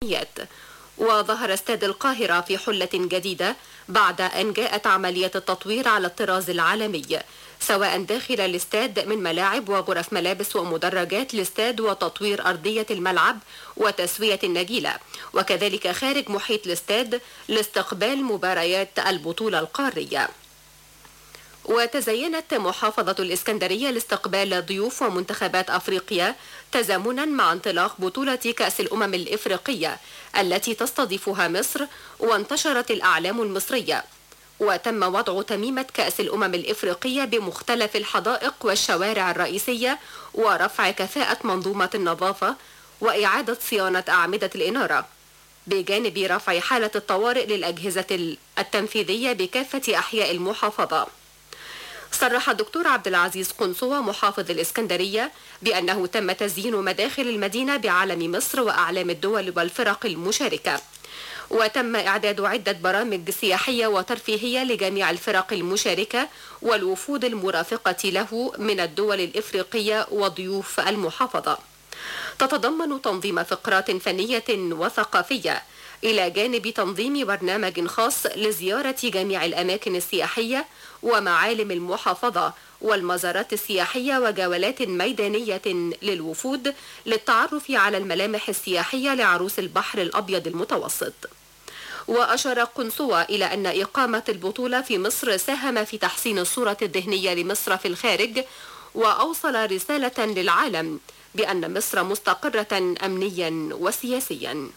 الإمكانيات وظهر استاد القاهرة في حلة جديدة بعد أن جاءت عملية التطوير على الطراز العالمي سواء داخل الاستاد من ملاعب وغرف ملابس ومدرجات الاستاد وتطوير أرضية الملعب وتسوية النجيلة وكذلك خارج محيط الاستاد لاستقبال مباريات البطولة القارية وتزينت محافظة الإسكندرية لاستقبال ضيوف ومنتخبات أفريقيا تزامنا مع انطلاق بطولة كأس الأمم الإفريقية التي تستضيفها مصر وانتشرت الأعلام المصرية وتم وضع تميمة كأس الأمم الإفريقية بمختلف الحدائق والشوارع الرئيسية ورفع كفاءة منظومة النظافة وإعادة صيانة أعمدة الإنارة بجانب رفع حالة الطوارئ للأجهزة التنفيذية بكافة أحياء المحافظة صرح الدكتور عبد العزيز قنصوة محافظ الإسكندرية بأنه تم تزيين مداخل المدينة بعلم مصر وأعلام الدول والفرق المشاركة وتم إعداد عدة برامج سياحية وترفيهية لجميع الفرق المشاركة والوفود المرافقة له من الدول الإفريقية وضيوف المحافظة تتضمن تنظيم فقرات فنية وثقافية إلى جانب تنظيم برنامج خاص لزيارة جميع الأماكن السياحية ومعالم المحافظة والمزارات السياحية وجولات ميدانية للوفود للتعرف على الملامح السياحية لعروس البحر الأبيض المتوسط وأشار قنصوة إلى أن إقامة البطولة في مصر ساهم في تحسين الصورة الذهنية لمصر في الخارج وأوصل رسالة للعالم بأن مصر مستقرة أمنيا وسياسيا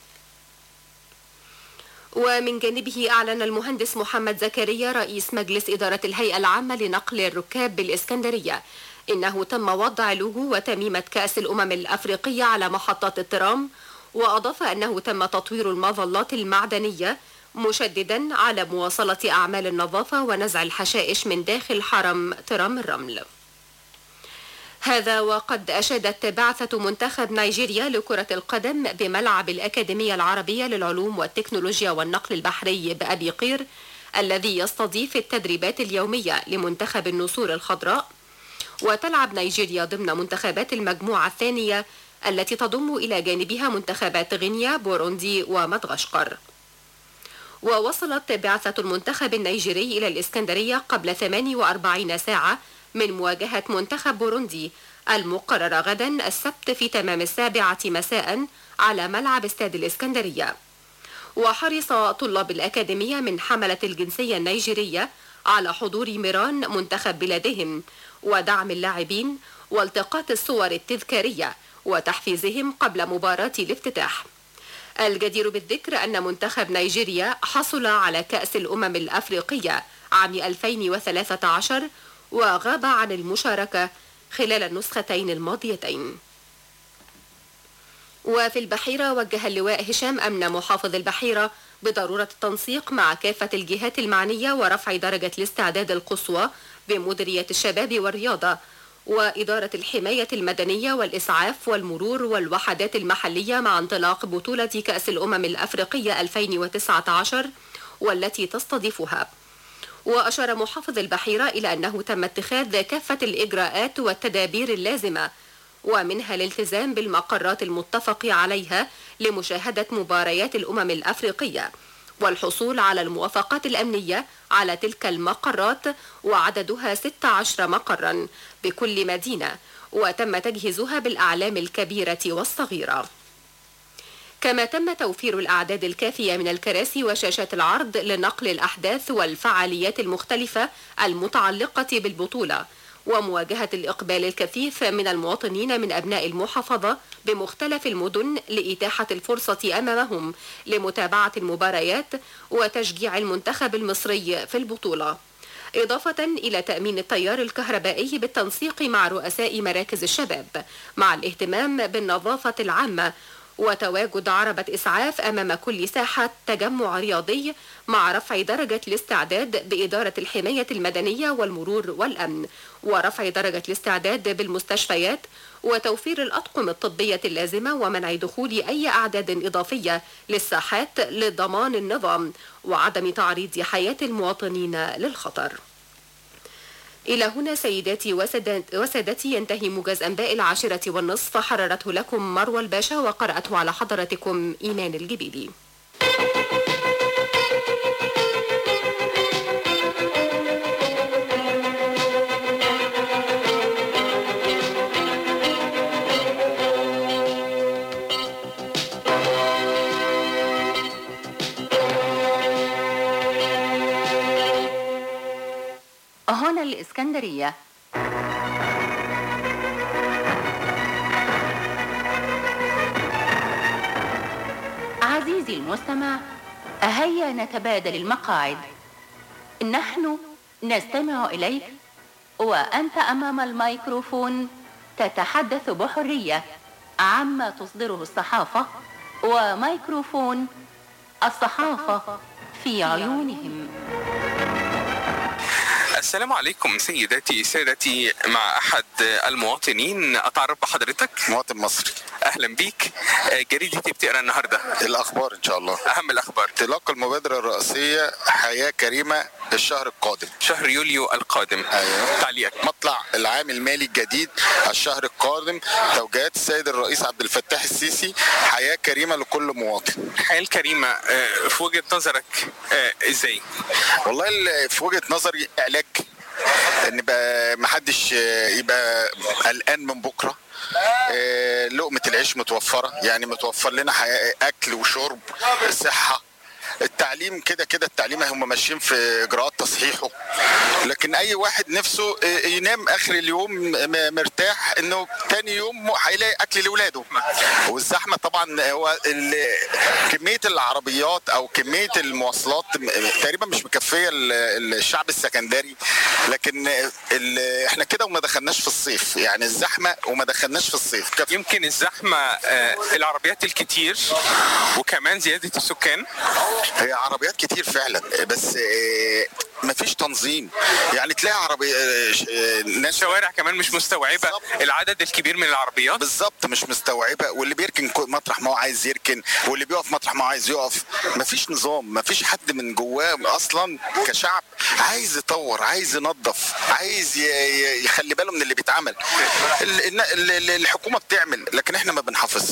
ومن جانبه أعلن المهندس محمد زكريا رئيس مجلس إدارة الهيئة العامة لنقل الركاب بالإسكندرية إنه تم وضع لوجو وتميمة كأس الأمم الأفريقية على محطات الترام وأضاف أنه تم تطوير المظلات المعدنية مشددا على مواصلة أعمال النظافة ونزع الحشائش من داخل حرم ترام الرمل هذا وقد أشادت بعثة منتخب نيجيريا لكرة القدم بملعب الأكاديمية العربية للعلوم والتكنولوجيا والنقل البحري بأبي قير الذي يستضيف التدريبات اليومية لمنتخب النسور الخضراء وتلعب نيجيريا ضمن منتخبات المجموعة الثانية التي تضم إلى جانبها منتخبات غينيا بوروندي ومدغشقر ووصلت بعثة المنتخب النيجيري إلى الإسكندرية قبل 48 ساعة من مواجهة منتخب بوروندي المقررة غدا السبت في تمام السابعة مساء على ملعب استاد الإسكندرية وحرص طلاب الأكاديمية من حملة الجنسية النيجيرية على حضور ميران منتخب بلادهم ودعم اللاعبين والتقاط الصور التذكارية وتحفيزهم قبل مباراة الافتتاح الجدير بالذكر أن منتخب نيجيريا حصل على كأس الأمم الأفريقية عام 2013 وغاب عن المشاركة خلال النسختين الماضيتين وفي البحيرة وجه اللواء هشام أمن محافظ البحيرة بضرورة التنسيق مع كافة الجهات المعنية ورفع درجة الاستعداد القصوى بمديرية الشباب والرياضة وإدارة الحماية المدنية والإسعاف والمرور والوحدات المحلية مع انطلاق بطولة كأس الأمم الأفريقية 2019 والتي تستضيفها وأشار محافظ البحيرة إلى أنه تم اتخاذ كافة الإجراءات والتدابير اللازمة ومنها الالتزام بالمقرات المتفق عليها لمشاهدة مباريات الأمم الأفريقية والحصول على الموافقات الأمنية على تلك المقرات وعددها 16 مقرا بكل مدينة وتم تجهيزها بالأعلام الكبيرة والصغيرة كما تم توفير الأعداد الكافية من الكراسي وشاشات العرض لنقل الأحداث والفعاليات المختلفة المتعلقة بالبطولة ومواجهة الإقبال الكثيف من المواطنين من أبناء المحافظة بمختلف المدن لإتاحة الفرصة أمامهم لمتابعة المباريات وتشجيع المنتخب المصري في البطولة إضافة إلى تأمين التيار الكهربائي بالتنسيق مع رؤساء مراكز الشباب مع الاهتمام بالنظافة العامة وتواجد عربة إسعاف أمام كل ساحة تجمع رياضي مع رفع درجة الاستعداد بإدارة الحماية المدنية والمرور والأمن ورفع درجة الاستعداد بالمستشفيات وتوفير الأطقم الطبية اللازمة ومنع دخول أي أعداد إضافية للساحات لضمان النظام وعدم تعريض حياة المواطنين للخطر إلى هنا سيداتي وسادتي ينتهي موجز أنباء العاشرة والنصف حررته لكم مروى الباشا وقرأته على حضرتكم إيمان الجبيلي هنا الإسكندرية عزيزي المستمع هيا نتبادل المقاعد نحن نستمع إليك وأنت أمام الميكروفون تتحدث بحرية عما تصدره الصحافة وميكروفون الصحافة في عيونهم السلام عليكم سيداتي سادتي مع احد المواطنين اتعرف بحضرتك مواطن مصري اهلا بيك جريدة بتقرا النهارده الاخبار ان شاء الله اهم الاخبار انطلاق المبادره الرئاسيه حياه كريمه الشهر القادم شهر يوليو القادم أيوة. تعليقك مطلع العام المالي الجديد الشهر القادم توجيهات السيد الرئيس عبد الفتاح السيسي حياه كريمه لكل مواطن الحياه الكريمه آه، في وجهه نظرك آه، ازاي والله ال- في وجهه نظري علاج ان بقى محدش يبقى قلقان من بكره آه، لقمه العيش متوفره يعني متوفر لنا حياة اكل وشرب صحه التعليم كده كده التعليم هم ماشيين في اجراءات تصحيحه لكن اي واحد نفسه آه، ينام اخر اليوم م- مرتاح انه تاني يوم هيلاقي اكل لاولاده والزحمه طبعا هو ال- كميه العربيات او كميه المواصلات م- تقريبا مش مكفيه ال- الشعب السكندري لكن ال- احنا كده وما دخلناش في الصيف يعني الزحمه وما دخلناش في الصيف كف- يمكن الزحمه آه، العربيات الكتير وكمان زياده السكان هي عربيات كتير فعلا بس آه، مفيش تنظيم يعني تلاقي عربية آه، ش- آه، ناس الشوارع كمان مش مستوعبه بالظبط. العدد الكبير من العربيات بالظبط مش مستوعبه واللي بيركن كو- مطرح ما هو عايز يركن واللي بيقف مطرح ما هو عايز يقف مفيش نظام مفيش حد من جواه اصلا كشعب عايز يطور عايز ينظف عايز ي- ي- يخلي باله من اللي بيتعمل ال- الن- ال- ال- الحكومه بتعمل لكن احنا ما بنحافظ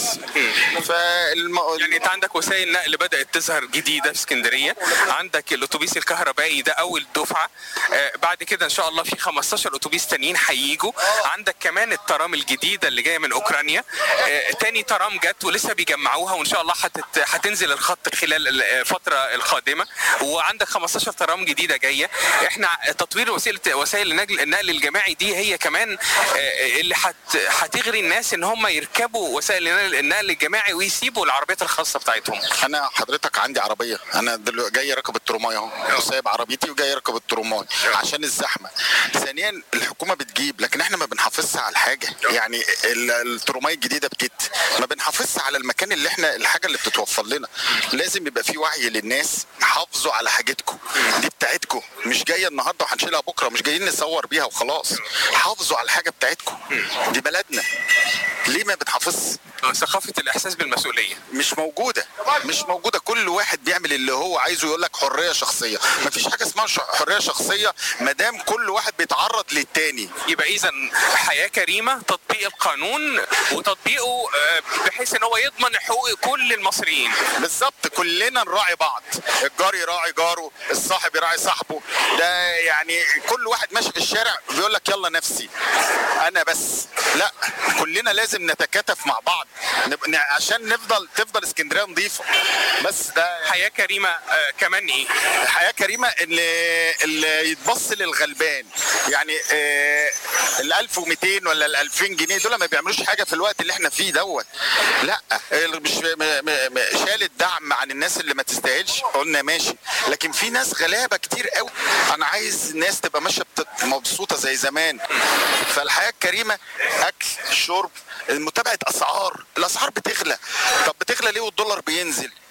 فالم... يعني انت عندك وسائل نقل بدات تظهر جديده في اسكندريه عندك الاتوبيس الكهربائي ده اول دفعه آه، بعد كده ان شاء الله في 15 اتوبيس تانيين هيجوا عندك كمان الترام الجديده اللي جايه من اوكرانيا آه، تاني ترام جت ولسه بيجمعوها وان شاء الله هتت- هتنزل الخط خلال الفتره القادمه وعندك 15 ترام جديده جايه احنا تطوير وسيله وسائل النقل النقل الجماعي دي هي كمان آه، اللي هت- هتغري الناس ان هم يركبوا وسائل النقل النقل الجماعي ويسيبوا العربيات الخاصه بتاعتهم انا حضرتك عندي عربيه انا دلوقتي جاي اركب الترماي اهو سايب عربيتي وجاي اركب الترماي عشان الزحمه ثانيا الحكومه بتجيب لكن احنا ما بنحافظش على الحاجه يعني ال- الترماي الجديده بجد ما بنحافظش على المكان اللي احنا الحاجه اللي بتتوفر لنا لازم يبقى في وعي للناس حافظوا على حاجتكم دي بتاعتكم مش جايه النهارده وهنشيلها بكره مش جايين نصور بيها وخلاص حافظوا على الحاجه بتاعتكم دي بلدنا ليه ما بتحافظش ثقافه الاحساس بالمسؤوليه مش موجودة مش موجودة كل واحد بيعمل اللي هو عايزه يقول لك حرية شخصية مفيش حاجة اسمها ش- حرية شخصية ما دام كل واحد بيتعرض للتاني يبقى اذا حياه كريمه تطبيق القانون وتطبيقه آه، بحيث ان هو يضمن حقوق كل المصريين بالظبط كلنا نراعي بعض الجار يراعي جاره الصاحب يراعي صاحبه ده يعني كل واحد ماشي في الشارع بيقول لك يلا نفسي انا بس لا كلنا لازم نتكاتف مع بعض نب- ن- عشان نفضل تفضل اسكندريه نظيفه بس ده حياه كريمه آه، كمان ايه حياه كريمه اللي اللي يتبص للغلبان يعني آه ال 1200 ولا ال 2000 جنيه دول ما بيعملوش حاجه في الوقت اللي احنا فيه دوت لا اللي مش م- م- م- شال الدعم عن الناس اللي ما تستاهلش قلنا ماشي لكن في ناس غلابه كتير قوي انا عايز ناس تبقى ماشيه بت- مبسوطه زي زمان فالحياه الكريمه اكل شرب متابعه اسعار الاسعار بتغلى طب بتغلى ليه والدولار بينزل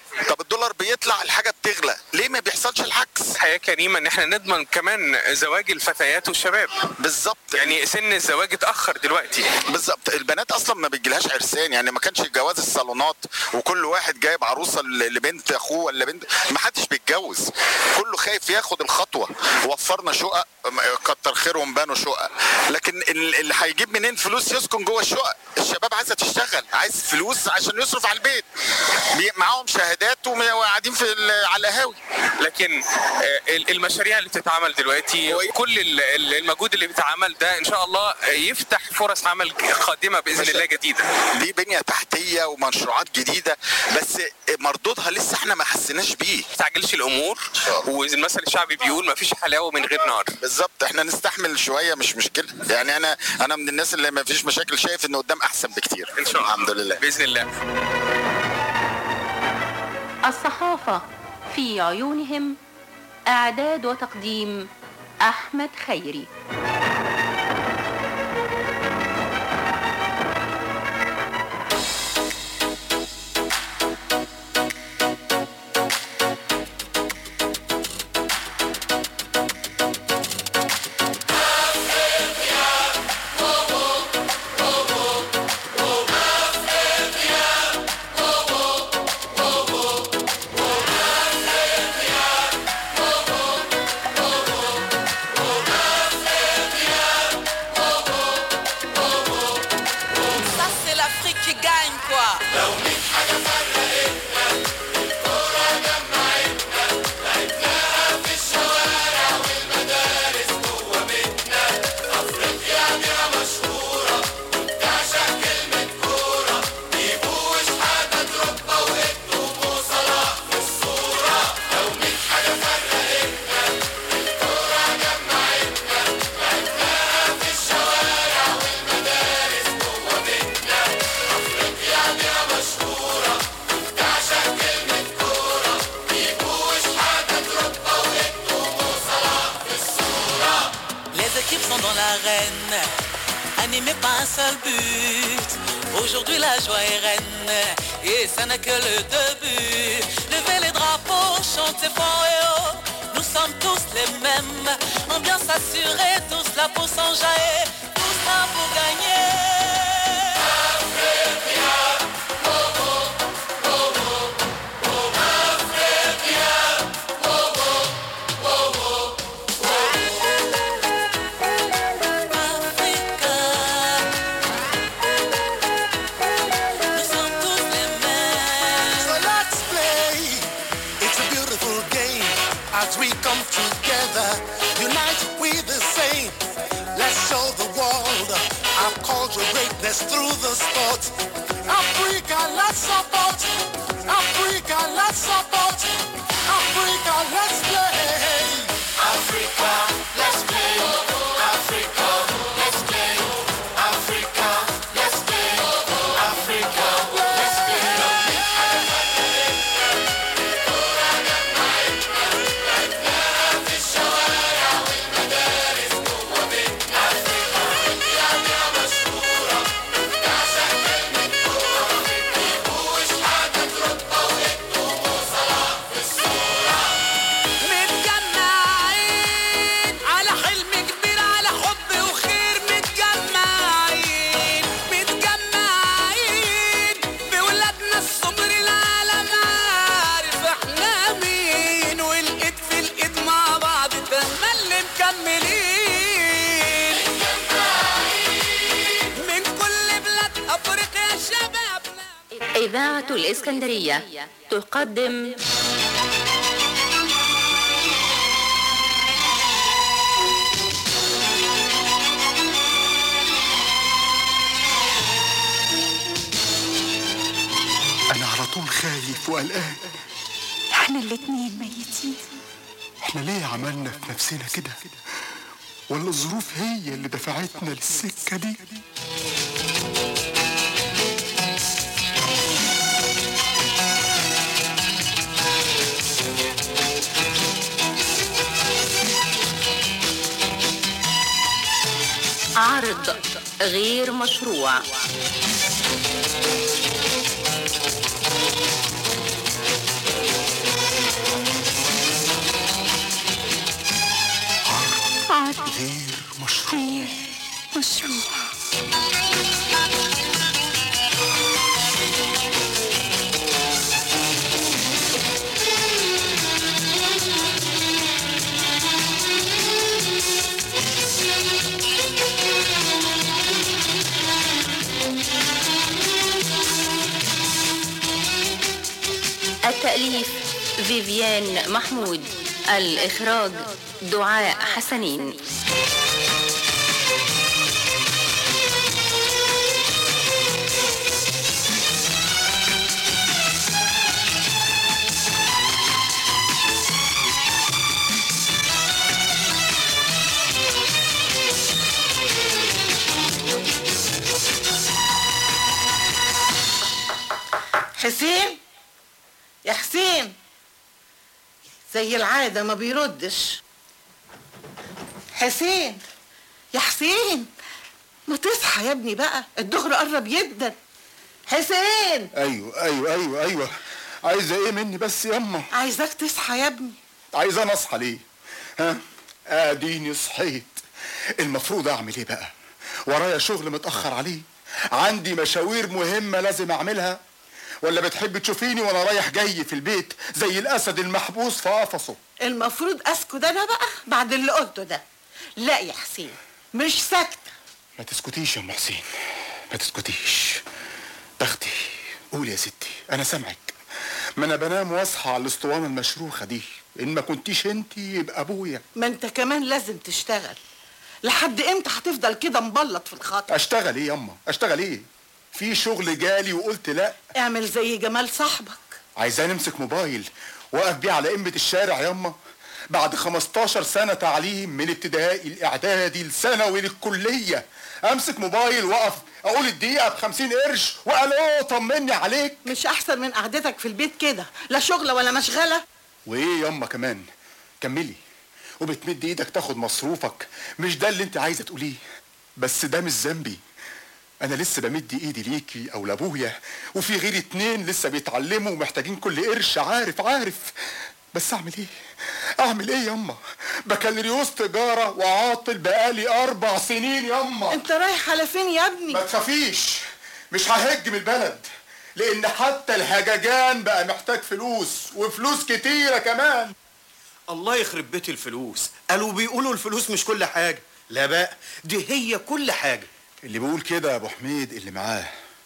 طب الدولار بيطلع الحاجه بتغلى ليه ما بيحصلش العكس حياه كريمه ان احنا نضمن كمان زواج الفتيات والشباب بالظبط يعني سن الزواج اتاخر دلوقتي بالظبط البنات اصلا ما بيجيلهاش عرسان يعني ما كانش جواز الصالونات وكل واحد جايب عروسه ل- لبنت اخوه ولا بنت ما حدش بيتجوز كله خايف ياخد الخطوه وفرنا شقق م- كتر خيرهم بنوا شقق لكن ال- اللي هيجيب منين فلوس يسكن جوه الشقق الشباب عايزه تشتغل عايز فلوس عشان يصرف على البيت بي- معاهم شهادات وم- وقاعدين في ال- على القهاوي لكن آه، ال- المشاريع اللي بتتعمل دلوقتي كل ال- ال- المجهود اللي بيتعمل ده ان شاء الله يفتح فرص عمل قادمه باذن الله جديده دي بنيه تحتيه ومشروعات جديده بس مردودها لسه احنا ما حسيناش بيه ما تعجلش الامور والمثل الشعبي بيقول ما فيش حلاوه من غير نار بالظبط احنا نستحمل شويه مش مشكله يعني انا انا من الناس اللي ما فيش مشاكل شايف ان قدام احسن بكتير ان شاء الله الحمد لله باذن الله الصحافة في عيونهم إعداد وتقديم أحمد خيري Ça, c'est l'Afrique qui gagne, quoi. Les équipes sont dans l'arène, animées par un seul but. Aujourd'hui la joie est reine, et ça n'est que le début. Levez les drapeaux, chantez fort et haut. Nous sommes tous les mêmes, ambiance assurée, tous là pour s'enjailler, tous là pour gagner. Africa. Nous sommes tous les mêmes. So let's play. It's a beautiful game as we come together, unite we the same. Let's show the world our cultural greatness through the sport. Africa, let's support. Africa, let's support. Africa, let's play. Africa, let's play. Africa, let's play. Africa, let's play. Africa, let's play. متجمعين على حلم كبير على حب وخير متجمعين متجمعين بولادنا الصبر العالم عارف احنا مين والايد في الايد مع بعض تملي مكملين من كل بلاد افريقيا شبابنا إذاعة الإسكندرية تقدم أنا على طول خايف وقلقان احنا الاتنين ميتين احنا ليه عملنا في نفسنا كده ولا الظروف هي اللي دفعتنا للسكة دي عرض غير مشروع مشروع التأليف فيفيان محمود الإخراج دعاء حسنين حسين يا حسين زي العادة ما بيردش حسين يا حسين ما تصحى يا ابني بقى الظهر قرب جدا حسين ايوه ايوه ايوه ايوه عايزه ايه مني بس ياما عايزاك تصحى يا ابني عايزه انا اصحى ليه ها اديني صحيت المفروض اعمل ايه بقى ورايا شغل متاخر عليه عندي مشاوير مهمه لازم اعملها ولا بتحب تشوفيني وانا رايح جاي في البيت زي الاسد المحبوس في قفصه المفروض اسكت انا بقى بعد اللي قلته ده لا يا حسين مش ساكتة ما تسكتيش يا ام حسين ما تسكتيش بختي قولي يا ستي انا سامعك ما انا بنام واصحى على الاسطوانه المشروخه دي ان ما كنتيش انت يبقى ابويا ما انت كمان لازم تشتغل لحد امتى هتفضل كده مبلط في الخط اشتغل ايه ياما اشتغل ايه في شغل جالي وقلت لا اعمل زي جمال صاحبك عايزاني امسك موبايل واقف بيه على قمه الشارع ياما بعد 15 سنه تعليم من ابتدائي الاعدادي الثانوي للكليه امسك موبايل واقف اقول الدقيقه ب 50 قرش والو طمني عليك مش احسن من قعدتك في البيت كده لا شغله ولا مشغله وايه ياما كمان كملي وبتمد ايدك تاخد مصروفك مش ده اللي انت عايزه تقوليه بس ده مش ذنبي انا لسه بمد ايدي ليكي او لابويا وفي غيري اتنين لسه بيتعلموا ومحتاجين كل قرش عارف عارف بس اعمل ايه اعمل ايه ياما بكالوريوس تجاره وعاطل بقالي اربع سنين ياما انت رايح على فين يا ابني ما تخافيش مش ههج من البلد لان حتى الهججان بقى محتاج فلوس وفلوس كتيره كمان الله يخرب بيت الفلوس قالوا بيقولوا الفلوس مش كل حاجة لا بقى دي هي كل حاجة اللي بيقول كده يا ابو حميد اللي معاه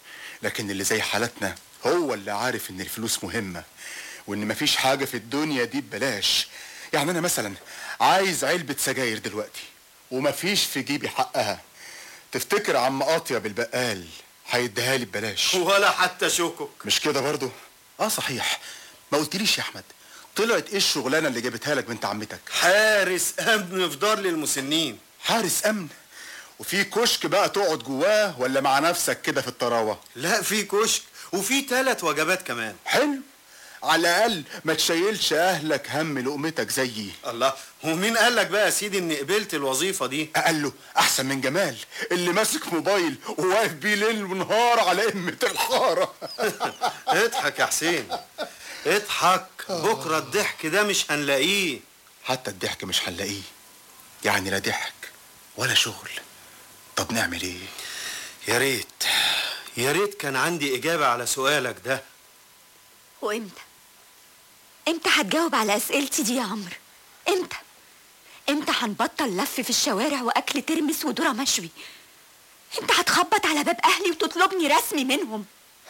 لكن اللي زي حالتنا هو اللي عارف ان الفلوس مهمه وان مفيش حاجه في الدنيا دي ببلاش يعني انا مثلا عايز علبه سجاير دلوقتي ومفيش في جيبي حقها تفتكر عم قاطيه بالبقال هيديها لي ببلاش ولا حتى شوكك مش كده برضو اه صحيح ما قلتليش يا احمد طلعت ايه الشغلانه اللي جابتها لك بنت عمتك حارس امن في دار للمسنين حارس امن وفي كشك بقى تقعد جواه ولا مع نفسك كده في الطراوه لا في كشك وفي ثلاث وجبات كمان حلو على الاقل ما تشيلش اهلك هم لقمتك زيي الله ومين قال لك بقى يا سيدي اني قبلت الوظيفه دي قال له احسن من جمال اللي ماسك موبايل وواقف بيه ليل ونهار على قمه الحاره اضحك يا حسين اضحك بكره الضحك ده مش هنلاقيه حتى الضحك مش هنلاقيه يعني لا ضحك ولا شغل طب نعمل ايه يا ريت يا ريت كان عندي اجابه على سؤالك ده وامتى امتى هتجاوب على اسئلتي دي يا عمرو امتى امتى هنبطل لف في الشوارع واكل ترمس وذره مشوي امتى هتخبط على باب اهلي وتطلبني رسمي منهم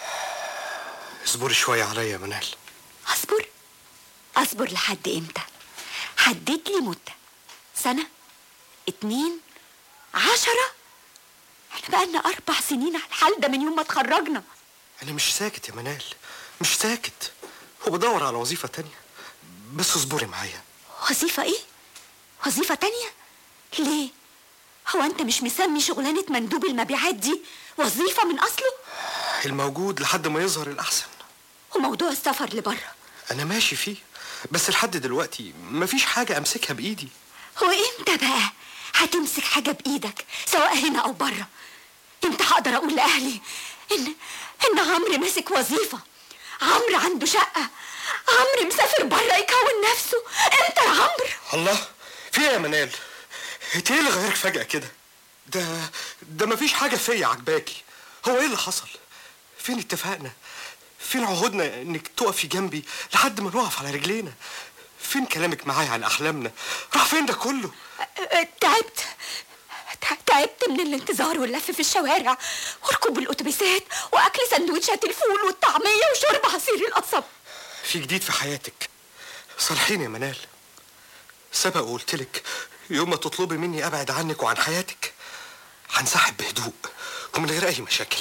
اصبري شويه عليا يا منال اصبر اصبر لحد امتى حدد لي مده سنه اتنين عشرة احنا بقالنا اربع سنين على الحال ده من يوم ما اتخرجنا انا مش ساكت يا منال مش ساكت وبدور على وظيفه تانية بس اصبري معايا وظيفة ايه؟ وظيفة تانية؟ ليه؟ هو انت مش مسمي شغلانة مندوب المبيعات دي وظيفة من اصله؟ الموجود لحد ما يظهر الاحسن وموضوع السفر لبره انا ماشي فيه بس لحد دلوقتي مفيش حاجه امسكها بايدي هو امتى بقى هتمسك حاجة بايدك سواء هنا او بره؟ امتى هقدر اقول لاهلي ان ان عمرو ماسك وظيفة عمرو عنده شقة عمرو مسافر بره يكون نفسه امتى يا عمرو؟ الله في ايه يا منال انت ايه اللي غيرك فجاه كده ده ده مفيش حاجة فيا عجباكي هو ايه اللي حصل؟ فين اتفقنا؟ فين عهودنا انك تقفي جنبي لحد ما نقف على رجلينا؟ فين كلامك معايا عن احلامنا؟ راح فين ده كله؟ أه، تعبت تع- تعبت من الانتظار واللف في الشوارع وركوب الاتوبيسات واكل سندوتشات الفول والطعميه وشرب عصير القصب في جديد في حياتك صالحيني يا منال سبق وقلت لك يوم ما تطلبي مني ابعد عنك وعن حياتك هنسحب بهدوء ومن غير اي مشاكل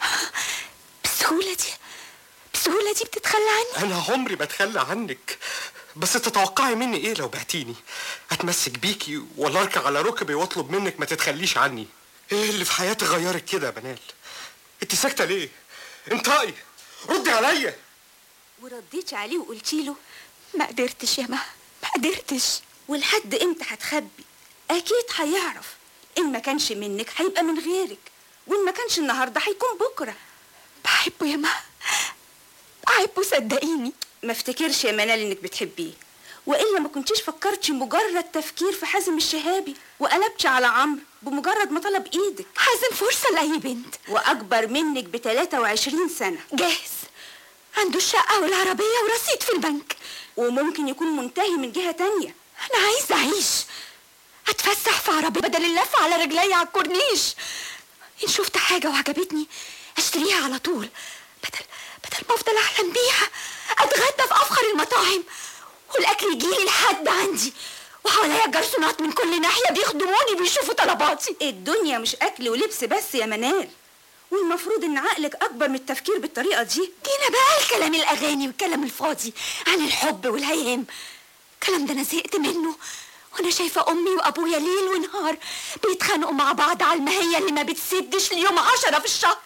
بالسهوله دي بالسهوله دي بتتخلى عني انا عمري ما اتخلى عنك بس تتوقعي مني ايه لو بعتيني اتمسك بيكي ولا اركع على ركبي واطلب منك ما تتخليش عني ايه اللي في حياتي غيرك كده يا منال انت ساكته ليه انطقي ردي عليا ورديتي عليه وقلتي له ما قدرتش يا ما ما قدرتش ولحد امتى هتخبي اكيد هيعرف ان ما كانش منك هيبقى من غيرك وان ما كانش النهارده هيكون بكره بحبه يا ما بحبه صدقيني ما افتكرش يا منال انك بتحبيه والا ما كنتيش فكرتي مجرد تفكير في حازم الشهابي وقلبتي على عمرو بمجرد ما طلب ايدك حازم فرصه لاي بنت واكبر منك ب 23 سنه جاهز عنده الشقه والعربيه ورصيد في البنك وممكن يكون منتهي من جهه تانية انا عايزه اعيش اتفسح في عربيه بدل اللف على رجلي على الكورنيش ان شفت حاجه وعجبتني اشتريها على طول بدل بدل ما افضل احلم بيها اتغدى في افخر المطاعم والاكل يجيلي لحد عندي وحواليا جرسونات من كل ناحيه بيخدموني بيشوفوا طلباتي الدنيا مش اكل ولبس بس يا منال والمفروض ان عقلك اكبر من التفكير بالطريقه دي جينا بقى الكلام الاغاني والكلام الفاضي عن الحب والهيام الكلام ده انا زهقت منه وانا شايفه امي وابويا ليل ونهار بيتخانقوا مع بعض على المهيه اللي ما بتسدش ليوم عشرة في الشهر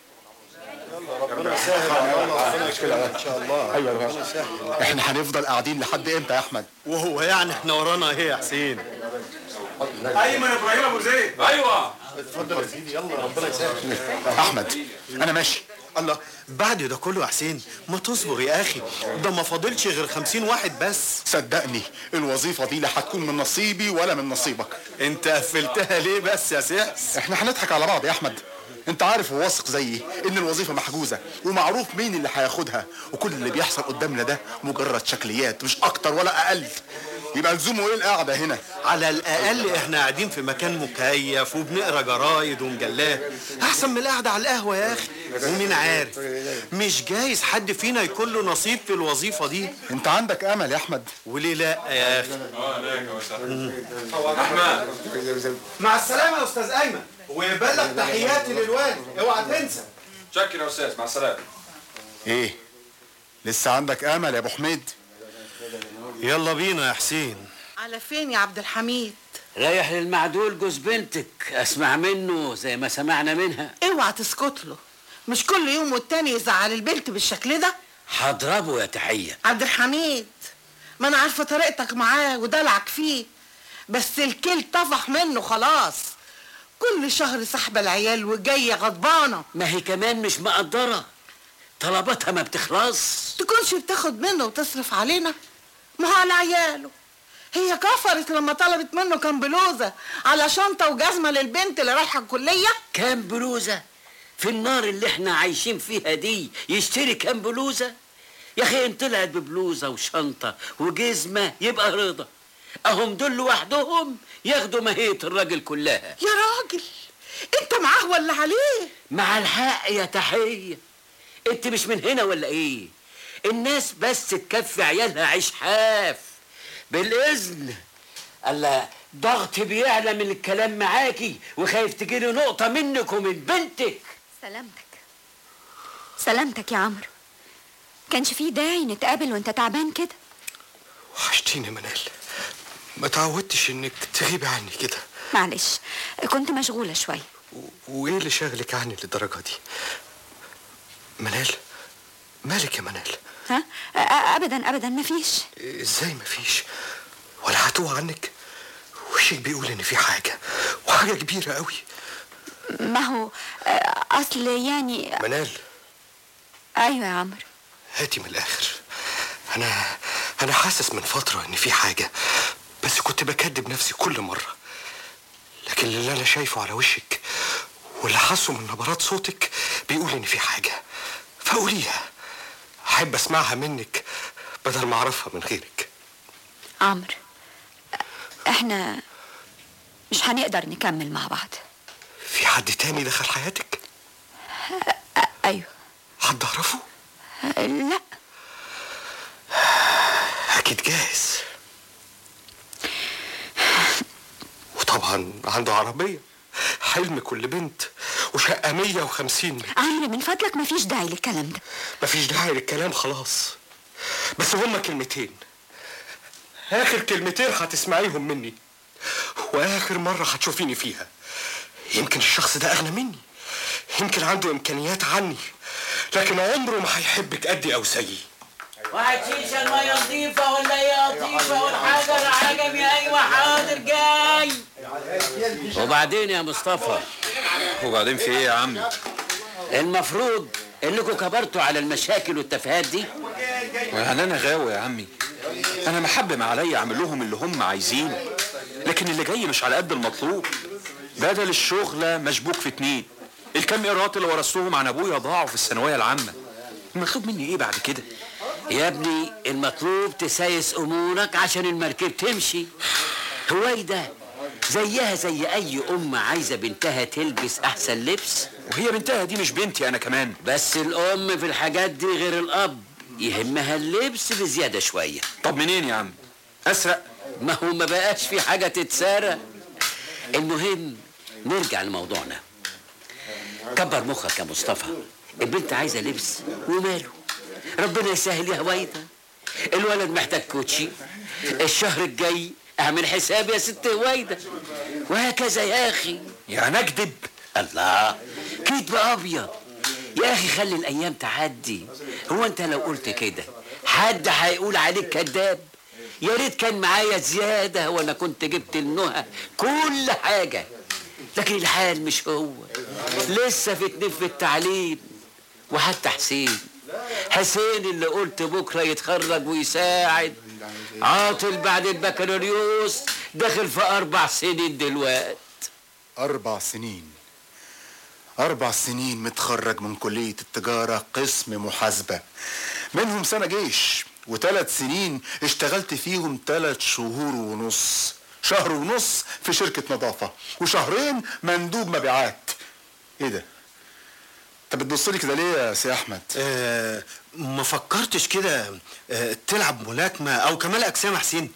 ايوه احنا هنفضل قاعدين لحد امتى يا احمد وهو يعني احنا ورانا ايه يا حسين ايمن ابراهيم ابو زيد ايوه اتفضل يا سيدي يلا ربنا يسهل احمد انا ماشي الله بعد ده كله يا حسين ما تصبر يا اخي ده ما فاضلش غير خمسين واحد بس صدقني الوظيفه دي لا هتكون من نصيبي ولا من نصيبك انت قفلتها ليه بس يا سحس احنا هنضحك على بعض يا احمد انت عارف وواثق زيي ان الوظيفه محجوزه ومعروف مين اللي هياخدها وكل اللي بيحصل قدامنا ده مجرد شكليات مش اكتر ولا اقل يبقى لزومه ايه القعده هنا على الاقل احنا قاعدين في مكان مكيف وبنقرا جرايد ومجلات احسن من القعده على القهوه يا اخي ومين عارف مش جايز حد فينا يكون له نصيب في الوظيفه دي انت عندك امل يا احمد وليه لا يا اخي احمد مع السلامه يا استاذ ايمن وبلغ تحياتي للوالد اوعى تنسى شكرا يا استاذ مع السلامه ايه لسه عندك امل يا ابو حميد يلا بينا يا حسين على فين يا عبد الحميد رايح للمعدول جوز بنتك اسمع منه زي ما سمعنا منها اوعى تسكت له مش كل يوم والتاني يزعل البنت بالشكل ده هضربه يا تحيه عبد الحميد ما انا عارفه طريقتك معاه ودلعك فيه بس الكل طفح منه خلاص كل شهر سحبه العيال وجايه غضبانه ما هي كمان مش مقدره طلباتها ما بتخلص تكونش بتاخد منه وتصرف علينا ما هو على عياله هي كفرت لما طلبت منه كام بلوزه على شنطه وجزمه للبنت اللي رايحه الكليه كام بلوزه في النار اللي احنا عايشين فيها دي يشتري كام بلوزه يا اخي ان طلعت ببلوزه وشنطه وجزمه يبقى رضا اهم دول لوحدهم ياخدوا ماهيه الراجل كلها يا راجل انت معاه ولا عليه مع الحق يا تحيه انت مش من هنا ولا ايه الناس بس تكفي عيالها عيش حاف بالاذن الله ضغط بيعلى من الكلام معاكي وخايف تجيلي نقطه منك ومن بنتك سلامتك سلامتك يا عمرو كانش فيه داعي نتقابل وانت تعبان كده وحشتيني يا منال ما تعودتش انك تغيبي عني كده معلش كنت مشغوله شويه وايه اللي شاغلك عني للدرجه دي منال مالك يا منال ها أ- أ- ابدا ابدا مفيش ازاي مفيش ولا هتوه عنك وشك بيقول ان في حاجه وحاجه كبيره قوي ما هو آه، اصل يعني منال ايوه يا عمرو هاتي من الاخر انا انا حاسس من فتره ان في حاجه بس كنت بكدب نفسي كل مره لكن اللي انا شايفه على وشك واللي حاسه من نبرات صوتك بيقول ان في حاجه فقوليها احب اسمعها منك بدل ما اعرفها من غيرك عمرو احنا مش هنقدر نكمل مع بعض في حد تاني دخل حياتك أ- ايوه حد اعرفه لا اكيد جاهز وطبعا عنده عربيه حلم كل بنت وشقه 150 متر عمرو من فضلك مفيش داعي للكلام ده مفيش داعي للكلام خلاص بس هما كلمتين اخر كلمتين هتسمعيهم مني واخر مره هتشوفيني فيها يمكن الشخص ده اغنى مني يمكن عنده امكانيات عني لكن عمره ما هيحبك قدي او زيي واحد شيشة المية نظيفة ولا ايه لطيفة والحجر عجمي ايوه حاضر جاي وبعدين يا مصطفى وبعدين في ايه يا عم المفروض انكم كبرتوا على المشاكل والتفاهات دي يعني انا غاوي يا عمي انا محبم عليا اعمل لهم اللي هم عايزينه لكن اللي جاي مش على قد المطلوب بدل الشغلة مشبوك في اتنين الكام قيراط اللي ورثتهم عن ابويا ضاعوا في الثانوية العامة المطلوب مني ايه بعد كده يا ابني المطلوب تسايس امورك عشان المركب تمشي هويدا زيها زي اي ام عايزه بنتها تلبس احسن لبس وهي بنتها دي مش بنتي انا كمان بس الام في الحاجات دي غير الاب يهمها اللبس بزياده شويه طب منين يا عم اسرق ما هو ما بقاش في حاجه تتسرق المهم نرجع لموضوعنا كبر مخك يا مصطفى البنت عايزه لبس وماله ربنا يسهل يا هويدا الولد محتاج كوتشي الشهر الجاي اعمل حساب يا ست هويدا وهكذا يا اخي يعني اكذب الله كدب ابيض يا اخي خلي الايام تعدي هو انت لو قلت كده حد هيقول عليك كذاب يا ريت كان معايا زياده وانا كنت جبت لنهى كل حاجه لكن الحال مش هو لسه في اتنين في التعليم وحتى حسين حسين اللي قلت بكره يتخرج ويساعد عاطل بعد البكالوريوس داخل في اربع سنين دلوقتي أربع سنين أربع سنين متخرج من كلية التجارة قسم محاسبة منهم سنة جيش وثلاث سنين اشتغلت فيهم ثلاث شهور ونص شهر ونص في شركة نظافة وشهرين مندوب مبيعات ايه ده؟ انت بتبص لي كده ليه يا سي احمد؟ آه ما فكرتش كده آه تلعب ملاكمة أو كمال أجسام يا حسين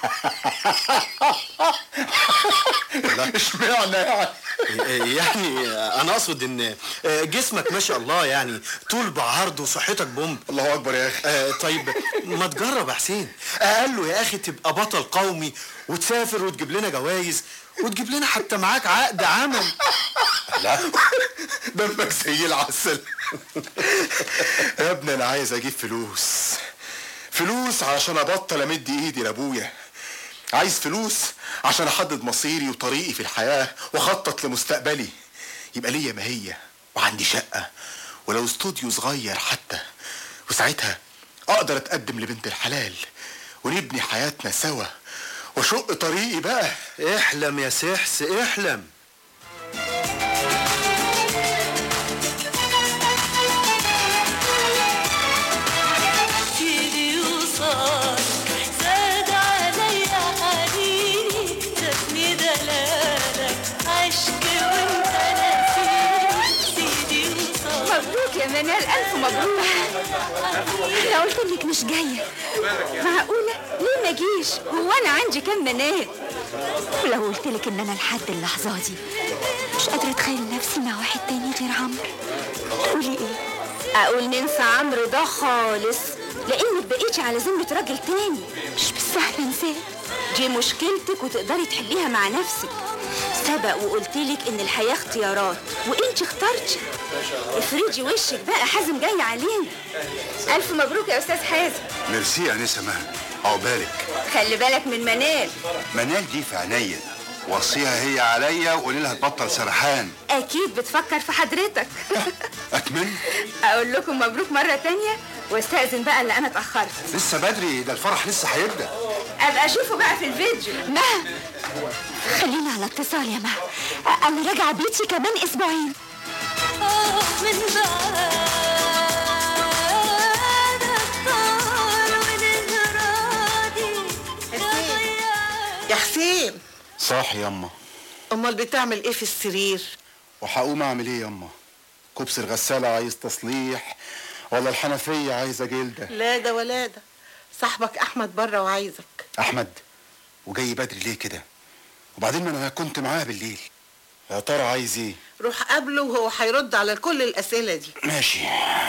اشمعنى يعني؟ يعني انا اقصد ان آه، جسمك ما شاء الله يعني طول بعرض وصحتك بومب الله اكبر يا اخي آه طيب ما تجرب يا حسين اقله يا اخي تبقى بطل قومي وتسافر وتجيب لنا جوائز وتجيب لنا حتى معاك عقد عمل لا دمك زي العسل يا ابني انا عايز اجيب فلوس فلوس عشان ابطل امد ايدي لابويا عايز فلوس عشان احدد مصيري وطريقي في الحياه واخطط لمستقبلي يبقى ليا ما هي وعندي شقه ولو استوديو صغير حتى وساعتها اقدر اتقدم لبنت الحلال ونبني حياتنا سوا واشق طريقي بقى احلم يا سحس احلم سيدي وصال زاد عليا حنيني زادني دلالك عشق وانت ناسيني سيدي وصال مبروك يا منال ألف مبروك أنا قلت لك مش جاية معقولة؟ ليه ما جيش؟ هو أنا عندي كام منال؟ ولو قلت لك إن أنا لحد اللحظة دي مش قادرة أتخيل نفسي مع واحد تاني غير عمرو تقولي إيه؟ اقول ننسى عمرو ده خالص لانك بقيتي على ذمه راجل تاني مش بالسهل انساه دي مشكلتك وتقدري تحليها مع نفسك سبق وقلتلك ان الحياه اختيارات وانت اخترتي افرضي وشك بقى حازم جاي علينا الف مبروك يا استاذ حازم ميرسي يا نسا مها عقبالك خلي بالك من منال منال دي في عينيا وصيها هي عليا وقولي لها تبطل سرحان اكيد بتفكر في حضرتك اكمل اقول لكم مبروك مره تانية واستأذن بقى اللي انا اتأخرت لسه بدري ده الفرح لسه هيبدا ابقى اشوفه بقى في الفيديو مها خلينا على اتصال يا مها انا راجعه بيتي كمان اسبوعين من يا حسين صاحي يما امال بتعمل ايه في السرير وهقوم اعمل ايه يما كوبس الغسالة عايز تصليح ولا الحنفية عايزة جلدة لا ده ولا ده صاحبك احمد بره وعايزك احمد وجاي بدري ليه كده وبعدين ما انا كنت معاه بالليل يا ترى عايز ايه روح قابله وهو هيرد على كل الاسئله دي ماشي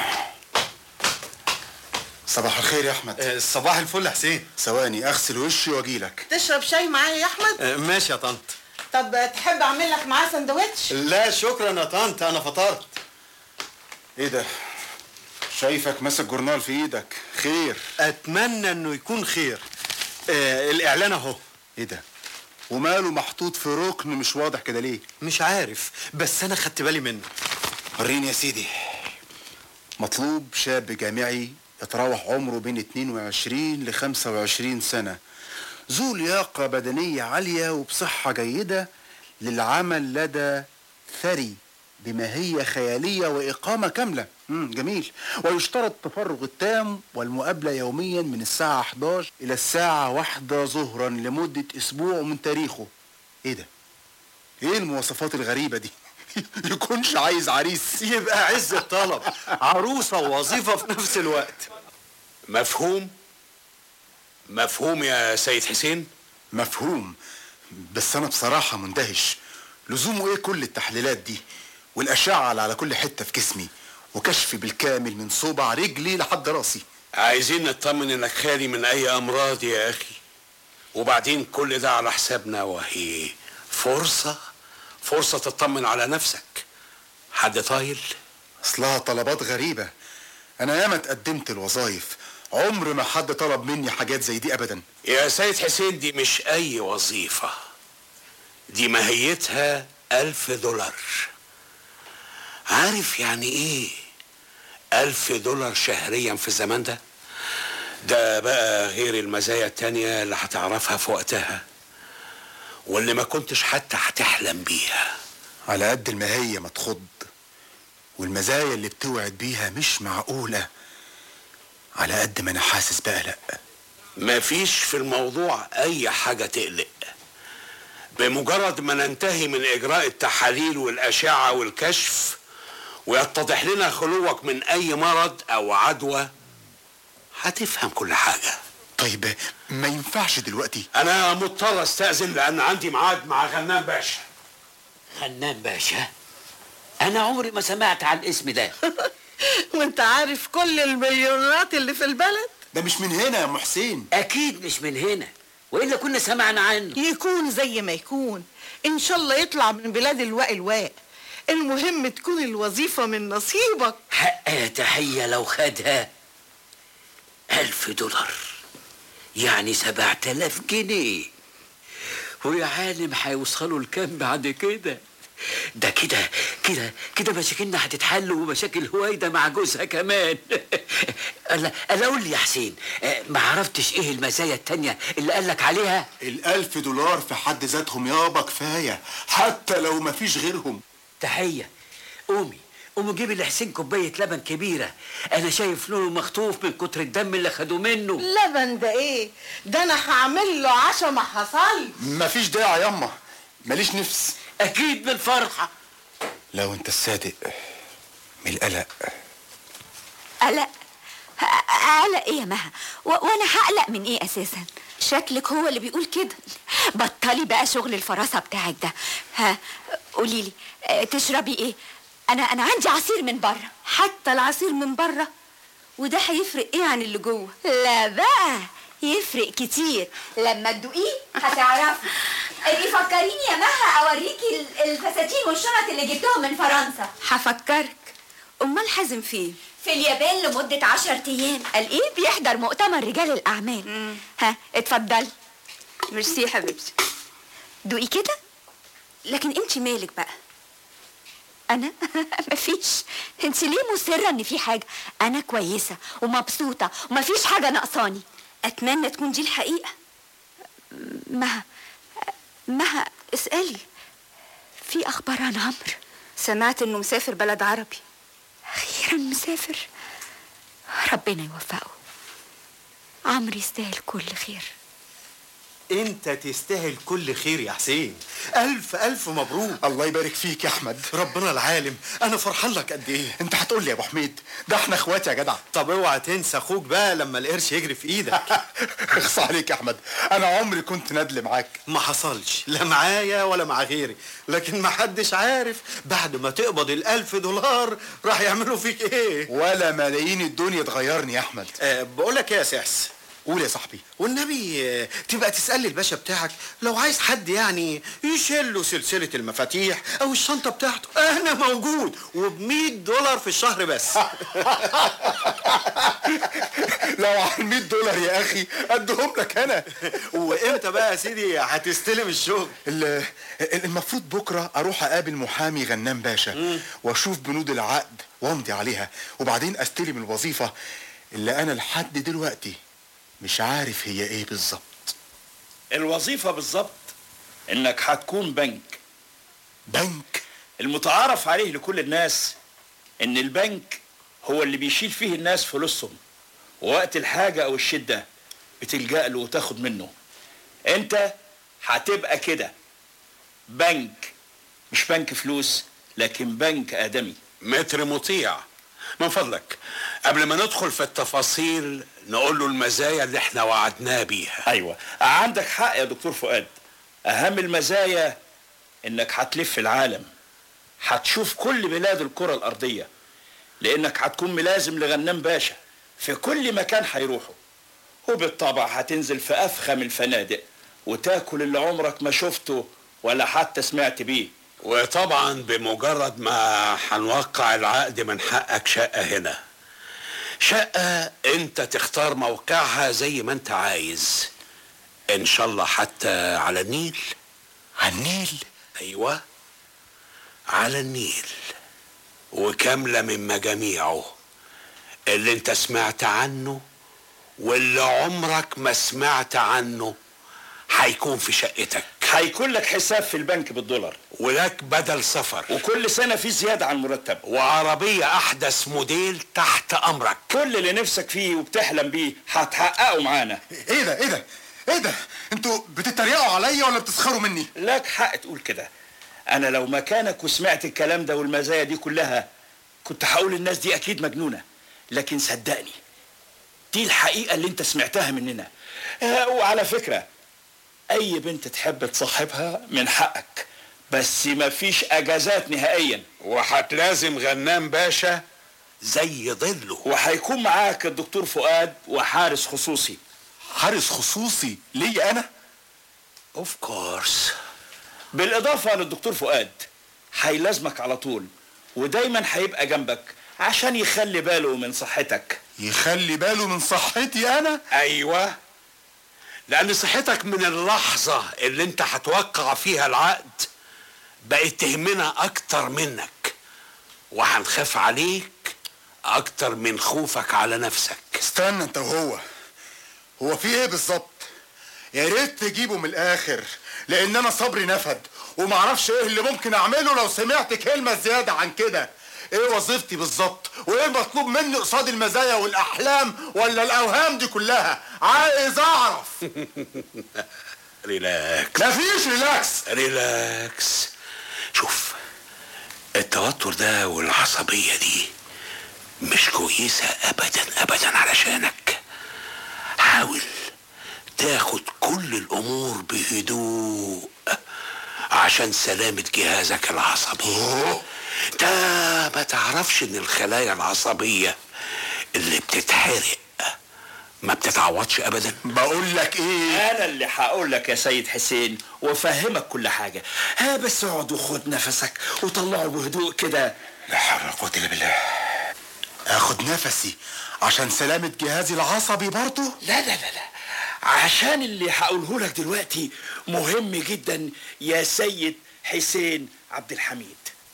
صباح الخير يا احمد صباح الفل يا حسين ثواني اغسل وشي واجيلك تشرب شاي معايا يا احمد ماشي يا طنط طب تحب اعمل لك معاه سندوتش لا شكرا يا طنط انا فطرت ايه ده شايفك ماسك جورنال في ايدك خير اتمنى انه يكون خير آه الاعلان اهو ايه ده وماله محطوط في ركن مش واضح كده ليه مش عارف بس انا خدت بالي منه وريني يا سيدي مطلوب شاب جامعي يتراوح عمره بين 22 ل 25 سنة ذو لياقة بدنية عالية وبصحة جيدة للعمل لدى ثري بماهية خيالية وإقامة كاملة مم جميل ويشترط التفرغ التام والمقابلة يوميا من الساعة 11 إلى الساعة واحدة ظهرا لمدة أسبوع من تاريخه إيه ده؟ إيه المواصفات الغريبة دي؟ يكونش عايز عريس يبقى عز الطلب عروسة ووظيفة في نفس الوقت مفهوم مفهوم يا سيد حسين مفهوم بس أنا بصراحة مندهش لزومه إيه كل التحليلات دي والأشعة اللي على كل حتة في جسمي وكشفي بالكامل من صوبع رجلي لحد راسي عايزين نطمن انك خالي من اي امراض يا اخي وبعدين كل ده على حسابنا وهي فرصة فرصة تطمن على نفسك حد طايل أصلها طلبات غريبة أنا ياما اتقدمت الوظايف عمر ما حد طلب مني حاجات زي دي أبدا يا سيد حسين دي مش اي وظيفة دي ماهيتها ألف دولار عارف يعني ايه ألف دولار شهريا في الزمان ده ده بقى غير المزايا التانية اللي هتعرفها في وقتها واللي ما كنتش حتى هتحلم بيها على قد الماهية ما تخض والمزايا اللي بتوعد بيها مش معقولة على قد ما أنا حاسس بقلق مفيش في الموضوع أي حاجة تقلق بمجرد ما ننتهي من إجراء التحاليل والأشعة والكشف ويتضح لنا خلوك من أي مرض أو عدوى هتفهم كل حاجة طيب ما ينفعش دلوقتي أنا مضطر أستأذن لأن عندي ميعاد مع غنام باشا غنام باشا انا عمري ما سمعت عن الاسم ده وانت عارف كل المليونات اللي في البلد ده مش من هنا يا ام حسين اكيد مش من هنا والا كنا سمعنا عنه يكون زي ما يكون ان شاء الله يطلع من بلاد الواء الواء المهم تكون الوظيفة من نصيبك حقها تحية لو خدها ألف دولار يعني سبعة آلاف جنيه ويا عالم هيوصلوا لكام بعد كده ده كده كده كده مشاكلنا هتتحل ومشاكل هويدا مع جوزها كمان الا الا قول لي يا حسين آه، ما عرفتش ايه المزايا التانية اللي قالك عليها الألف دولار في حد ذاتهم يابا كفاية حتى لو ما فيش غيرهم تحية قومي قومي جيبي لحسين كوباية لبن كبيرة أنا شايف لونه مخطوف من كتر الدم اللي خدوه منه لبن ده ايه ده انا هعمل له عشا ما حصل مفيش داعي ياما ماليش نفس أكيد بالفرحة لو انت الصادق من القلق قلق قلق ايه يا مها و- وانا هقلق من ايه اساسا شكلك هو اللي بيقول كده بطلي بقى شغل الفراسه بتاعك ده ها قولي لي آه، تشربي ايه انا انا عندي عصير من بره حتى العصير من بره وده هيفرق ايه عن اللي جوه لا بقى يفرق كتير لما تدوقيه هتعرفي ابقي فكريني يا مها اوريكي ال- الفساتين والشنط اللي جبتهم من فرنسا هفكرك امال حازم فين في اليابان لمدة عشر أيام قال إيه بيحضر مؤتمر رجال الأعمال ها اتفضلي ميرسي يا حبيبتي دوقي كده لكن انت مالك بقى انا مفيش انت ليه مصره ان في حاجه انا كويسه ومبسوطه ومفيش حاجه ناقصاني اتمنى تكون دي الحقيقه مها مها اسالي في اخبار عن عمرو سمعت انه مسافر بلد عربي اخيرا مسافر ربنا يوفقه عمرو يستاهل كل خير انت تستاهل كل خير يا حسين الف الف مبروك الله يبارك فيك يا احمد ربنا العالم انا فرحان لك قد ايه انت هتقول لي يا ابو حميد ده احنا اخوات يا جدع طب اوعى تنسى اخوك بقى لما القرش يجري في ايدك اخص عليك يا احمد انا عمري كنت ندل معاك ما حصلش لا معايا ولا مع غيري لكن ما حدش عارف بعد ما تقبض الالف دولار راح يعملوا فيك ايه ولا ملايين الدنيا تغيرني يا احمد أه بقول لك ايه يا سحس قول يا صاحبي والنبي آه، تبقى تسأل الباشا بتاعك لو عايز حد يعني يشيل له سلسلة المفاتيح أو الشنطة بتاعته أنا موجود وب 100 دولار في الشهر بس لو على 100 دولار يا اخي ادهم لك انا وامتى بقى يا سيدي هتستلم الشغل ال- المفروض بكره اروح اقابل محامي غنام باشا واشوف بنود العقد وامضي عليها وبعدين استلم الوظيفه اللي انا لحد دلوقتي مش عارف هي ايه بالظبط الوظيفة بالظبط انك هتكون بنك بنك المتعارف عليه لكل الناس ان البنك هو اللي بيشيل فيه الناس فلوسهم ووقت الحاجة او الشدة بتلجأ له وتاخد منه انت هتبقى كده بنك مش بنك فلوس لكن بنك آدمي متر مطيع من فضلك قبل ما ندخل في التفاصيل نقول له المزايا اللي احنا وعدناه بيها ايوه عندك حق يا دكتور فؤاد اهم المزايا انك هتلف العالم هتشوف كل بلاد الكرة الارضية لانك هتكون ملازم لغنام باشا في كل مكان هيروحه وبالطبع هتنزل في افخم الفنادق وتاكل اللي عمرك ما شفته ولا حتى سمعت بيه وطبعا بمجرد ما هنوقع العقد من حقك شقة هنا شقة انت تختار موقعها زي ما انت عايز ان شاء الله حتى على النيل على النيل ايوه على النيل وكاملة من مجاميعه اللي انت سمعت عنه واللي عمرك ما سمعت عنه هيكون في شقتك هيكون لك حساب في البنك بالدولار ولك بدل سفر وكل سنة في زيادة عن المرتب وعربية أحدث موديل تحت أمرك كل اللي نفسك فيه وبتحلم بيه هتحققه معانا ايه ده ايه ده ايه ده انتوا بتتريقوا عليا ولا بتسخروا مني لك حق تقول كده انا لو مكانك وسمعت الكلام ده والمزايا دي كلها كنت هقول الناس دي اكيد مجنونه لكن صدقني دي الحقيقه اللي انت سمعتها مننا آه، وعلى فكره اي بنت تحب تصاحبها من حقك بس مفيش اجازات نهائيا وهتلازم غنام باشا زي ظله وهيكون معاك الدكتور فؤاد وحارس خصوصي حارس خصوصي ليا انا اوف كورس بالاضافه للدكتور فؤاد هيلازمك على طول ودايما هيبقى جنبك عشان يخلي باله من صحتك يخلي باله من صحتي انا ايوه لان صحتك من اللحظة اللي انت هتوقع فيها العقد بقت تهمنا اكتر منك وهنخاف عليك اكتر من خوفك على نفسك استنى انت وهو هو في ايه بالظبط يا ريت تجيبه من الاخر لان انا صبري نفد ومعرفش ايه اللي ممكن اعمله لو سمعت كلمه زياده عن كده ايه وظيفتي بالظبط وايه المطلوب مني قصاد المزايا والاحلام ولا الاوهام دي كلها عايز اعرف ريلاكس مفيش ريلاكس ريلاكس شوف التوتر ده والعصبية دي مش كويسة أبدا أبدا علشانك حاول تاخد كل الأمور بهدوء عشان سلامة جهازك العصبي انت ما تعرفش ان الخلايا العصبية اللي بتتحرق ما بتتعوضش ابدا بقول لك ايه انا اللي هقول لك يا سيد حسين وافهمك كل حاجه ها بس اقعد وخد نفسك وطلعه بهدوء كده لا حول ولا قوه الا بالله اخد نفسي عشان سلامه جهازي العصبي برضه لا لا لا لا عشان اللي هقوله لك دلوقتي مهم جدا يا سيد حسين عبد الحميد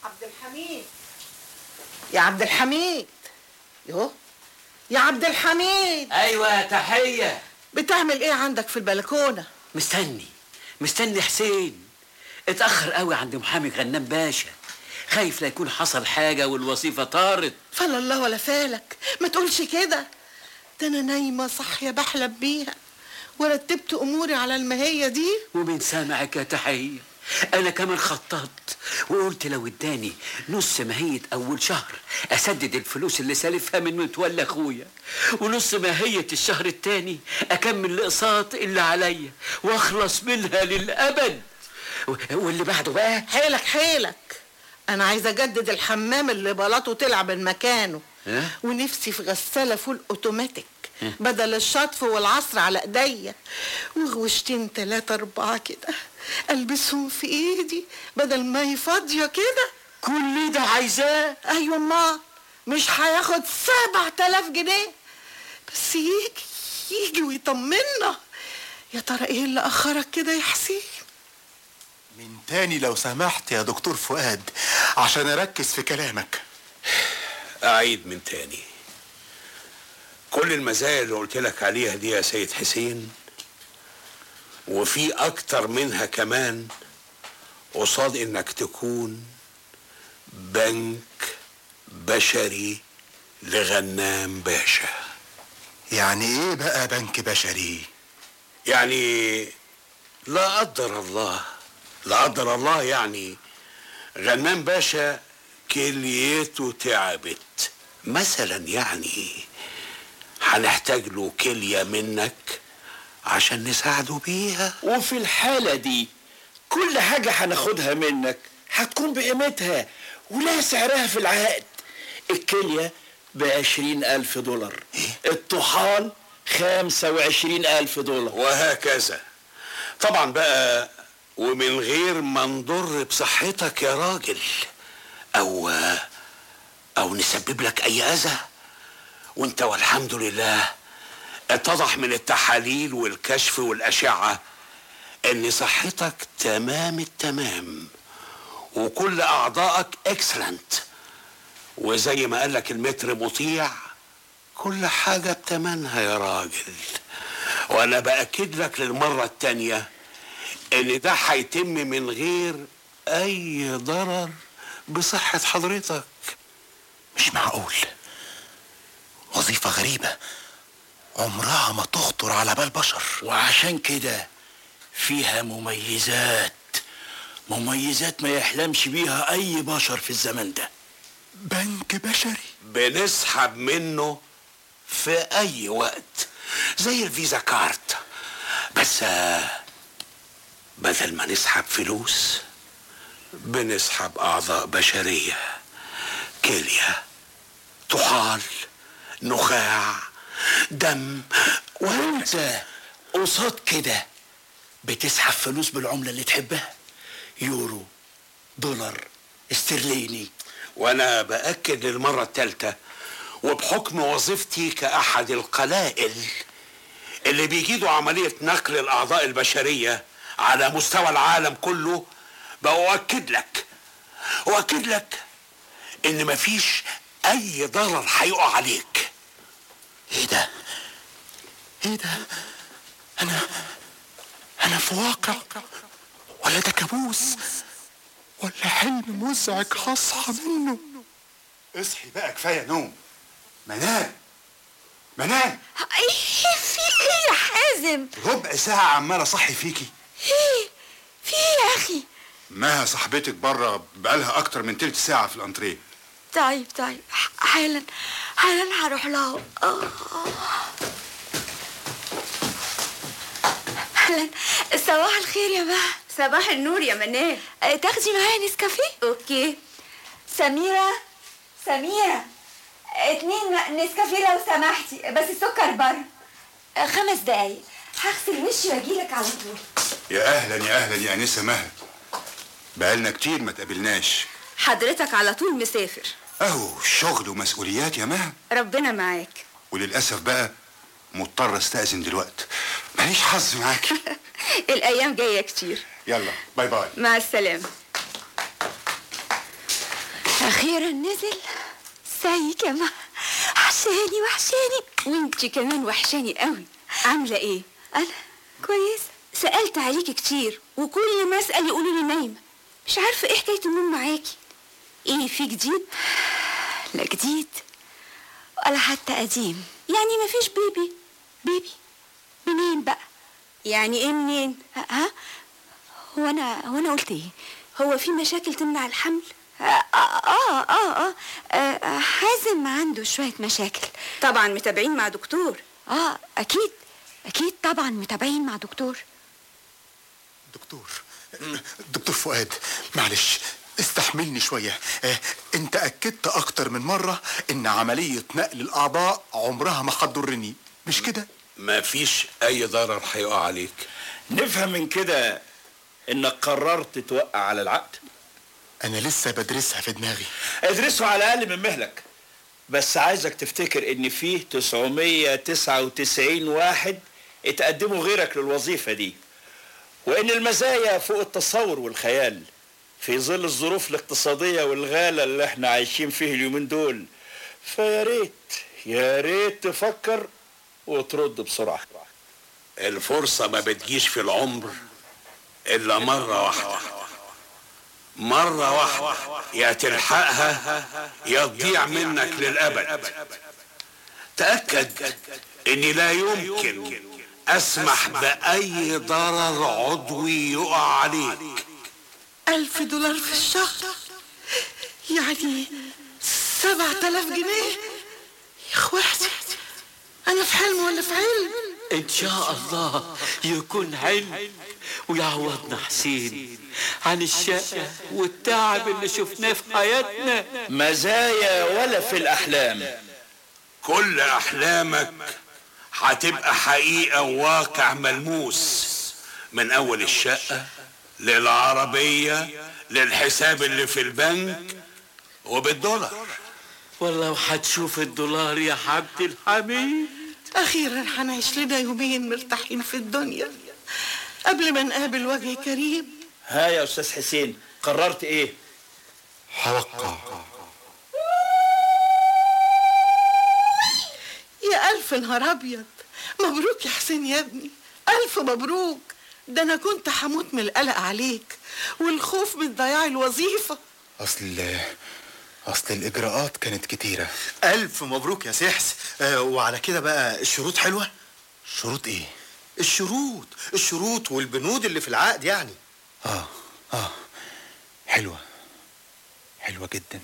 عبد الحميد يا عبد الحميد يهو يا عبد الحميد ايوه تحيه بتعمل ايه عندك في البلكونه مستني مستني حسين اتاخر قوي عند محامي غنام باشا خايف لا يكون حصل حاجه والوظيفه طارت فلا الله ولا فالك ما تقولش كده ده انا نايمه صاحيه بحلم بيها ورتبت اموري على المهيه دي ومن سامعك يا تحيه انا كمان خططت وقلت لو اداني نص ماهيه اول شهر اسدد الفلوس اللي سالفها من متولى اخويا ونص ماهيه الشهر التاني اكمل الاقساط اللي عليا واخلص منها للابد و- واللي بعده بقى حيلك حيلك انا عايزه اجدد الحمام اللي بلاطه طلع من مكانه ها؟ ونفسي في غساله فول اوتوماتيك ها؟ بدل الشطف والعصر على ايديا وغوشتين تلاتة اربعة كده البسهم في ايدي بدل ما هي فاضية كده كل ده عايزاه ايوه ما مش هياخد سبع تلاف جنيه بس يجي يجي ويطمنا يا ترى ايه اللي اخرك كده يا حسين من تاني لو سمحت يا دكتور فؤاد عشان اركز في كلامك أعيد من تاني كل المزايا اللي قلت لك عليها دي يا سيد حسين وفي أكتر منها كمان قصاد إنك تكون بنك بشري لغنام باشا يعني ايه بقى بنك بشري يعني لا قدر الله لا قدر الله يعني غنام باشا كليته تعبت مثلا يعني هنحتاج له كلية منك عشان نساعده بيها وفي الحالة دي كل حاجة هناخدها منك هتكون بقيمتها ولا سعرها في العقد الكلية بعشرين ألف دولار الطحال خمسة وعشرين ألف دولار وهكذا طبعا بقى ومن غير ما نضر بصحتك يا راجل او او نسبب لك اي اذى وانت والحمد لله اتضح من التحاليل والكشف والاشعه ان صحتك تمام التمام وكل اعضائك اكسلنت وزي ما قالك المتر مطيع كل حاجه بتمنها يا راجل وانا باكد لك للمره التانيه ان ده هيتم من غير اي ضرر بصحه حضرتك مش معقول وظيفة غريبة عمرها ما تخطر على بال بشر وعشان كده فيها مميزات مميزات ما يحلمش بيها أي بشر في الزمن ده بنك بشري بنسحب منه في اي وقت زي الفيزا كارت بس آه، بدل ما نسحب فلوس بنسحب اعضاء بشريه كليه طحال نخاع دم وانت قصاد كده بتسحب فلوس بالعملة اللي تحبها يورو دولار استرليني وانا باكد للمره الثالثه وبحكم وظيفتي كاحد القلائل اللي بيجيدوا عمليه نقل الاعضاء البشريه على مستوى العالم كله باؤكد لك اؤكد لك ان مفيش اي ضرر هيقع عليك ايه ده ايه ده انا انا في واقع ولا ده كابوس ولا حلم مزعج هصحى منه اصحي بقى كفايه نوم منام منام ايه في ايه يا حازم ربع ساعه عمال اصحي فيكي ايه في ايه يا اخي ماها صاحبتك بره بقالها اكتر من تلت ساعه في الانتريه طيب طيب ح- حالا حالا هروح لها آه. اهلا صباح الخير يا مها صباح النور يا منال آه، تاخدي معايا نسكافيه اوكي سميرة سميرة اتنين نسكافيه لو سمحتي بس السكر بره آه، خمس دقايق هغسل وشي واجيلك على طول يا اهلا يا اهلا يا انسه مها بقالنا كتير ما تقابلناش حضرتك على طول مسافر اهو شغل ومسؤوليات يا مها ربنا معاك وللاسف بقى مضطر استاذن دلوقتي ماليش حظ معاكي الايام جايه كتير يلا باي باي مع السلامه أخيرا نزل ازيك يا ما وحشاني وحشاني وانت كمان وحشاني قوي عامله ايه انا كويسه سالت عليكي كتير وكل ما اسال يقولوا لي نايمه مش عارفه ايه حكايه النوم معاكي ايه في جديد لا جديد ولا حتى قديم يعني مفيش بيبي بيبي منين بقى يعني ايه منين ها هو انا هو انا قلت ايه هو في مشاكل تمنع الحمل آه آه, آه, آه, آه حازم عنده شوية مشاكل طبعا متابعين مع دكتور آه أكيد أكيد طبعا متابعين مع دكتور دكتور دكتور فؤاد معلش استحملني شوية آه، انت اكدت اكتر من مرة ان عملية نقل الاعضاء عمرها ما هتضرني مش كده مفيش اي ضرر هيقع عليك نفهم من كده انك قررت توقع على العقد انا لسه بدرسها في دماغي ادرسه على الاقل من مهلك بس عايزك تفتكر ان فيه 999 واحد اتقدموا غيرك للوظيفة دي وان المزايا فوق التصور والخيال في ظل الظروف الاقتصادية والغالة اللي احنا عايشين فيه اليومين دول فيا ريت يا ريت تفكر وترد بسرعة الفرصة ما بتجيش في العمر إلا مرة واحدة مرة واحدة يا تلحقها يا تضيع منك للأبد تأكد إني لا يمكن أسمح بأي ضرر عضوي يقع عليك ألف دولار في الشهر يعني سبعة آلاف جنيه يا اخواتي أنا في حلم ولا في علم ان شاء الله يكون حلم ويعوضنا حسين عن الشقة والتعب اللي شفناه في حياتنا مزايا ولا في الأحلام كل أحلامك هتبقى حقيقة وواقع ملموس من أول الشقة للعربية للحساب اللي في البنك وبالدولار والله وهتشوف الدولار يا حبيبتي الحميد أخيرا هنعيش لنا يومين مرتاحين في الدنيا قبل ما نقابل وجه كريم ها يا أستاذ حسين قررت إيه؟ هوقع يا ألف نهار أبيض مبروك يا حسين يا ابني ألف مبروك ده أنا كنت هموت من القلق عليك والخوف من ضياع الوظيفة اصل اصل الاجراءات كانت كتيرة ألف مبروك يا سحس آه وعلى كده بقى الشروط حلوة شروط ايه الشروط الشروط والبنود اللي في العقد يعني اه اه حلوة حلوة جدا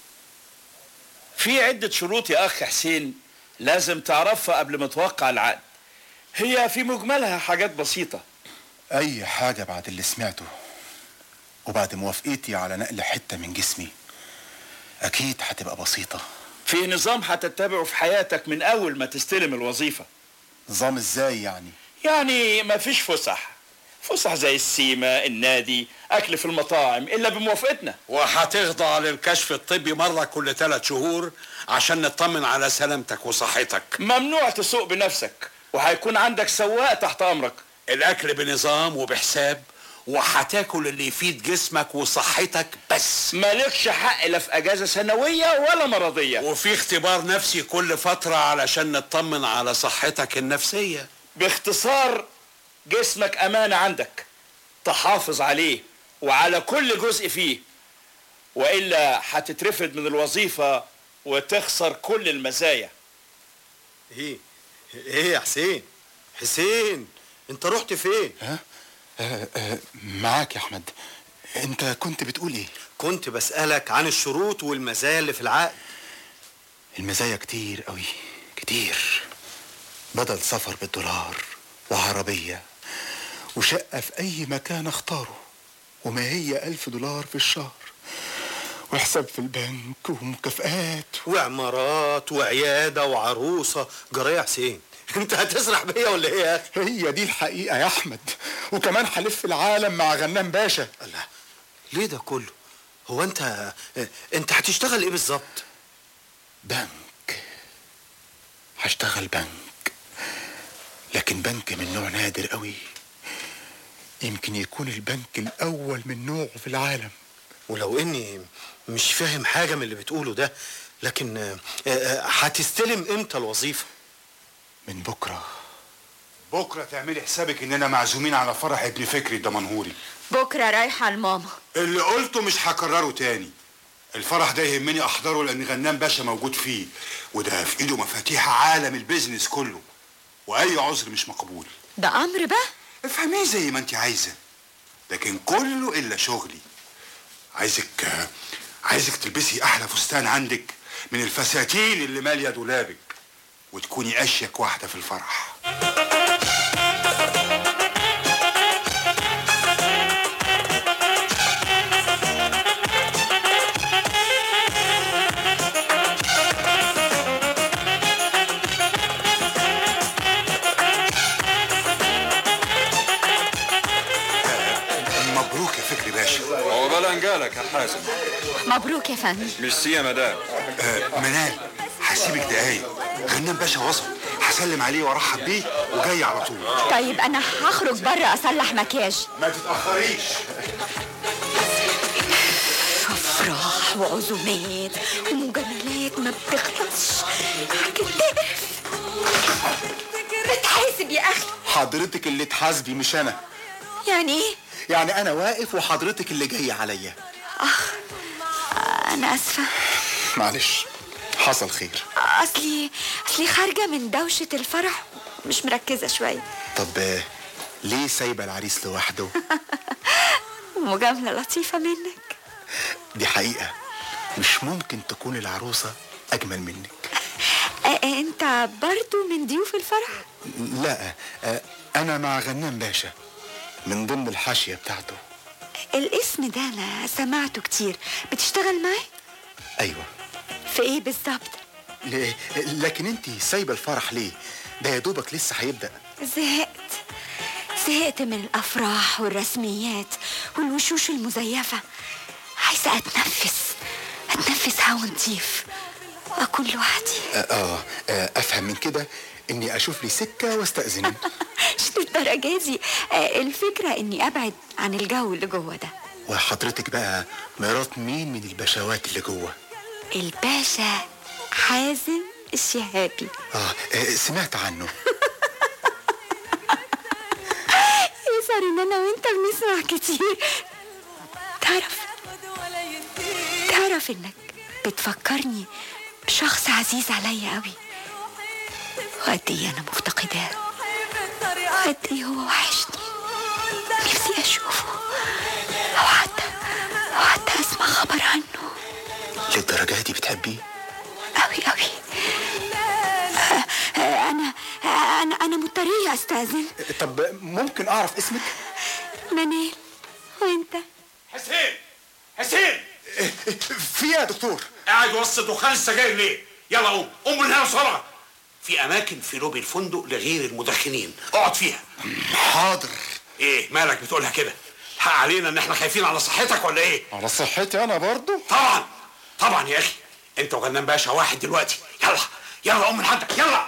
في عدة شروط يا أخ حسين لازم تعرفها قبل ما توقع العقد هي في مجملها حاجات بسيطة اي حاجة بعد اللي سمعته وبعد موافقتي على نقل حتة من جسمي اكيد هتبقى بسيطة في نظام هتتبعه في حياتك من أول ما تستلم الوظيفة نظام ازاي يعني يعني مفيش فسح فسح زي السيما النادي أكل في المطاعم إلا بموافقتنا وهتخضع للكشف الطبي مرة كل ثلاث شهور عشان نطمن على سلامتك وصحتك ممنوع تسوق بنفسك وهيكون عندك سواق تحت أمرك الأكل بنظام وبحساب وهتاكل اللي يفيد جسمك وصحتك بس مالكش حق لا في أجازة سنوية ولا مرضية وفي اختبار نفسي كل فترة علشان نطمن على صحتك النفسية باختصار جسمك أمانة عندك تحافظ عليه وعلى كل جزء فيه وإلا هتترفد من الوظيفة وتخسر كل المزايا ايه ايه يا حسين حسين انت رحت فين ها آه آه معاك يا احمد انت كنت بتقول ايه كنت بسألك عن الشروط والمزايا اللي في العقد المزايا كتير قوي كتير بدل سفر بالدولار وعربية وشقة في أي مكان أختاره وما هي ألف دولار في الشهر وحساب في البنك ومكافآت وعمارات وعيادة وعروسة جرى يا حسين انت هتسرح بيا ولا ايه يا اخي هي دي الحقيقة يا أحمد وكمان هلف العالم مع غنام باشا الله ليه ده كله هو انت انت هتشتغل ايه بالظبط بنك هشتغل بنك لكن بنك من نوع نادر قوي يمكن يكون البنك الأول من نوعه في العالم ولو اني مش فاهم حاجه من اللي بتقوله ده لكن آه، آه، هتستلم امتى الوظيفه من بكره بكره تعملي حسابك اننا معزومين على فرح ابن فكري الدمنهوري بكره رايحه لماما اللي قلته مش هكرره تاني الفرح ده يهمني احضره لان غنام باشا موجود فيه وده في ايده مفاتيح عالم البيزنس كله واي عذر مش مقبول ده امر بقى افهميه زي ما انت عايزه لكن كله الا شغلي عايزك عايزك تلبسي احلى فستان عندك من الفساتين اللي ماليه دولابك وتكوني اشيك واحده في الفرح مبروك يا فكري باشا عقبال انجالك يا حازم مبروك يا فندم ميرسي يا مدام آه منال هسيبك دقايق غنام باشا وصل هسلم عليه وارحب بيه وجاي على طول طيب انا هخرج بره اصلح مكياج ما تتاخريش افراح وعزومات ومجاملات ما بتخلصش هتتقرف بتحاسب يا اخي حضرتك اللي تحاسبي مش انا يعني ايه يعني انا واقف وحضرتك اللي جايه عليا اخ انا اسفه معلش حصل خير اصلي اصلي خارجه من دوشه الفرح مش مركزه شويه طب آه، ليه سايبه العريس لوحده مجامله لطيفه منك دي حقيقه مش ممكن تكون العروسه اجمل منك آه، انت برضو من ضيوف الفرح لا آه، انا مع غنام باشا من ضمن الحاشيه بتاعته الاسم ده انا سمعته كتير بتشتغل معاه ايوه في ايه بالظبط ليه؟ لكن انت سايبه الفرح ليه ده يا دوبك لسه هيبدا زهقت زهقت من الافراح والرسميات والوشوش المزيفه عايزه اتنفس اتنفس هوا نضيف اكون لوحدي آه, اه آه، افهم من كده اني اشوف لي سكه واستاذن مش للدرجه دي آه، الفكره اني ابعد عن الجو اللي جوه ده وحضرتك بقى مرات مين من البشوات اللي جوه الباشا حازم الشهابي آه, اه سمعت عنه يظهر ان انا وانت بنسمع كتير تعرف تعرف انك بتفكرني بشخص عزيز عليا قوي وقد ايه انا مفتقداه وقد ايه هو وحشني نفسي اشوفه او حتى او حتى اسمع خبر عنه للدرجه دي بتحبيه قوي قوي آه، آه، انا آه، انا انا مضطريه استاذن طب ممكن اعرف اسمك منال وانت حسين حسين في إيه يا دكتور قاعد وسط دخان السجاير ليه يلا قوم قوم من هنا بسرعه في اماكن في لوبي الفندق لغير المدخنين اقعد فيها حاضر ايه مالك بتقولها كده حق علينا ان احنا خايفين على صحتك ولا ايه على صحتي انا برضو طبعا طبعا يا اخي انت وغنام باشا واحد دلوقتي يلا يلا قوم من عندك يلا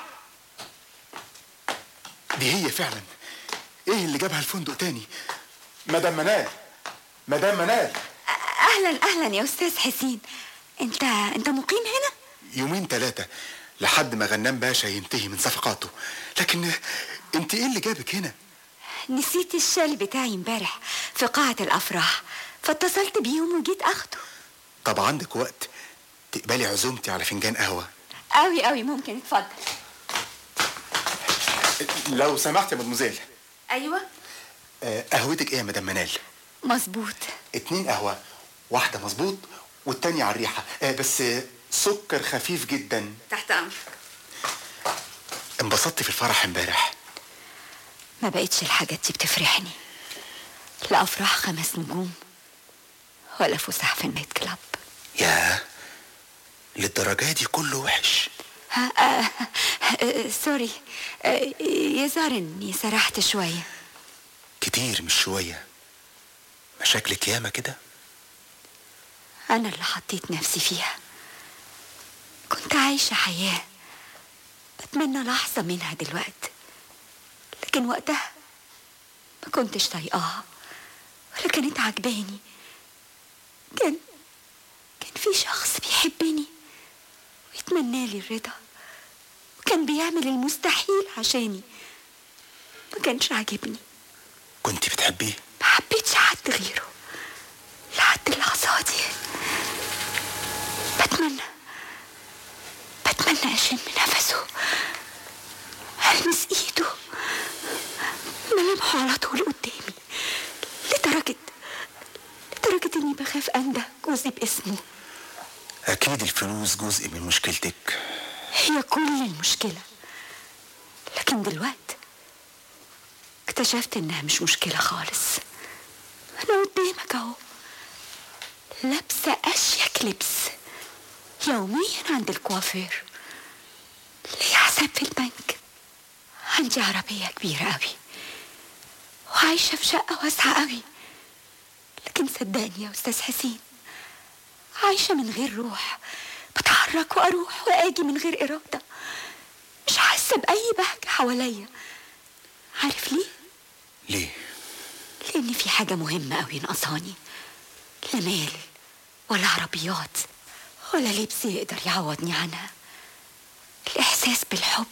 دي هي فعلا ايه اللي جابها الفندق تاني مدام منال مدام منال اهلا اهلا يا استاذ حسين انت انت مقيم هنا يومين ثلاثة لحد ما غنام باشا ينتهي من صفقاته لكن انت ايه اللي جابك هنا نسيت الشال بتاعي امبارح في قاعة الافراح فاتصلت بيهم وجيت اخده طب عندك وقت تقبلي عزومتي على فنجان قهوة قوي قوي ممكن اتفضل لو سمحت يا مدموزيل ايوه آه، قهوتك ايه يا مدام منال مظبوط اتنين قهوة واحدة مظبوط والتانية على الريحة آه، بس آه، سكر خفيف جدا تحت امرك انبسطت في الفرح امبارح ما بقتش الحاجات دي بتفرحني لا افراح خمس نجوم ولا فسح في النايت كلاب يا للدرجة دي كله وحش ها آه آه سوري آه يظهر اني سرحت شويه كتير مش شوية مشاكلك ياما كده انا اللي حطيت نفسي فيها كنت عايشه حياه اتمنى لحظه منها دلوقتي لكن وقتها ما كنتش طايقاها ولا كانت عجباني كان كان في شخص بيحبني ويتمنى لي الرضا وكان بيعمل المستحيل عشاني ما كانش عاجبني كنت بتحبيه ما حبيتش حد غيره لحد اللحظة دي بتمنى بتمنى أشم نفسه ألمس إيده ملامحه على طول قدامي لدرجة لدرجة إني بخاف أنده جوزي باسمه اكيد الفلوس جزء من مشكلتك هي كل المشكلة لكن دلوقتي اكتشفت إنها مش مشكلة خالص أنا قدامك أهو لابسة أشيك لبس يوميا عند الكوافير ليا حساب في البنك عندي عربية كبيرة أوي وعايشة في شقة واسعة أوي لكن صدقني يا أستاذ حسين عايشة من غير روح بتحرك وأروح وأجي من غير إرادة مش حاسة بأي بهجة حواليا عارف ليه؟ ليه لأن في حاجة مهمة أوي ناقصاني لا مال ولا عربيات ولا لبس يقدر يعوضني عنها الإحساس بالحب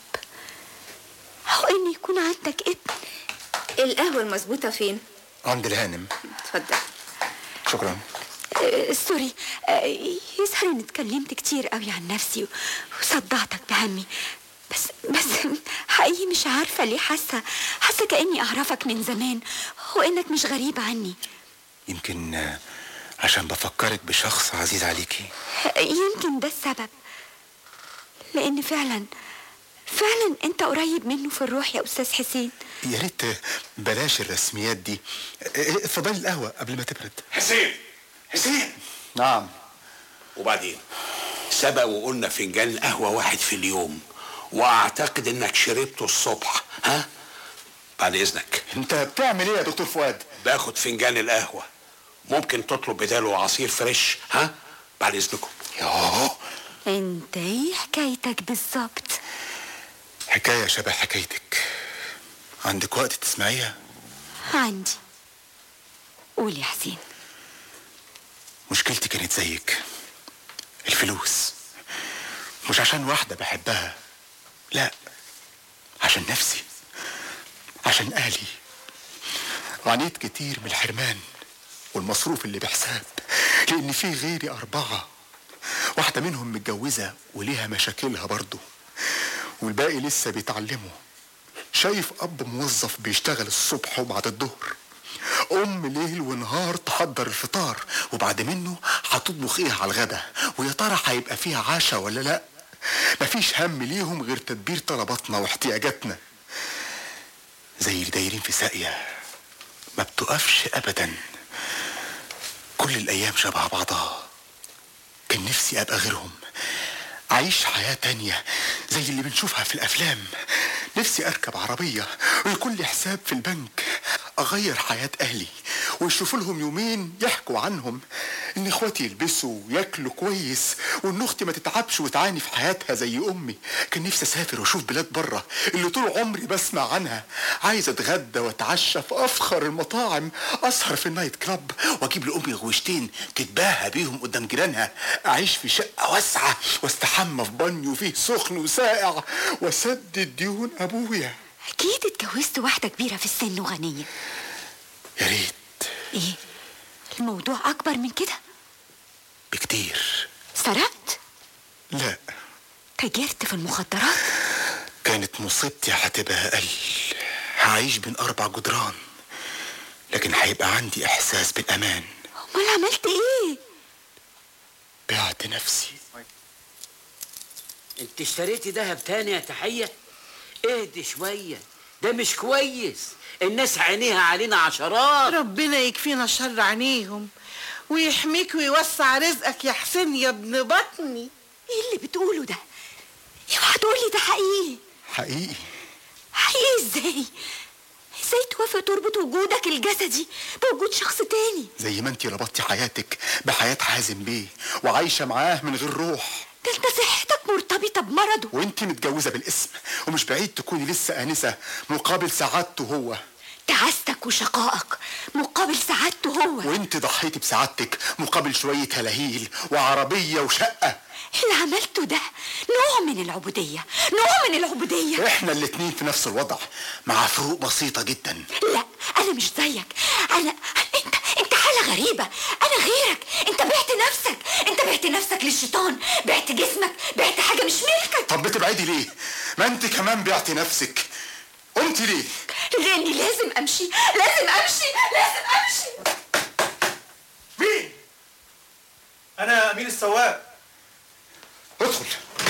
أو إن يكون عندك ابن القهوة المظبوطة فين؟ عند الهانم اتفضل شكرا آه، سوري آه، يظهر إني اتكلمت كتير قوي عن نفسي وصدعتك بهمي بس بس حقيقي مش عارفة ليه حاسة حاسة كأني أعرفك من زمان وإنك مش غريب عني يمكن آه، عشان بفكرك بشخص عزيز عليكي يمكن ده السبب لأن فعلا فعلا أنت قريب منه في الروح يا أستاذ حسين يا ريت بلاش الرسميات دي اتفضلي القهوة قبل ما تبرد حسين حسين نعم وبعدين سبق وقلنا فنجان قهوة واحد في اليوم واعتقد انك شربته الصبح ها بعد اذنك انت بتعمل ايه يا دكتور فؤاد باخد فنجان القهوة ممكن تطلب بداله عصير فريش ها بعد اذنكم يوه أنت إيه حكايتك بالظبط حكاية شبه حكايتك عندك وقت تسمعيها عندي قول يا حسين مشكلتي كانت زيك الفلوس مش عشان واحدة بحبها لا عشان نفسي عشان أهلي عانيت كتير من الحرمان والمصروف اللي بحساب لأن في غيري أربعة واحدة منهم متجوزة وليها مشاكلها برضه والباقي لسه بيتعلموا شايف أب موظف بيشتغل الصبح وبعد الظهر أم ليل ونهار تحضر الفطار وبعد منه هتطبخ إيه على الغدا ويا ترى هيبقى فيها عشاء ولا لأ مفيش هم ليهم غير تدبير طلباتنا واحتياجاتنا زي اللي دايرين في ساقية ما بتقفش أبدا كل الأيام شبه بعضها كان نفسي أبقى غيرهم أعيش حياة تانية زي اللي بنشوفها في الأفلام نفسي أركب عربية ويكون لي حساب في البنك أغير حياة أهلي ويشوفوا لهم يومين يحكوا عنهم إن إخواتي يلبسوا وياكلوا كويس وإن أختي ما تتعبش وتعاني في حياتها زي أمي كان نفسي أسافر وأشوف بلاد بره اللي طول عمري بسمع عنها عايز أتغدى وأتعشى في أفخر المطاعم أسهر في النايت كلاب وأجيب لأمي غوشتين تتباهى بيهم قدام جيرانها أعيش في شقة واسعة واستحمى في بانيو فيه سخن وساقع وأسدد ديون أبويا أكيد اتجوزت واحدة كبيرة في السن وغنية يا ريت إيه الموضوع أكبر من كده بكتير سرقت لا تاجرت في المخدرات كانت مصيبتي هتبقى أقل هعيش بين أربع جدران لكن هيبقى عندي إحساس بالأمان أمال عملت إيه بعت نفسي انت اشتريتي دهب تاني يا تحية اهدي شوية ده مش كويس الناس عينيها علينا عشرات ربنا يكفينا شر عينيهم ويحميك ويوسع رزقك يا حسين يا ابن بطني ايه اللي بتقوله ده اوعى تقولي ده حقيقي حقيقي حقيقي ازاي ازاي توافق تربط وجودك الجسدي بوجود شخص تاني زي ما انتي ربطتي حياتك بحياة حازم بيه وعايشة معاه من غير روح ده انت صحتك مرتبطة بمرضه وانتي متجوزة بالاسم ومش بعيد تكوني لسه آنسة مقابل سعادته هو تعاستك وشقائك مقابل سعادته هو وانت ضحيتي بسعادتك مقابل شوية هلاهيل وعربية وشقة اللي عملته ده نوع من العبودية نوع من العبودية احنا الاتنين في نفس الوضع مع فروق بسيطة جدا لا انا مش زيك انا انت انت حالة غريبة انا غيرك انت بعت نفسك انت بعت نفسك للشيطان بعت جسمك بعت حاجة مش ملكك طب بتبعدي ليه ما انت كمان بعتي نفسك قمتي ليه لاني لازم امشي لازم امشي لازم امشي مين انا امين السواق ادخل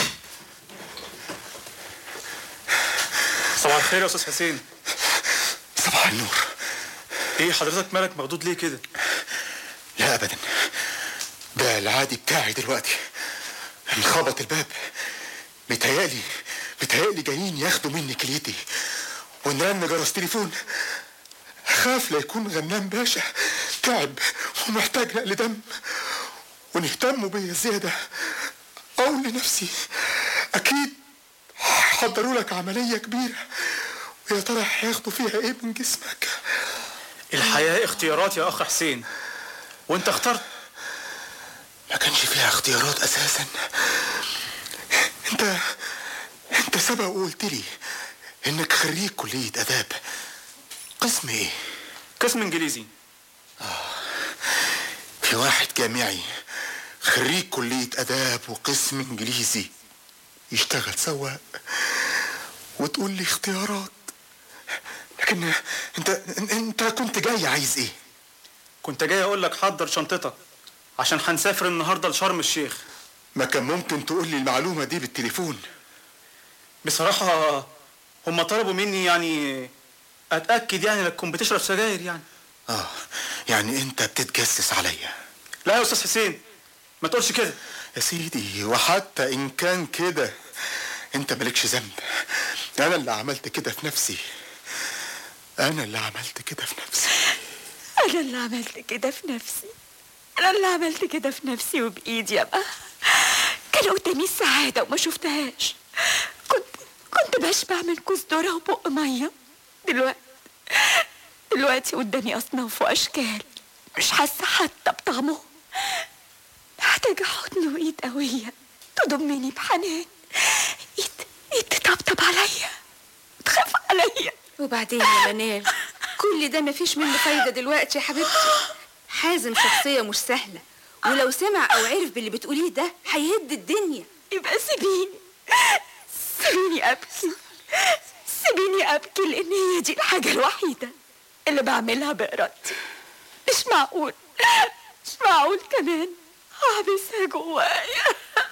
صباح الخير يا استاذ حسين صباح النور ايه حضرتك مالك مخضوض ليه كده لا ابدا ده العادي بتاعي دلوقتي انخبط الباب متهيألي متهيألي جايين ياخدوا مني كليتي وان رن جرس تليفون خاف لا يكون غنام باشا تعب ومحتاج نقل دم ونهتموا بيا زيادة أقول لنفسي أكيد حضروا لك عملية كبيرة ويا ترى هياخدوا فيها إيه من جسمك الحياه اختيارات يا اخ حسين وانت اخترت ما كانش فيها اختيارات أساسا أنت أنت سبق وقلت لي إنك خريج كلية آداب قسم إيه؟ قسم انجليزي في واحد جامعي خريج كلية آداب وقسم إنجليزي يشتغل سواق وتقول لي اختيارات لكن انت انت كنت جاي عايز ايه؟ كنت جاي اقول لك حضر شنطتك عشان هنسافر النهارده لشرم الشيخ ما كان ممكن تقول لي المعلومة دي بالتليفون بصراحه هم طلبوا مني يعني اتاكد يعني انك تكون بتشرب سجاير يعني اه يعني انت بتتجسس عليا لا يا استاذ حسين ما تقولش كده يا سيدي وحتى ان كان كده انت مالكش ذنب انا اللي عملت كده في نفسي انا اللي عملت كده في نفسي انا اللي عملت كده في نفسي انا اللي عملت كده في نفسي وبايدي يا بقى كان قدامي السعادة وما شفتهاش كنت كنت بشبع من كوز ذرة وبق مية دلوقتي دلوقتي قدامي أصناف وأشكال مش حاسة حتى بطعمهم محتاجة حضن وإيد قوية تضمني بحنان إيد إيد تطبطب عليا تخاف عليا وبعدين يا منال كل ده مفيش منه فايدة دلوقتي يا حبيبتي حازم شخصية مش سهلة ولو سمع أو عرف باللي بتقوليه ده هيهد الدنيا يبقى سيبيني سيبيني أبكي سيبيني أبكي لأن هي دي الحاجة الوحيدة اللي بعملها بإرادتي مش معقول مش معقول كمان هحبسها جوايا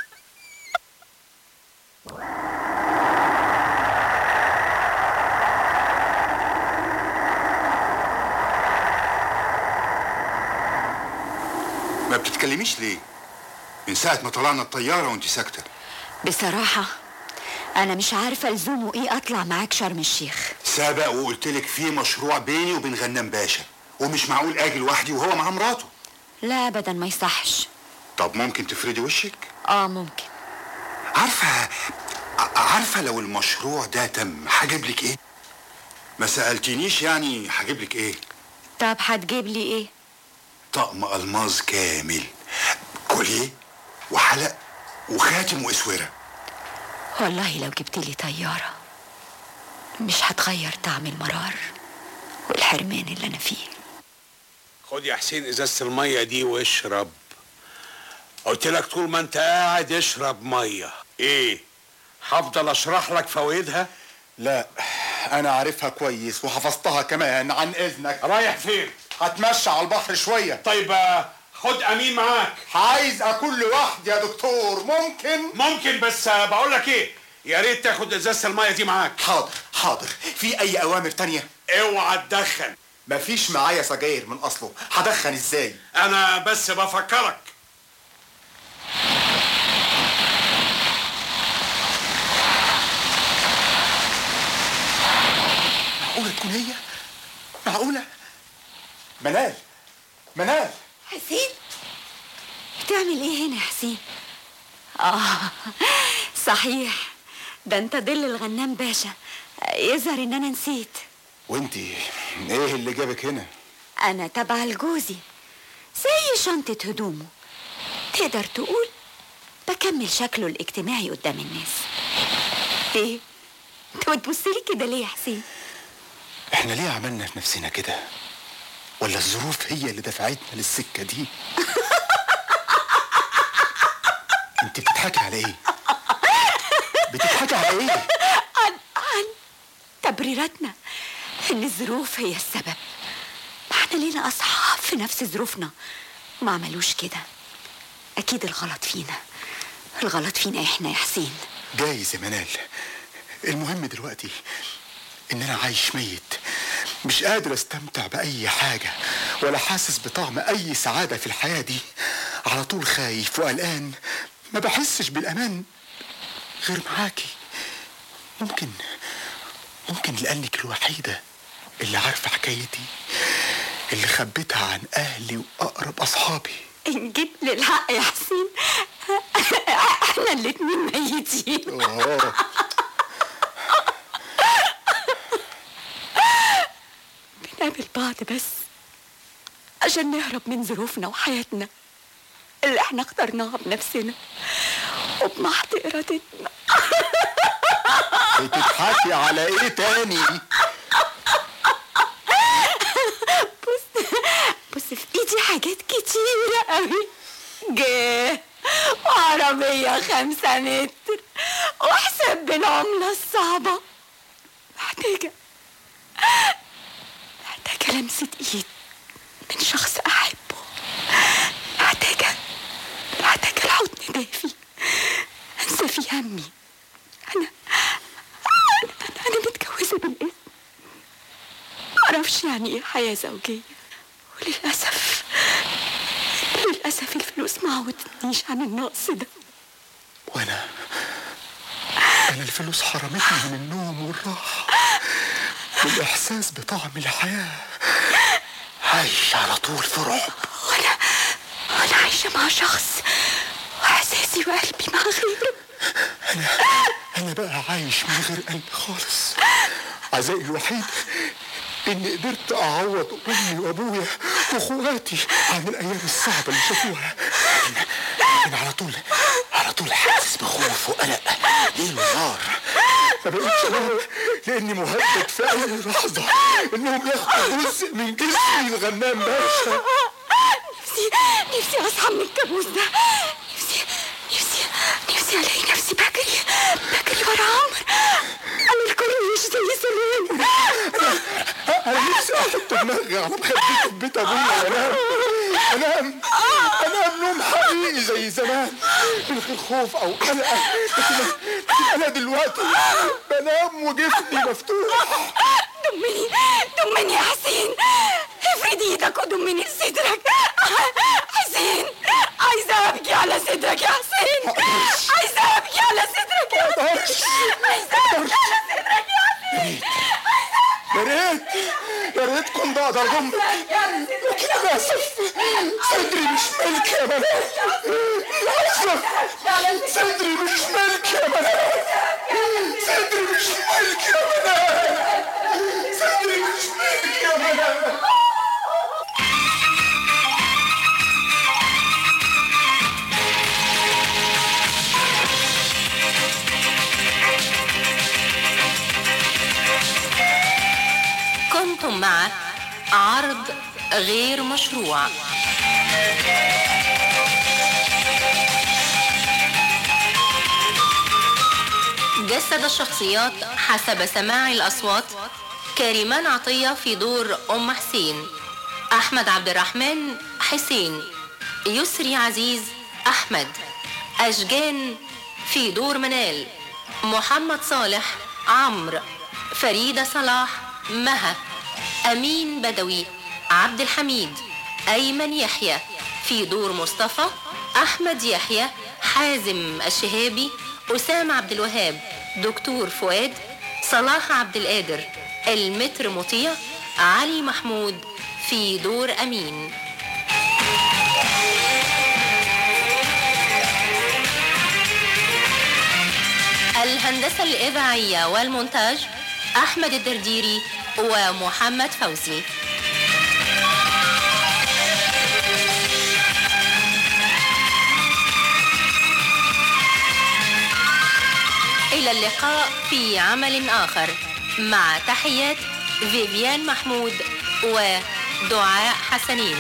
ما بتتكلميش ليه من ساعة ما طلعنا الطيارة وانت ساكتة بصراحة أنا مش عارفة لزومه إيه أطلع معاك شرم الشيخ سابق وقلت لك في مشروع بيني وبين غنام باشا ومش معقول اجي لوحدي وهو مع مراته لا أبدا ما يصحش طب ممكن تفردي وشك آه ممكن عارفة ع- عارفة لو المشروع ده تم هجيب لك ايه ما سألتنيش يعني هجيب لك ايه طب هتجيب لي إيه طقم الماظ كامل كوليه وحلق وخاتم واسوره والله لو جبت لي طيارة مش هتغير طعم المرار والحرمان اللي أنا فيه خد يا حسين ازازه الميه دي واشرب قلت لك طول ما انت قاعد اشرب ميه ايه هفضل اشرح لك فوائدها لا انا عارفها كويس وحفظتها كمان عن اذنك رايح فين هتمشى على البحر شويه طيب آه، خد امين معاك عايز اكون لوحدي يا دكتور ممكن ممكن بس آه، بقول لك ايه يا ريت تاخد ازازه الميه دي معاك حاضر حاضر في اي اوامر تانية اوعى تدخن مفيش معايا سجاير من اصله هدخن ازاي انا بس بفكرك معقوله تكون هي معقوله منال منال حسين بتعمل ايه هنا يا حسين اه صحيح ده انت ظل الغنام باشا يظهر ان انا نسيت وانتي ايه اللي جابك هنا أنا تبع لجوزي زي شنطة هدومه تقدر تقول بكمل شكله الاجتماعي قدام الناس ايه انت بتبصلي كده ليه يا حسين احنا ليه عملنا في نفسنا كده ولا الظروف هي اللي دفعتنا للسكه دي انت بتضحكي على ايه بتضحكي على ايه عن عن تبريراتنا ان الظروف هي السبب ما احنا لينا اصحاب في نفس ظروفنا ما عملوش كده اكيد الغلط فينا الغلط فينا احنا يا حسين جايز يا منال المهم دلوقتي ان انا عايش ميت مش قادر استمتع باي حاجه ولا حاسس بطعم اي سعاده في الحياه دي على طول خايف وقلقان ما بحسش بالامان غير معاكي ممكن ممكن لانك الوحيده اللي عارفه حكايتي اللي خبيتها عن اهلي واقرب اصحابي ان جيت للحق يا حسين احنا الاتنين ميتين آه. بنقابل بعض بس عشان نهرب من ظروفنا وحياتنا اللي احنا اخترناها بنفسنا وبمحض ارادتنا بتضحكي على ايه تاني بص بص في ايدي حاجات كتيرة قوي جاه وعربية خمسة متر وحساب بالعملة الصعبة محتاجة محتاجة لمسة ايد من شخص احبه محتاجة محتاجة الحضن دافي انسى فيه همي انا انا, أنا متجوزة بالاسم معرفش يعني ايه حياة زوجية وللأسف للأسف الفلوس ما عودتنيش عن النقص ده وانا انا الفلوس حرمتني من النوم والراحه والاحساس بطعم الحياه عايش على طول في رعب وانا وانا عايشة مع شخص واحساسي وقلبي مع غيره انا انا بقى عايش من غير قلب خالص عزائي الوحيد اني قدرت اعوض امي وابويا واخواتي عن الايام الصعبه اللي شافوها انا انا على طول على طول حاسس بخوف وقلق ليل ونهار ما بقتش انام لاني مهدد في اي لحظه انهم ياخدوا جزء من جسمي الغنام باشا نفسي نفسي اصحى من الكابوس ده نفسي نفسي نفسي الاقي نفسي بجري بجري ورا عمرو اعمل كورنيش زي سليم انا نفسي احط دماغي على مخدتي في بيت ابويا وانام انام انام نوم حقيقي زي زمان من غير خوف او قلق لكن لكن انا دلوقتي بنام وجفني مفتوح دمني دمني يا حسين افرد ايدك ودمني لصدرك حسين عايزة ابكي على صدرك يا حسين عايزة ابكي على صدرك يا حسين عايزة ابكي على صدرك يا حسين يا ريت يا ريت كنت اقدر اضمك لكن للاسف صدري مش ملك يا بنات للاسف صدري مش ملك يا بنات صدري مش ملك يا بنات صدري مش ملك يا بنات كنتم مع عرض غير مشروع جسد الشخصيات حسب سماع الأصوات كريمان عطية في دور أم حسين أحمد عبد الرحمن حسين يسري عزيز أحمد أشجان في دور منال محمد صالح عمرو فريدة صلاح مها أمين بدوي عبد الحميد أيمن يحيى في دور مصطفى أحمد يحيى حازم الشهابي أسامة عبد الوهاب دكتور فؤاد صلاح عبد القادر المتر مطيع علي محمود في دور أمين الهندسة الإذاعية والمونتاج أحمد الدرديري ومحمد فوزي إلى اللقاء في عمل آخر مع تحيات فيفيان محمود ودعاء حسنين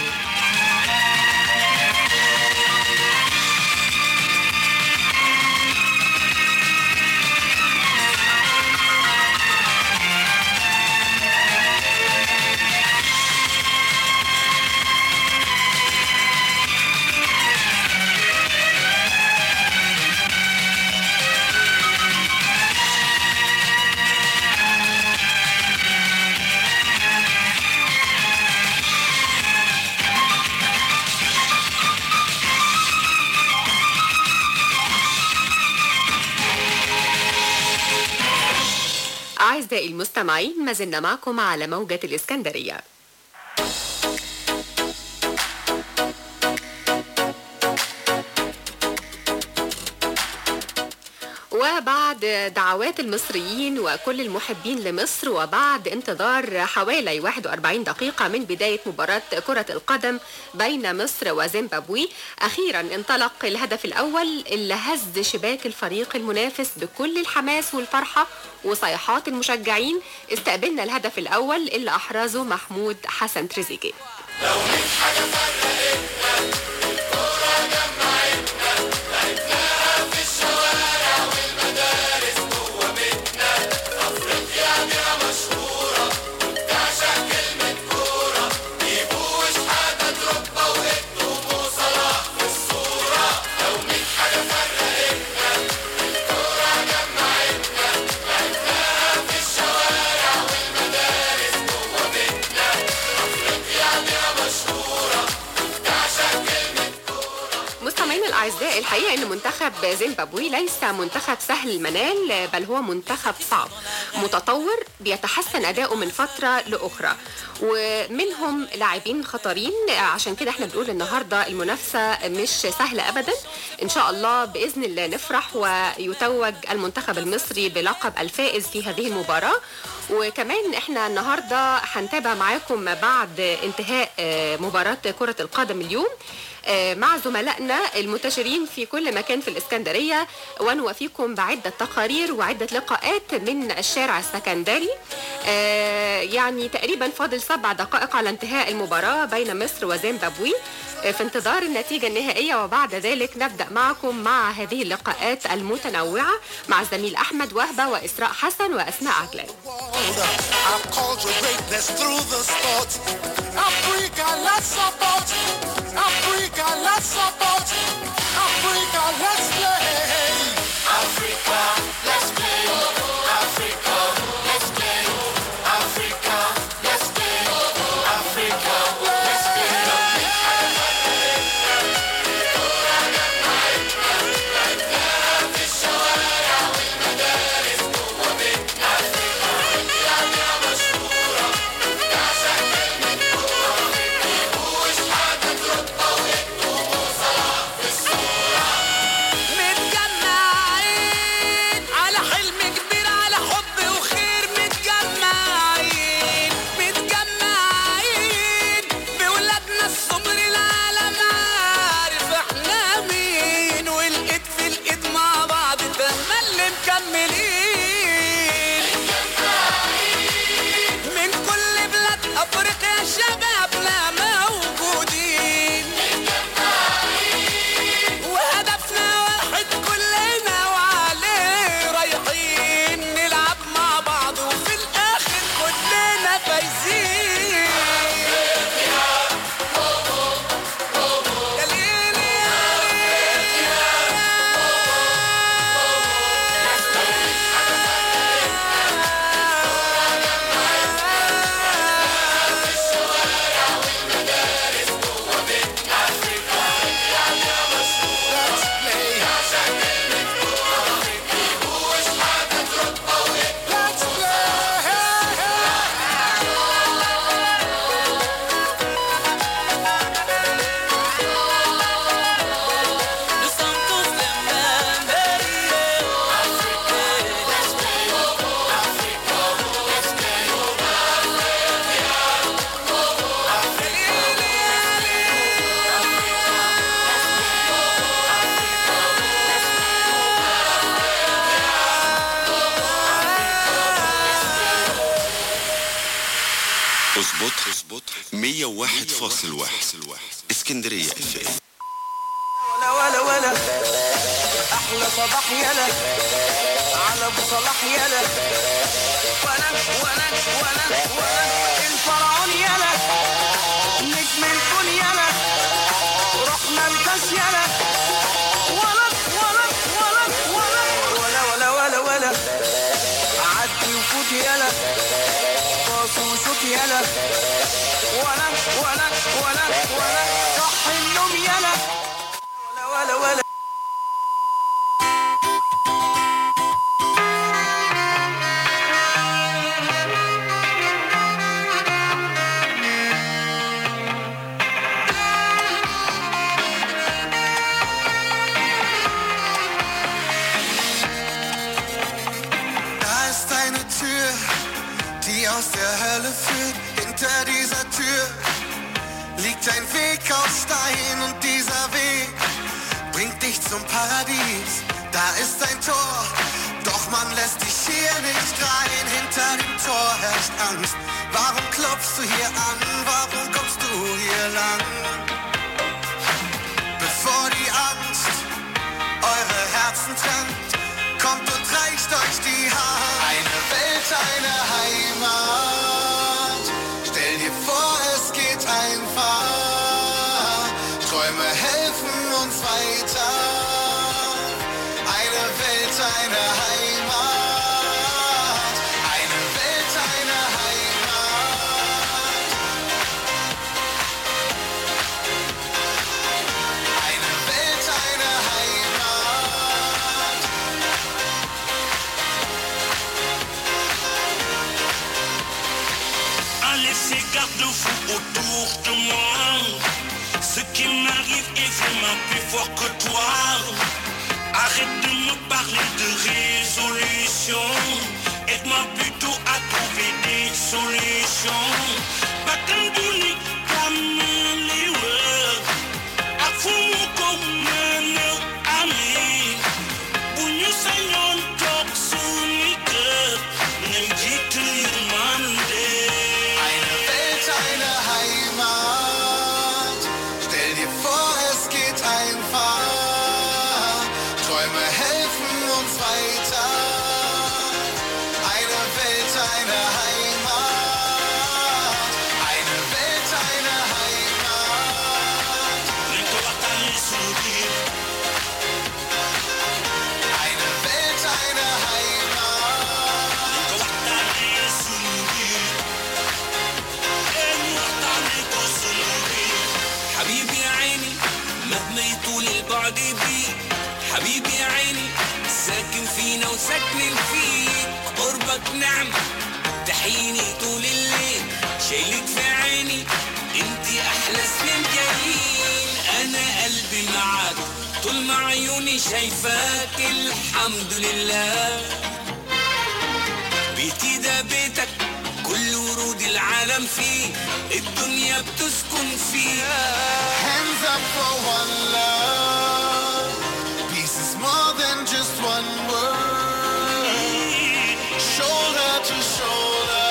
أعزائي المستمعين ما زلنا معكم على موجة الإسكندرية وبعد دعوات المصريين وكل المحبين لمصر وبعد انتظار حوالي 41 دقيقة من بداية مباراة كرة القدم بين مصر وزيمبابوي أخيرا انطلق الهدف الأول اللي هز شباك الفريق المنافس بكل الحماس والفرحة وصيحات المشجعين استقبلنا الهدف الأول اللي أحرزه محمود حسن تريزيجيه مستمعينا الاعزاء الحقيقه ان منتخب زيمبابوي ليس منتخب سهل المنال بل هو منتخب صعب متطور بيتحسن اداؤه من فتره لاخرى ومنهم لاعبين خطرين عشان كده احنا بنقول النهارده المنافسه مش سهله ابدا ان شاء الله باذن الله نفرح ويتوج المنتخب المصري بلقب الفائز في هذه المباراه وكمان احنا النهارده هنتابع معاكم بعد انتهاء آه، مباراه كره القدم اليوم آه، مع زملائنا المنتشرين في كل مكان في الإسكندرية ونوافيكم بعدة تقارير وعدة لقاءات من الشارع السكندري آه، يعني تقريبا فاضل سبع دقائق على انتهاء المباراة بين مصر وزيمبابوي آه، في انتظار النتيجة النهائية وبعد ذلك نبدأ معكم مع هذه اللقاءات المتنوعة مع الزميل أحمد وهبة وإسراء حسن وأسماء عجلان I've called your greatness through the sport. Africa, let's support. Africa, let's support. Africa, let's play. Africa, let's play. Africa, let's play. Africa, let's play. Africa, let's play. اظبط اظبط 101.1 اسكندرية اف ام ولا ولا ولا احلى صباح يلا على ابو صلاح يلا ولا ولا ولا ولا الفرعون يلا نجم الكون يلا رحنا الكاس يلا ولا ولا ولا ولا ولا ولا ولا ولا عدي وفوت يلا باص وشوت يلا ولا ولا ولا ولا صح النوم يلا ولا ولا ولا Da ist eine Tür, die aus der Hölle führt. Hinter dieser Tür liegt ein Weg aus Stein und dieser Weg bringt dich zum Paradies. Da ist ein Tor, doch man lässt dich hier nicht rein. Hinter dem Tor herrscht Angst. Warum klopfst du hier an? Warum kommst du hier lang? Bevor die Angst eure Herzen trennt, kommt und reicht euch die Hand. Eine Welt, eine Heimat. Stell dir vor, es geht einfach. Träume helfen uns weiter. Eine Welt, eine Heimat. Eine Welt, eine Heimat. Eine Welt, eine Heimat. Allez, ces garde-fous autour de moi. Ce qui m'arrive est vraiment plus fort que toi. Arrête de me parler de résolution. Aide-moi plutôt à trouver des solutions. Bakkan bu nit tàmmaliwa ak fu mu ko mën a amee. Bu ñu sañoon toog suñu kër ngay jiitu yërmande. Eine Welt, eine Heimat. Stell dir vor, es geht einfach. Träume helfen uns weiter. Eine Welt, eine Heimat. Eine Welt, eine Heimat. Eine Welt, eine حبيبي يا عيني مهما يطول البعد بيك حبيبي يا عيني ساكن فينا وساكن فيك قربك نعمة تحيني طول الليل شايلك في عيني انتي احلى سنين جايين انا قلبي معاك طول ما عيوني شايفاك الحمد لله بيتي ده بيتك كل ورود العالم فيه الدنيا بتسكن فيه Hands up for one love. Peace is more than just one word. Shoulder to shoulder.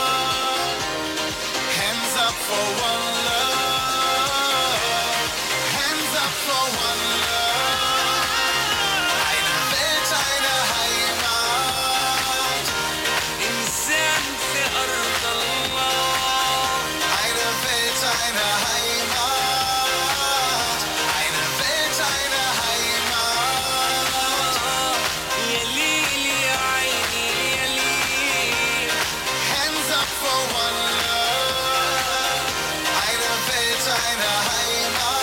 Hands up for one love. Hands up for one love. Eine Welt, eine Heimat. إنسان في أرض الله Eine Welt, eine Heimat. Eine Welt, eine Heimat. يا ليل يا عيني يا ليل Hands up for one love. Eine Welt, eine Heimat.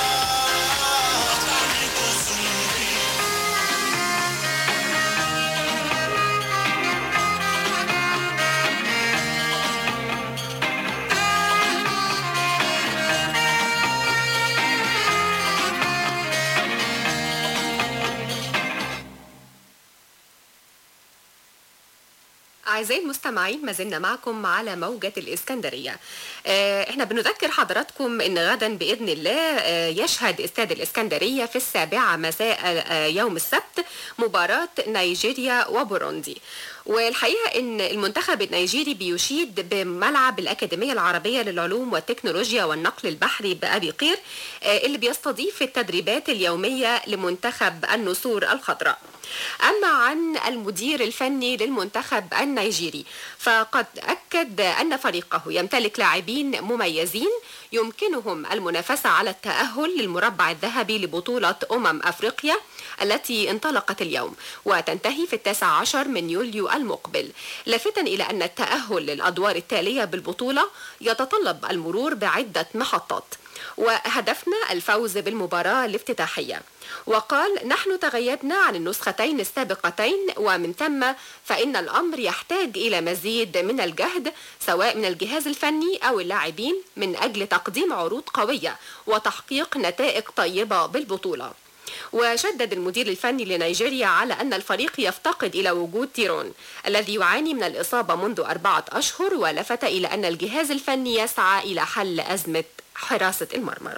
أعزائي المستمعين ما زلنا معكم على موجة الإسكندرية آه، احنا بنذكر حضراتكم ان غدا بإذن الله آه، يشهد استاد الإسكندرية في السابعة مساء آه، يوم السبت مباراة نيجيريا وبوروندي والحقيقة أن المنتخب النيجيري بيشيد بملعب الأكاديمية العربية للعلوم والتكنولوجيا والنقل البحري بأبي قير آه، اللي بيستضيف التدريبات اليومية لمنتخب النسور الخضراء أما عن المدير الفني للمنتخب النيجيري فقد أكد أن فريقه يمتلك لاعبين مميزين يمكنهم المنافسة على التأهل للمربع الذهبي لبطولة أمم أفريقيا التي انطلقت اليوم وتنتهي في التاسع عشر من يوليو المقبل لافتا إلى أن التأهل للأدوار التالية بالبطولة يتطلب المرور بعدة محطات وهدفنا الفوز بالمباراة الافتتاحية وقال نحن تغيبنا عن النسختين السابقتين ومن ثم فإن الأمر يحتاج إلى مزيد من الجهد سواء من الجهاز الفني أو اللاعبين من أجل تقديم عروض قوية وتحقيق نتائج طيبة بالبطولة وشدد المدير الفني لنيجيريا على أن الفريق يفتقد إلى وجود تيرون الذي يعاني من الإصابة منذ أربعة أشهر ولفت إلى أن الجهاز الفني يسعى إلى حل أزمة حراسة المرمى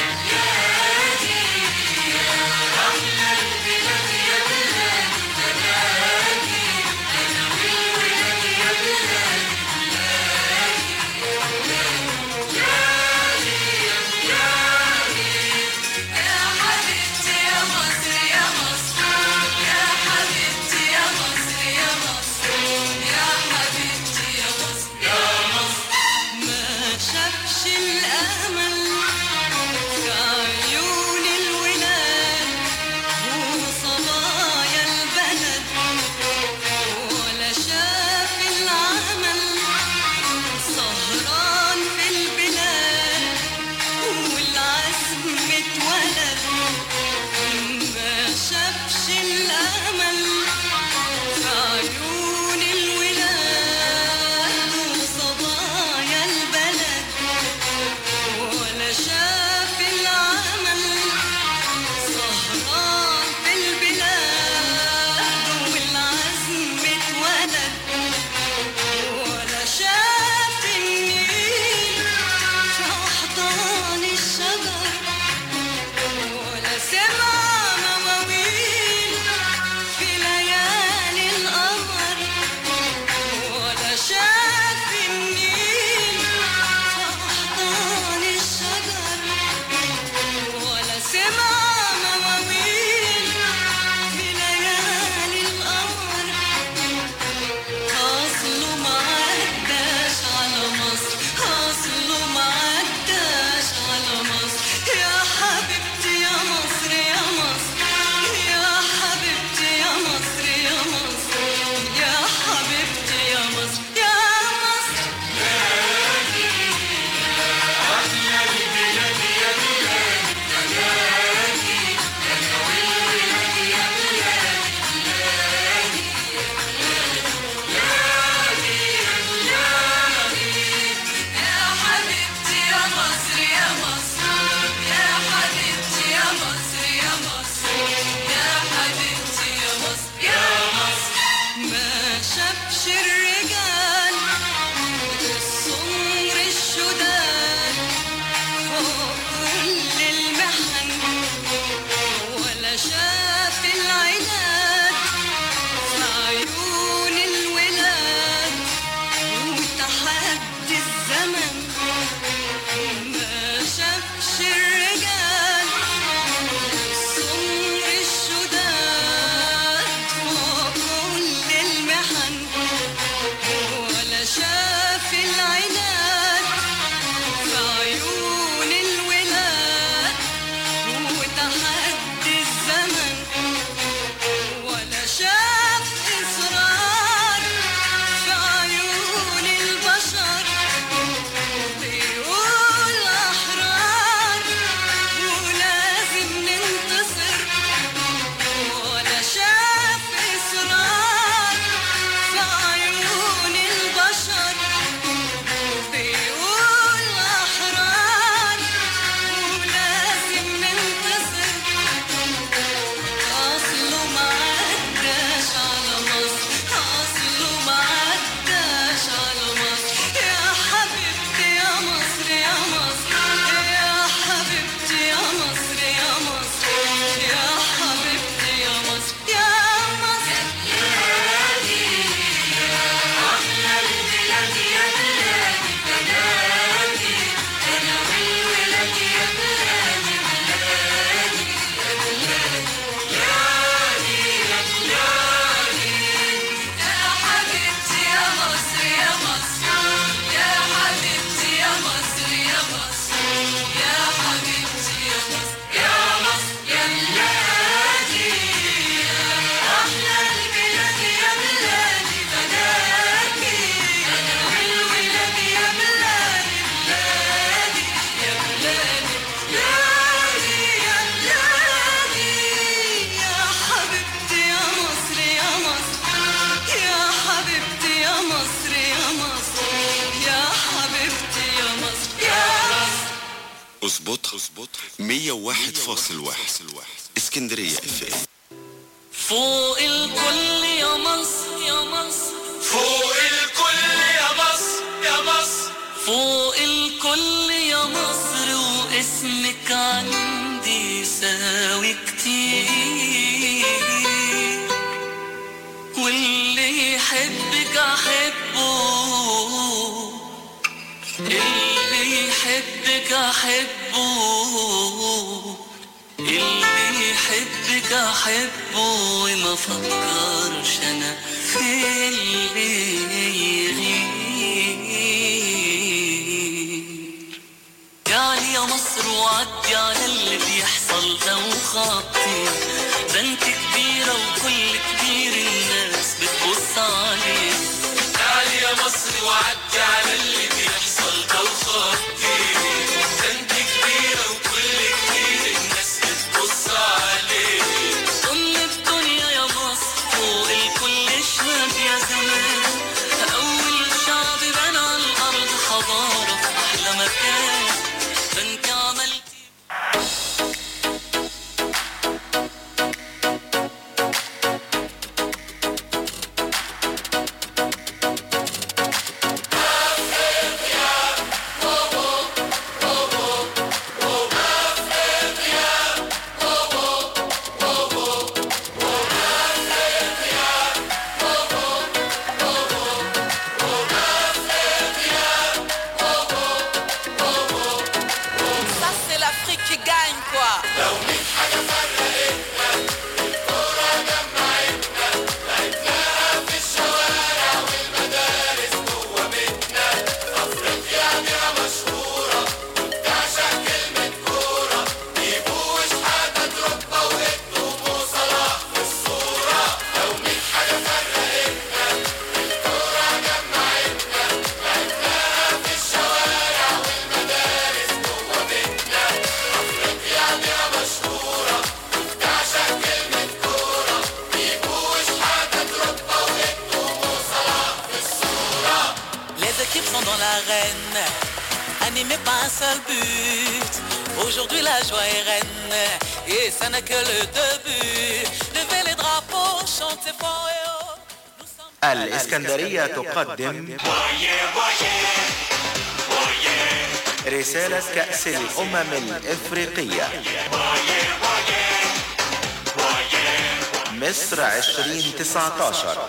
يا 101.1 اسكندرية اف ام فوق الكل يا مصر يا مصر فوق الكل يا مصر يا مصر فوق الكل يا مصر واسمك عندي يساوي كتير واللي يحبك احبه اللي يحبك احبه اللي يحبك احبه وما فكرش انا في اللي يغير يعني يا مصر وعدي على اللي بيحصل ده وخطي ده انت كبيرة وكل كبير الناس بتبص عليه تعالي يا مصر وعدي على اللي بيحصل ده وخطي ده انت كبيرة وكل كبير الناس بتبص عليه ام الدنيا يا مصر فوق الكل اشهد يا زمان اول شعب بنى على الارض حضارة في احلى مكان ده انت عملتي Ça c'est l'Afrique qui gagne quoi Les équipes sont dans l'arène, animées par un seul but. Aujourd'hui la joie est reine, et ça n'est que le début. Levez les drapeaux, chantez fort et haut. الإسكندرية تقدم رسالة كأس الأمم الإفريقية مصر 2019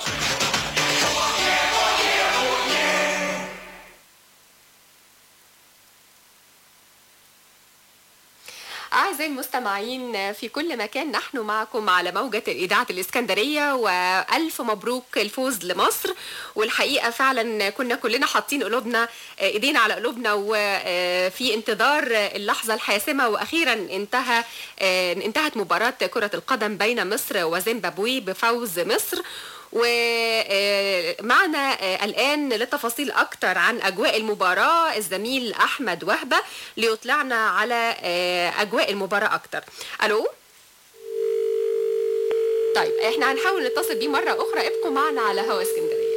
أعزائي المستمعين في كل مكان نحن معكم على موجة الإذاعة الإسكندرية وألف مبروك الفوز لمصر والحقيقة فعلا كنا كلنا حاطين قلوبنا إيدينا على قلوبنا وفي انتظار اللحظة الحاسمة وأخيرا انتهى انتهت مباراة كرة القدم بين مصر وزيمبابوي بفوز مصر ومعنا الآن للتفاصيل أكتر عن أجواء المباراة الزميل أحمد وهبة ليطلعنا على أجواء المباراة أكتر ألو طيب احنا هنحاول نتصل بيه مرة أخرى ابقوا معنا على هوا اسكندرية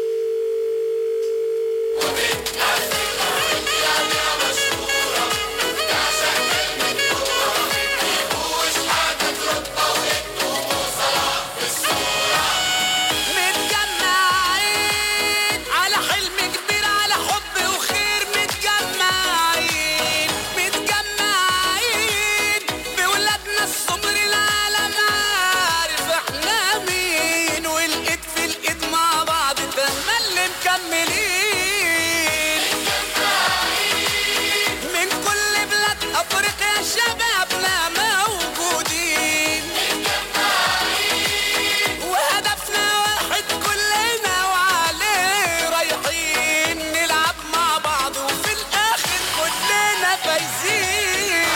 متجمعين على حلم كبير على حب وخير متجمعين متجمعين بولادنا الصبر العالم عارف احنا مين والايد في الايد مع بعض تملي مكملين من كل بلاد افريقيا شبابنا موجودين وهدفنا واحد كلنا وعليه رايحين نلعب مع بعض وفي الاخر كلنا فايزين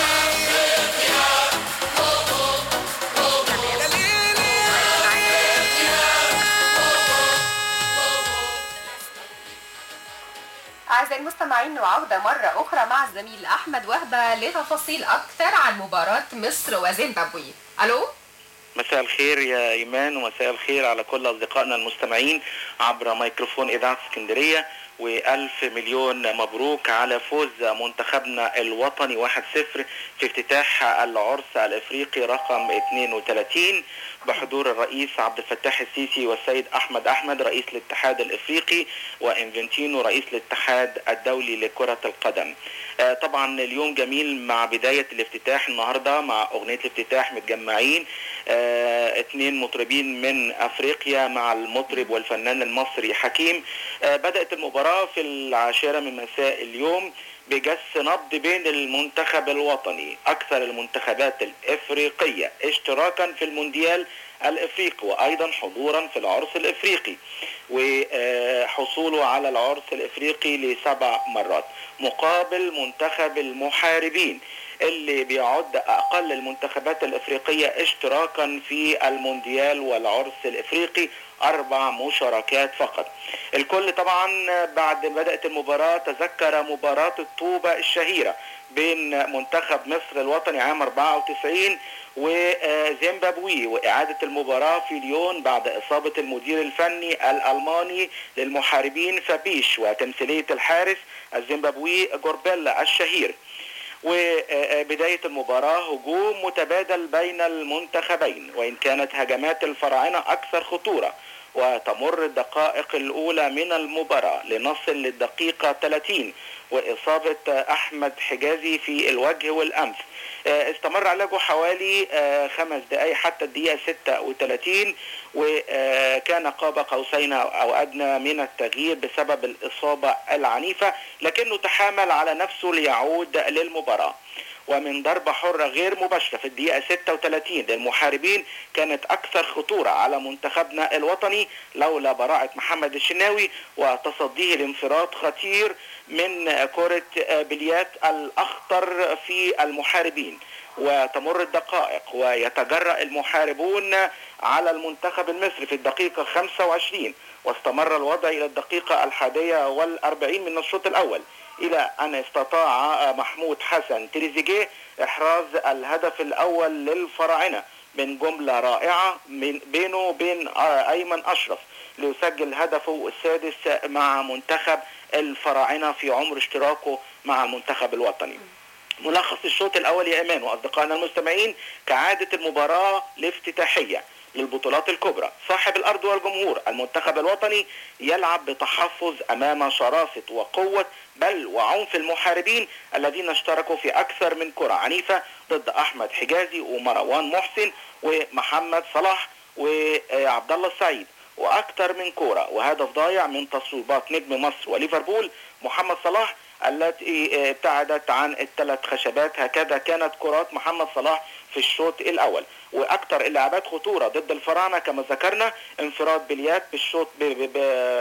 أعزائي المستمعين وعودة مرة أخرى مع الزميل أحمد وهبة لتفاصيل أكثر عن مباراة مصر وزيمبابوي ألو مساء الخير يا إيمان ومساء الخير على كل أصدقائنا المستمعين عبر ميكروفون إذاعة اسكندرية وألف مليون مبروك على فوز منتخبنا الوطني 1-0 في افتتاح العرس الإفريقي رقم 32 بحضور الرئيس عبد الفتاح السيسي والسيد أحمد أحمد رئيس الاتحاد الإفريقي وإنفنتينو رئيس الاتحاد الدولي لكرة القدم آه، طبعا اليوم جميل مع بداية الافتتاح النهاردة مع أغنية الافتتاح متجمعين آه، اتنين مطربين من أفريقيا مع المطرب والفنان المصري حكيم آه، بدأت المباراة في العاشرة من مساء اليوم بجس نبض بين المنتخب الوطني أكثر المنتخبات الإفريقية اشتراكا في المونديال الإفريقي وأيضا حضورا في العرس الإفريقي وحصوله على العرس الإفريقي لسبع مرات مقابل منتخب المحاربين اللي بيعد أقل المنتخبات الإفريقية اشتراكا في المونديال والعرس الإفريقي أربع مشاركات فقط الكل طبعا بعد بدأت المباراة تذكر مباراة الطوبة الشهيرة بين منتخب مصر الوطني عام 94 وزيمبابوي وإعادة المباراة في ليون بعد إصابة المدير الفني الألماني للمحاربين فابيش وتمثيلية الحارس الزيمبابوي جوربيلا الشهير وبداية المباراة هجوم متبادل بين المنتخبين وإن كانت هجمات الفراعنة أكثر خطورة وتمر الدقائق الأولى من المباراة لنصل للدقيقة 30 وإصابة أحمد حجازي في الوجه والأنف آه، استمر علاجه حوالي آه، خمس دقائق حتى الدقيقة 36 وكان قاب قوسين أو أدنى من التغيير بسبب الإصابة العنيفة لكنه تحامل على نفسه ليعود للمباراة ومن ضربة حرة غير مباشرة في الدقيقة 36 للمحاربين كانت أكثر خطورة على منتخبنا الوطني لولا براعة محمد الشناوي وتصديه لانفراد خطير من كرة بليات الأخطر في المحاربين وتمر الدقائق ويتجرأ المحاربون على المنتخب المصري في الدقيقة 25 واستمر الوضع إلى الدقيقة الحادية والأربعين من الشوط الأول إلى أن استطاع محمود حسن تريزيجيه إحراز الهدف الأول للفراعنة من جملة رائعة من بينه وبين أيمن أشرف ليسجل هدفه السادس مع منتخب الفراعنة في عمر اشتراكه مع المنتخب الوطني ملخص الشوط الأول يا إيمان وأصدقائنا المستمعين كعادة المباراة الافتتاحية للبطولات الكبرى صاحب الأرض والجمهور المنتخب الوطني يلعب بتحفظ أمام شراسة وقوة بل وعنف المحاربين الذين اشتركوا في أكثر من كرة عنيفة ضد أحمد حجازي ومروان محسن ومحمد صلاح وعبد الله السعيد واكثر من كوره وهدف ضايع من تصويبات نجم مصر وليفربول محمد صلاح التي ابتعدت عن الثلاث خشبات هكذا كانت كرات محمد صلاح في الشوط الاول واكثر اللاعبات خطوره ضد الفراعنه كما ذكرنا انفراد بليات بالشوط ب ب ب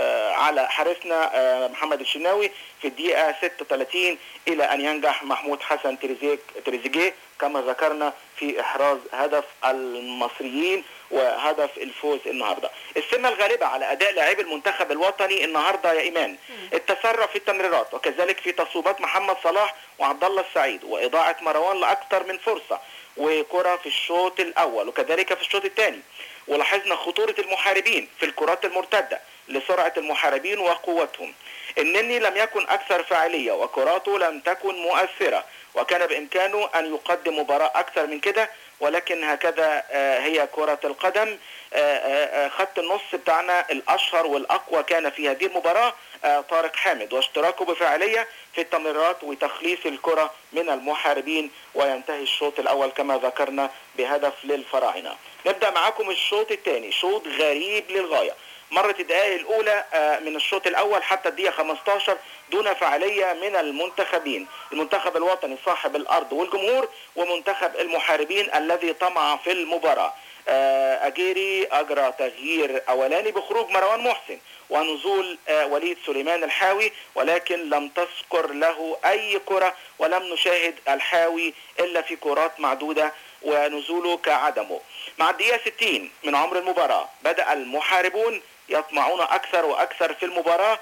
على حارسنا آه، محمد الشناوي في الدقيقه 36 الى ان ينجح محمود حسن تريزيك- تريزيجيه كما ذكرنا في احراز هدف المصريين وهدف الفوز النهارده. السمه الغالبه على اداء لاعبي المنتخب الوطني النهارده يا ايمان التسرع في التمريرات وكذلك في تصويبات محمد صلاح وعبد الله السعيد واضاعه مروان لاكثر من فرصه وكره في الشوط الاول وكذلك في الشوط الثاني ولاحظنا خطوره المحاربين في الكرات المرتده لسرعه المحاربين وقوتهم. النني لم يكن اكثر فاعليه وكراته لم تكن مؤثره وكان بامكانه ان يقدم مباراه اكثر من كده ولكن هكذا آه، هي كرة القدم آه، آه، آه، خط النص بتاعنا الأشهر والأقوى كان في هذه المباراة آه، طارق حامد واشتراكه بفاعلية في التمريرات وتخليص الكرة من المحاربين وينتهي الشوط الأول كما ذكرنا بهدف للفراعنة نبدأ معاكم الشوط الثاني شوط غريب للغاية مرت الدقائق الأولى آه، من الشوط الأول حتى الدقيقة 15 دون فعالية من المنتخبين المنتخب الوطني صاحب الأرض والجمهور ومنتخب المحاربين الذي طمع في المباراة آه، أجيري أجرى تغيير أولاني بخروج مروان محسن ونزول آه، وليد سليمان الحاوي ولكن لم تذكر له أي كرة ولم نشاهد الحاوي إلا في كرات معدودة ونزوله كعدمه مع الدقيقة 60 من عمر المباراة بدأ المحاربون يطمعون أكثر وأكثر في المباراة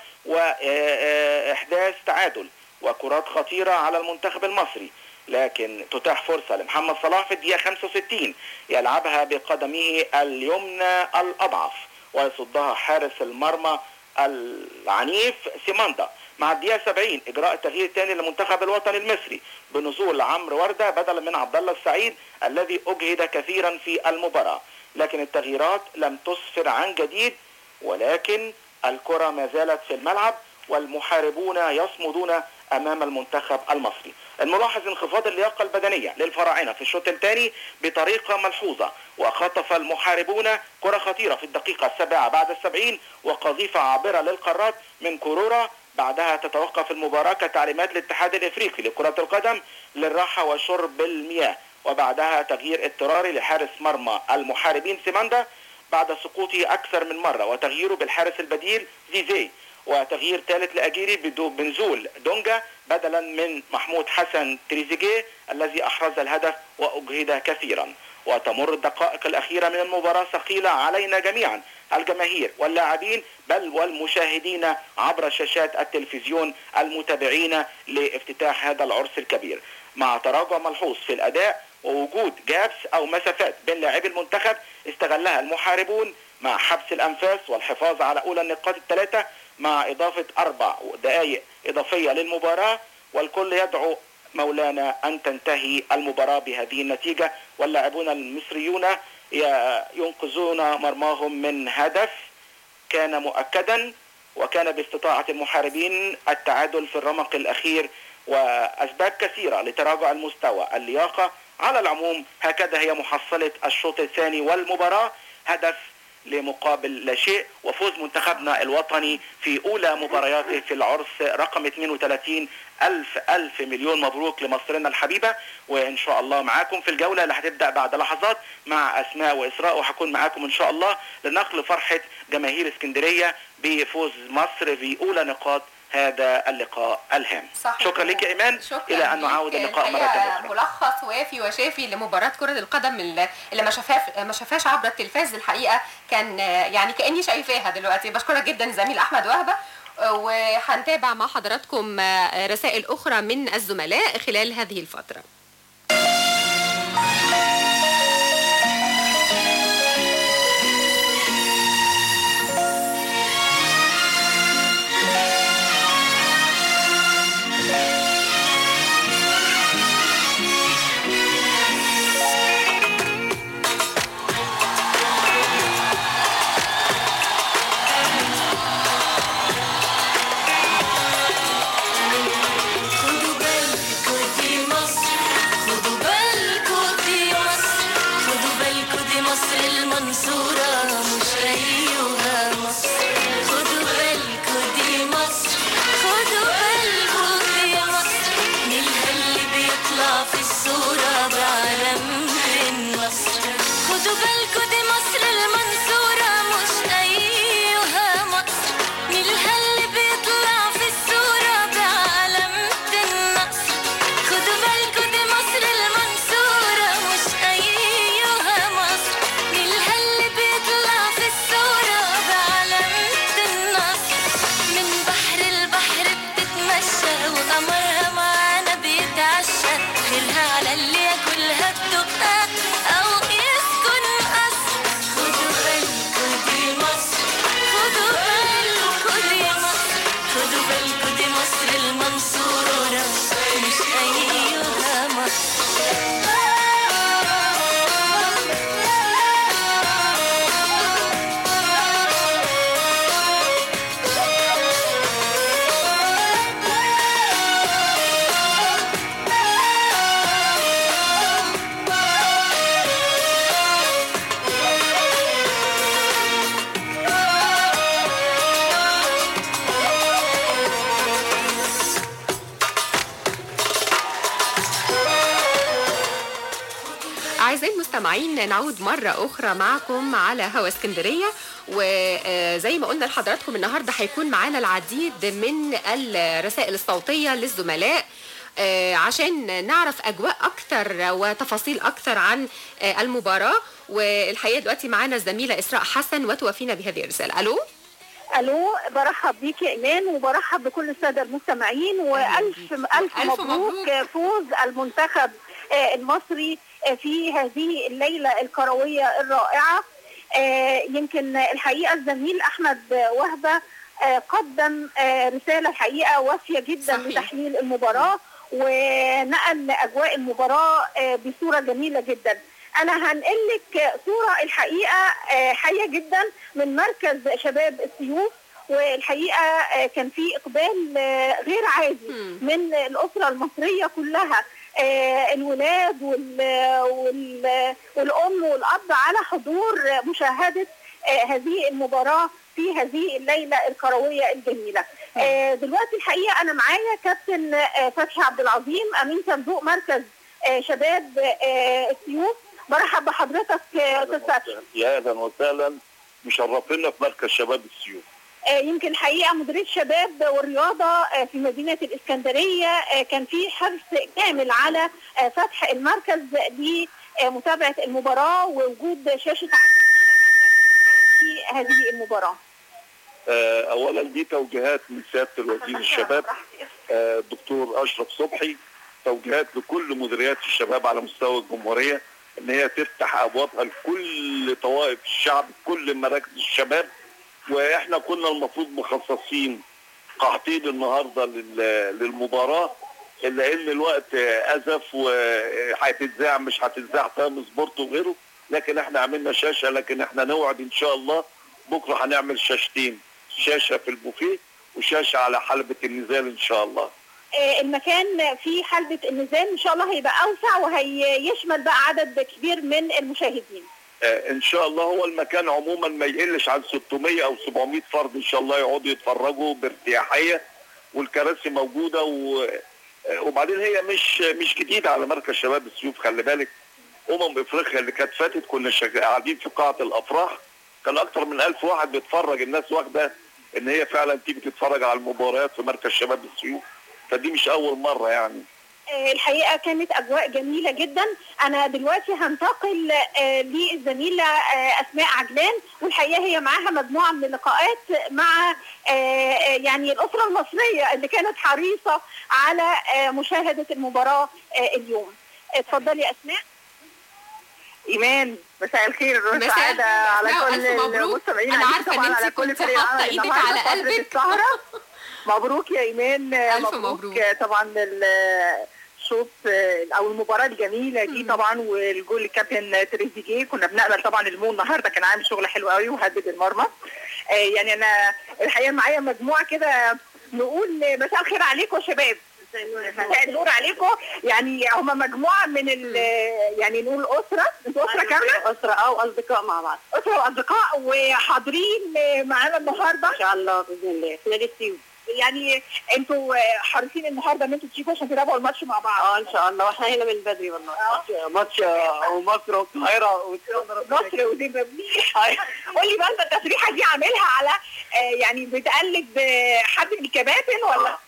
وإحداث تعادل وكرات خطيرة على المنتخب المصري لكن تتاح فرصة لمحمد صلاح في الدقيقة 65 يلعبها بقدمه اليمنى الأضعف ويصدها حارس المرمى العنيف سيماندا مع الدقيقة 70 إجراء التغيير الثاني للمنتخب الوطني المصري بنزول عمرو وردة بدلا من عبد الله السعيد الذي أجهد كثيرا في المباراة لكن التغييرات لم تسفر عن جديد ولكن الكرة ما زالت في الملعب والمحاربون يصمدون امام المنتخب المصري. الملاحظ انخفاض اللياقه البدنيه للفراعنه في الشوط الثاني بطريقه ملحوظه وخطف المحاربون كره خطيره في الدقيقه السابعه بعد السبعين وقذيفه عابره للقارات من كورورا بعدها تتوقف المباراه كتعليمات الاتحاد الافريقي لكره القدم للراحه وشرب المياه وبعدها تغيير اضطراري لحارس مرمى المحاربين سيماندا بعد سقوطه اكثر من مره وتغييره بالحارس البديل زيزي وتغيير ثالث لاجيري بدو- بنزول دونجا بدلا من محمود حسن تريزيجيه الذي احرز الهدف واجهد كثيرا وتمر الدقائق الاخيره من المباراه ثقيله علينا جميعا الجماهير واللاعبين بل والمشاهدين عبر شاشات التلفزيون المتابعين لافتتاح هذا العرس الكبير مع تراجع ملحوظ في الاداء ووجود جابس او مسافات بين لاعبي المنتخب استغلها المحاربون مع حبس الانفاس والحفاظ على اولى النقاط الثلاثه مع اضافه اربع دقائق اضافيه للمباراه والكل يدعو مولانا ان تنتهي المباراه بهذه النتيجه واللاعبون المصريون ي- ينقذون مرماهم من هدف كان مؤكدا وكان باستطاعه المحاربين التعادل في الرمق الاخير واسباب كثيره لتراجع المستوى اللياقه على العموم هكذا هي محصله الشوط الثاني والمباراه هدف لمقابل لا شيء وفوز منتخبنا الوطني في اولى مبارياته في العرس رقم 32 الف الف مليون مبروك لمصرنا الحبيبه وان شاء الله معاكم في الجوله اللي هتبدا بعد لحظات مع اسماء واسراء وهكون معاكم ان شاء الله لنقل فرحه جماهير اسكندريه بفوز مصر في اولى نقاط هذا اللقاء الهام صح شكرا لك يا ايمان شكرا الى ان ليك. نعاود اللقاء مره الحقيقة اخرى ملخص وافي وشافي لمباراة كرة القدم اللي اللي ما شافها ما شافهاش عبر التلفاز الحقيقة كان آه، يعني كأني شايفاها دلوقتي بشكرك جدا الزميل أحمد وهبة آه، وهنتابع مع حضراتكم آه، رسائل أخرى من الزملاء خلال هذه الفترة خدوا بالكوا دي مصر خدوا بالكوا دي مصر خدوا بالكوا دي مصر المنصورة مش أيها مصر خدوا بالكوا دي مصر خدوا بالكوا دي مصر نيلها اللي بيطلع في الصورة بعلم النصر خدوا بالكوا دي مصر المنصورة مش أيها مصر نيلها اللي بيطلع في الصورة بعلامة النصر خدوا بالكوا دي مصر المنصورة مش أيها مصر نيلها اللي بيطلع في الصورة بعلامة النصر من بحر البحر بتتمشى وقمرها معانا بيتعشى خيرها على اللي ياكلها بدقها أو يسكن قصر خدوا بالكوا دي مصر خدوا بالكوا دي مصر خدوا بالكوا دي مصر المنصورة مش أيها مصر أعزائي المستمعين نعود مرة أخرى معكم على هوا اسكندرية وزي ما قلنا لحضراتكم النهاردة هيكون معانا العديد من الرسائل الصوتية للزملاء آه، عشان نعرف أجواء أكتر وتفاصيل أكتر عن آه، المباراة والحقيقة دلوقتي معانا الزميلة إسراء حسن وتوفينا بهذه الرسالة ألو الو برحب بيك يا ايمان وبرحب بكل الساده المستمعين والف الف ألف مبروك, مبروك. فوز المنتخب آه، المصري آه، في هذه الليله الكرويه الرائعه آه، يمكن الحقيقه الزميل احمد وهبه آه، قدم آه، رساله الحقيقه وافيه جدا صحيح. لتحليل المباراه ونقل اجواء المباراه آه، بصوره جميله جدا انا هنقل لك صوره الحقيقه آه، حيه جدا من مركز شباب السيوف والحقيقه آه، كان في اقبال آه، غير عادي من الاسره المصريه كلها آه، الولاد وال- وال- والام والاب على حضور مشاهده آه، هذه المباراه في هذه الليله الكرويه الجميله. آه، دلوقتي الحقيقه انا معايا كابتن آه، فتحي عبد العظيم امين صندوق مركز آه، شباب آه، السيوف برحب بحضرتك آه، استاذ فتحي. يا اهلا وسهلا مشرفينا في مركز شباب السيوف آه، يمكن الحقيقه مديريه الشباب والرياضه آه، في مدينه الاسكندريه آه، كان في حرص كامل على آه، فتح المركز لمتابعه المباراه ووجود شاشه عرض في هذه المباراه. آه، اولا دي توجيهات من سياده الوزير الشباب آه، الدكتور اشرف صبحي توجيهات لكل مديريات الشباب على مستوى الجمهوريه ان هي تفتح ابوابها لكل طوائف الشعب كل مراكز الشباب واحنا كنا المفروض مخصصين قاعتين النهارده لل- للمباراه الا ان الوقت آه، ازف وهتتذاع مش هتتذاع تام سبورت وغيره لكن احنا عملنا شاشه لكن احنا نوعد ان شاء الله بكره هنعمل شاشتين شاشه في البوفيه وشاشه على حلبه النزال ان شاء الله آه، المكان في حلبة النزال ان شاء الله هيبقى اوسع وهيشمل بقى عدد كبير من المشاهدين آه، ان شاء الله هو المكان عموما ما يقلش عن 600 او 700 فرد ان شاء الله يقعدوا يتفرجوا بارتياحيه والكراسي موجوده و... آه، وبعدين هي مش مش جديده على مركز شباب السيوف خلي بالك امم افريقيا اللي كانت فاتت كنا شغ- قاعدين في قاعه الافراح كان اكتر من ألف واحد بيتفرج الناس واخده ان هي فعلا تيجي تتفرج على المباريات في مركز شباب السيوف فدي مش اول مره يعني آه، الحقيقه كانت اجواء جميله جدا انا دلوقتي هنتقل آه، للزميله آه، اسماء عجلان والحقيقه هي معاها مجموعه من اللقاءات مع آه، آه، يعني الاسره المصريه اللي كانت حريصه على آه، مشاهده المباراه آه، اليوم اتفضلي يا اسماء ايمان مساء الخير مساء والسعاده على الخير. كل ألف مبروك. المستمعين أنا عليك عارفة إن طبعاً أنت على كل كنت فريق حاطة عمل إيدك النهاردة على فترة قلبك. السهرة مبروك يا ايمان ألف مبروك, مبروك. طبعا الشوط او المباراه الجميله دي طبعا والجول الكابتن تريزيجيه كنا بنقبل طبعا المو النهارده كان عامل شغل حلو قوي وهدد المرمى آه، يعني انا الحقيقه معايا مجموعه كده نقول مساء الخير عليكم يا شباب مساء النور عليكم يعني هم مجموعه من ال يعني نقول اسره انتوا اسره كامله اسره اه واصدقاء مع بعض اسره واصدقاء وحاضرين معانا النهارده ان شاء الله باذن الله في نادي السيوف يعني انتوا حريصين النهارده ان انتوا تيجوا عشان تتابعوا الماتش مع بعض اه ان شاء الله واحنا هنا من بدري والله ماتش ومصر والقاهره مصر وزيمبابوي قول لي بقى انت التسريحه دي عاملها على آه، يعني بتقلد آه، حد من الكباتن ولا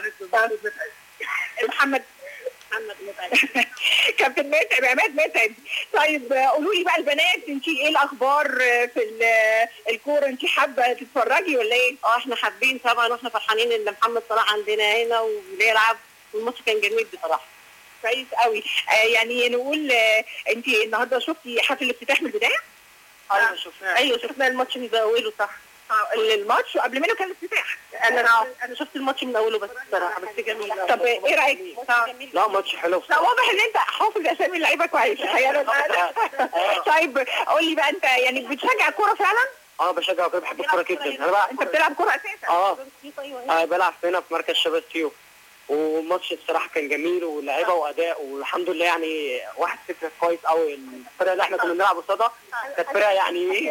محمد محمد متعب كابتن متعب عماد متعب طيب آه، قولوا لي بقى البنات انت ايه الاخبار آه، في ال- الكوره انت حابه تتفرجي ولا ايه؟ اه احنا حابين طبعا واحنا فرحانين ان محمد صلاح عندنا هنا وبيلعب والماتش كان جميل بصراحه كويس قوي آه يعني نقول آه انت النهارده شفتي حفل الافتتاح من البدايه؟ ايوه شفنا ايوه شفنا الماتش من اوله صح الماتش وقبل منه كان الافتتاح انا انا شفت الماتش من اوله بس بصراحه بس جميل طب ايه رايك؟ لا ماتش حلو لا واضح ان انت حافظ اسامي اللعيبه كويس تخيل طيب قول لي بقى انت يعني بتشجع كوره فعلا؟ اه بشجع كوره بحب الكوره جدا انا بقى انت بتلعب كوره اساسا اه آه بلعب هنا في مركز شباب سيوف والماتش الصراحه كان جميل ولعيبه واداء والحمد لله يعني واحد فكره كويس قوي الفرقه اللي احنا كنا بنلعب قصادها كانت فرقه يعني ايه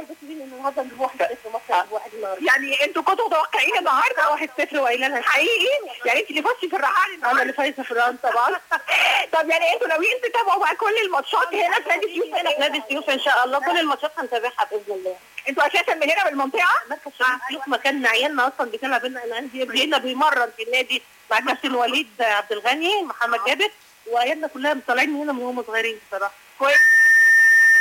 يعني انتوا كنتوا متوقعين النهارده 1 0 وقايله لها حقيقي يعني انت اللي فزتي في الرهان النهارده انا اللي فايزه في الرهان طبعا طب يعني انتوا ناويين تتابعوا بقى كل الماتشات هنا في نادي السيوف هنا في نادي السيوف ان شاء الله كل الماتشات هنتابعها باذن الله انتوا اساسا من هنا من المنطقه؟ مركز شباب السيوف مكان عيالنا اصلا بتلعب هنا انا عندي ابننا بيمرن في النادي مع كابتن وليد عبد الغني محمد جابر وعيالنا كلها طالعين من هنا من هم صغيرين بصراحه كويس انتوا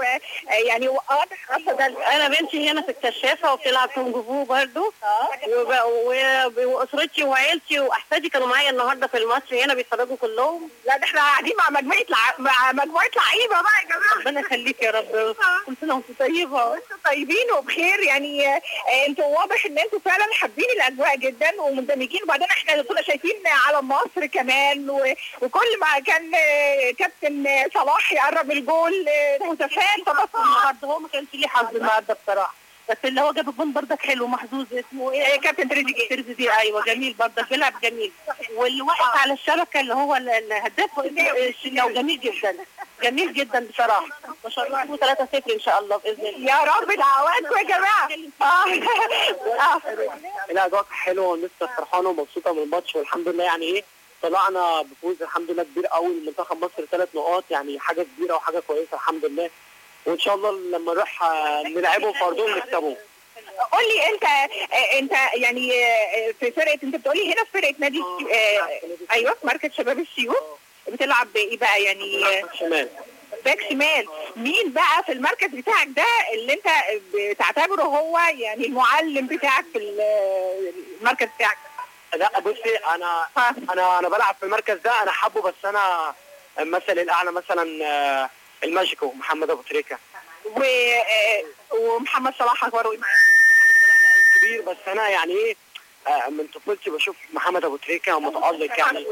آه، يعني واضح انا بنتي هنا في الكشافه وبتلعب كونج فو برضه وب- و- واسرتي وعيلتي واحفادي كانوا معايا النهارده في الماتش هنا بيتفرجوا كلهم لا ده احنا قاعدين مع مجموعه لع... مع مجموعه لعيبه بقى يا جماعه ربنا يخليك يا رب كل سنه وانتم طيبه انتوا طيبين وبخير يعني آه، انتوا واضح ان انتوا فعلا حابين الاجواء جدا ومندمجين وبعدين احنا كنا شايفين على مصر كمان و... وكل ما كان آه، كابتن صلاح يقرب الجول آه، هتافات طبعا النهارده هو ما كانش ليه حظ النهارده بصراحه بس اللي هو جاب الجون برضك حلو محظوظ اسمه ايه كابتن تريزيجيه تريزيجيه ايوه جميل برضك بيلعب جميل واللي واقف على الشبكه اللي هو ال- الهداف هو اسمه الشناوي جميل جدا جميل جدا بصراحه ما شاء الله 3 0 ان شاء الله باذن الله يا رب دعواتكم يا جماعه اه آه. الاجواء حلوه والناس كانت فرحانه ومبسوطه من الماتش والحمد لله يعني ايه طلعنا بفوز الحمد لله كبير قوي لمنتخب مصر ثلاث نقاط يعني حاجه كبيره وحاجه كويسه الحمد لله وان شاء الله لما نروح آه، نلعبهم في ارضهم نكسبهم قول لي انت آه، انت يعني آه، في فرقه انت بتقولي هنا في فرقه نادي السيو- آه، ايوه في مركز شباب السيوف بتلعب بايه بقى يعني آه، شمال باك شمال مين بقى في المركز بتاعك ده اللي انت بتعتبره هو يعني المعلم بتاعك في ال- المركز بتاعك لا بصي انا انا انا بلعب في المركز ده انا حابه بس انا المثل الاعلى مثلا آه، الماجيكو محمد ابو تريكه و آه، ومحمد صلاح اخباره ايه معاك؟ كبير بس انا يعني ايه آه، من طفولتي بشوف محمد ابو تريكه متالق يعني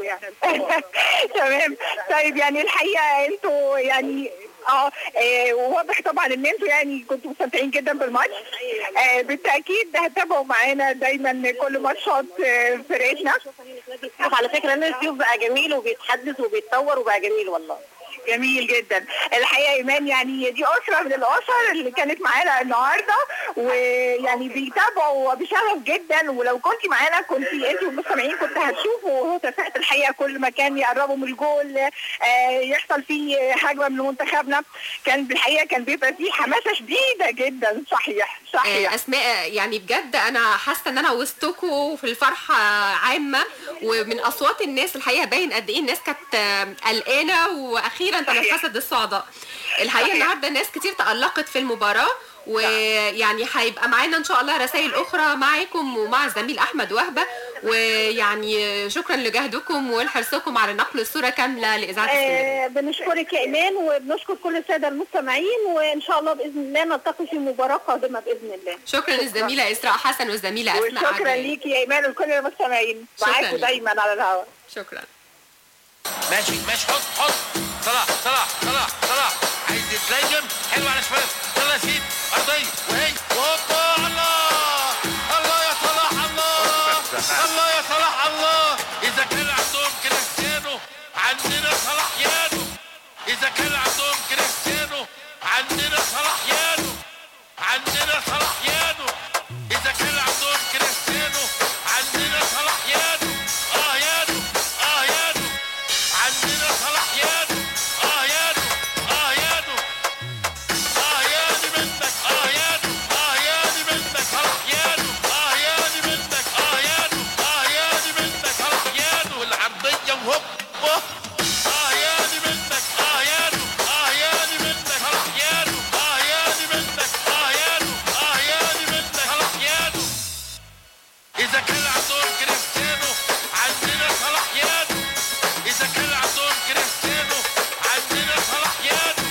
تمام طيب يعني الحقيقه انتوا يعني اه آه، واضح طبعا ان انتوا يعني كنتوا مستمتعين جدا بالماتش آه بالتاكيد هتتابعوا معانا دايما كل ماتشات آه، فرقتنا على فكره ان السيوف بقى جميل وبيتحدث وبيتطور وبقى جميل والله جميل جدا الحقيقه ايمان يعني دي اسره من الاسر اللي كانت معانا النهارده ويعني بيتابعوا بشغف جدا ولو كنت معانا كنت انت والمستمعين كنت هتشوفوا هتافات الحقيقه كل ما كان يقربوا من الجول آه، يحصل فيه هجمه من منتخبنا كان بالحقيقه كان بيبقى فيه حماسه شديده جدا صحيح صحيح آه، اسماء يعني بجد انا حاسه ان انا وسطكم في الفرحه عامه ومن اصوات الناس الحقيقه باين قد ايه الناس كانت آه، قلقانه واخيرا تنفست الصعداء الحقيقه النهارده ناس كتير تالقت في المباراه ويعني هيبقى معانا ان شاء الله رسائل اخرى معاكم ومع الزميل احمد وهبه ويعني شكرا لجهدكم ولحرصكم على نقل الصوره كامله لاذاعه اسكندريه آه بنشكرك يا ايمان وبنشكر كل الساده المستمعين وان شاء الله باذن الله نلتقي في مباراه قادمه باذن الله شكرا للزميله اسراء حسن والزميله اسماء وشكرا عدنان. ليكي يا ايمان ولكل المستمعين شكراً معاكم ليك. دايما على الهواء شكرا ماشي ماشي حط حط صلاح صلاح صلاح صلاح عايز يتلجم حلو على شمال يلا يا سيدي ارضيه وهي هوبا الله الله يا صلاح الله الله يا صلاح الله اذا كان عندهم كريستيانو عندنا صلاح يانو اذا كان عندهم كريستيانو عندنا صلاح يانو عندنا صلاح يانو اذا كان عندهم كريستيانو عندنا صلاح يانو اه يانو اه يانو عندنا صلاح يانو اه يانو اه يانو اه ياني منك اه يانو اه ياني منك صلاح يانو اه ياني منك اه يانو اه ياني منك صلاح يانو والعرضية وهوب وهوب. اه ياني منك اه يانو اه ياني منك صلاح يانو اه ياني منك اه يانو اه ياني منك صلاح يانو إذا كان عندهم كريستيانو عندنا صلاح يانو إذا كان عندهم كريستيانو عندنا صلاح يانو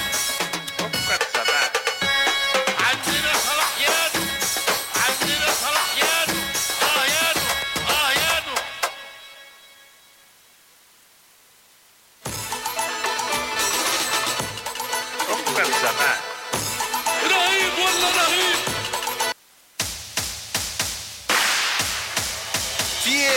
عندنا صلاح يانو عندنا صلاح يانو اه يانو اه يانو رهيب والله رهيب في ايه؟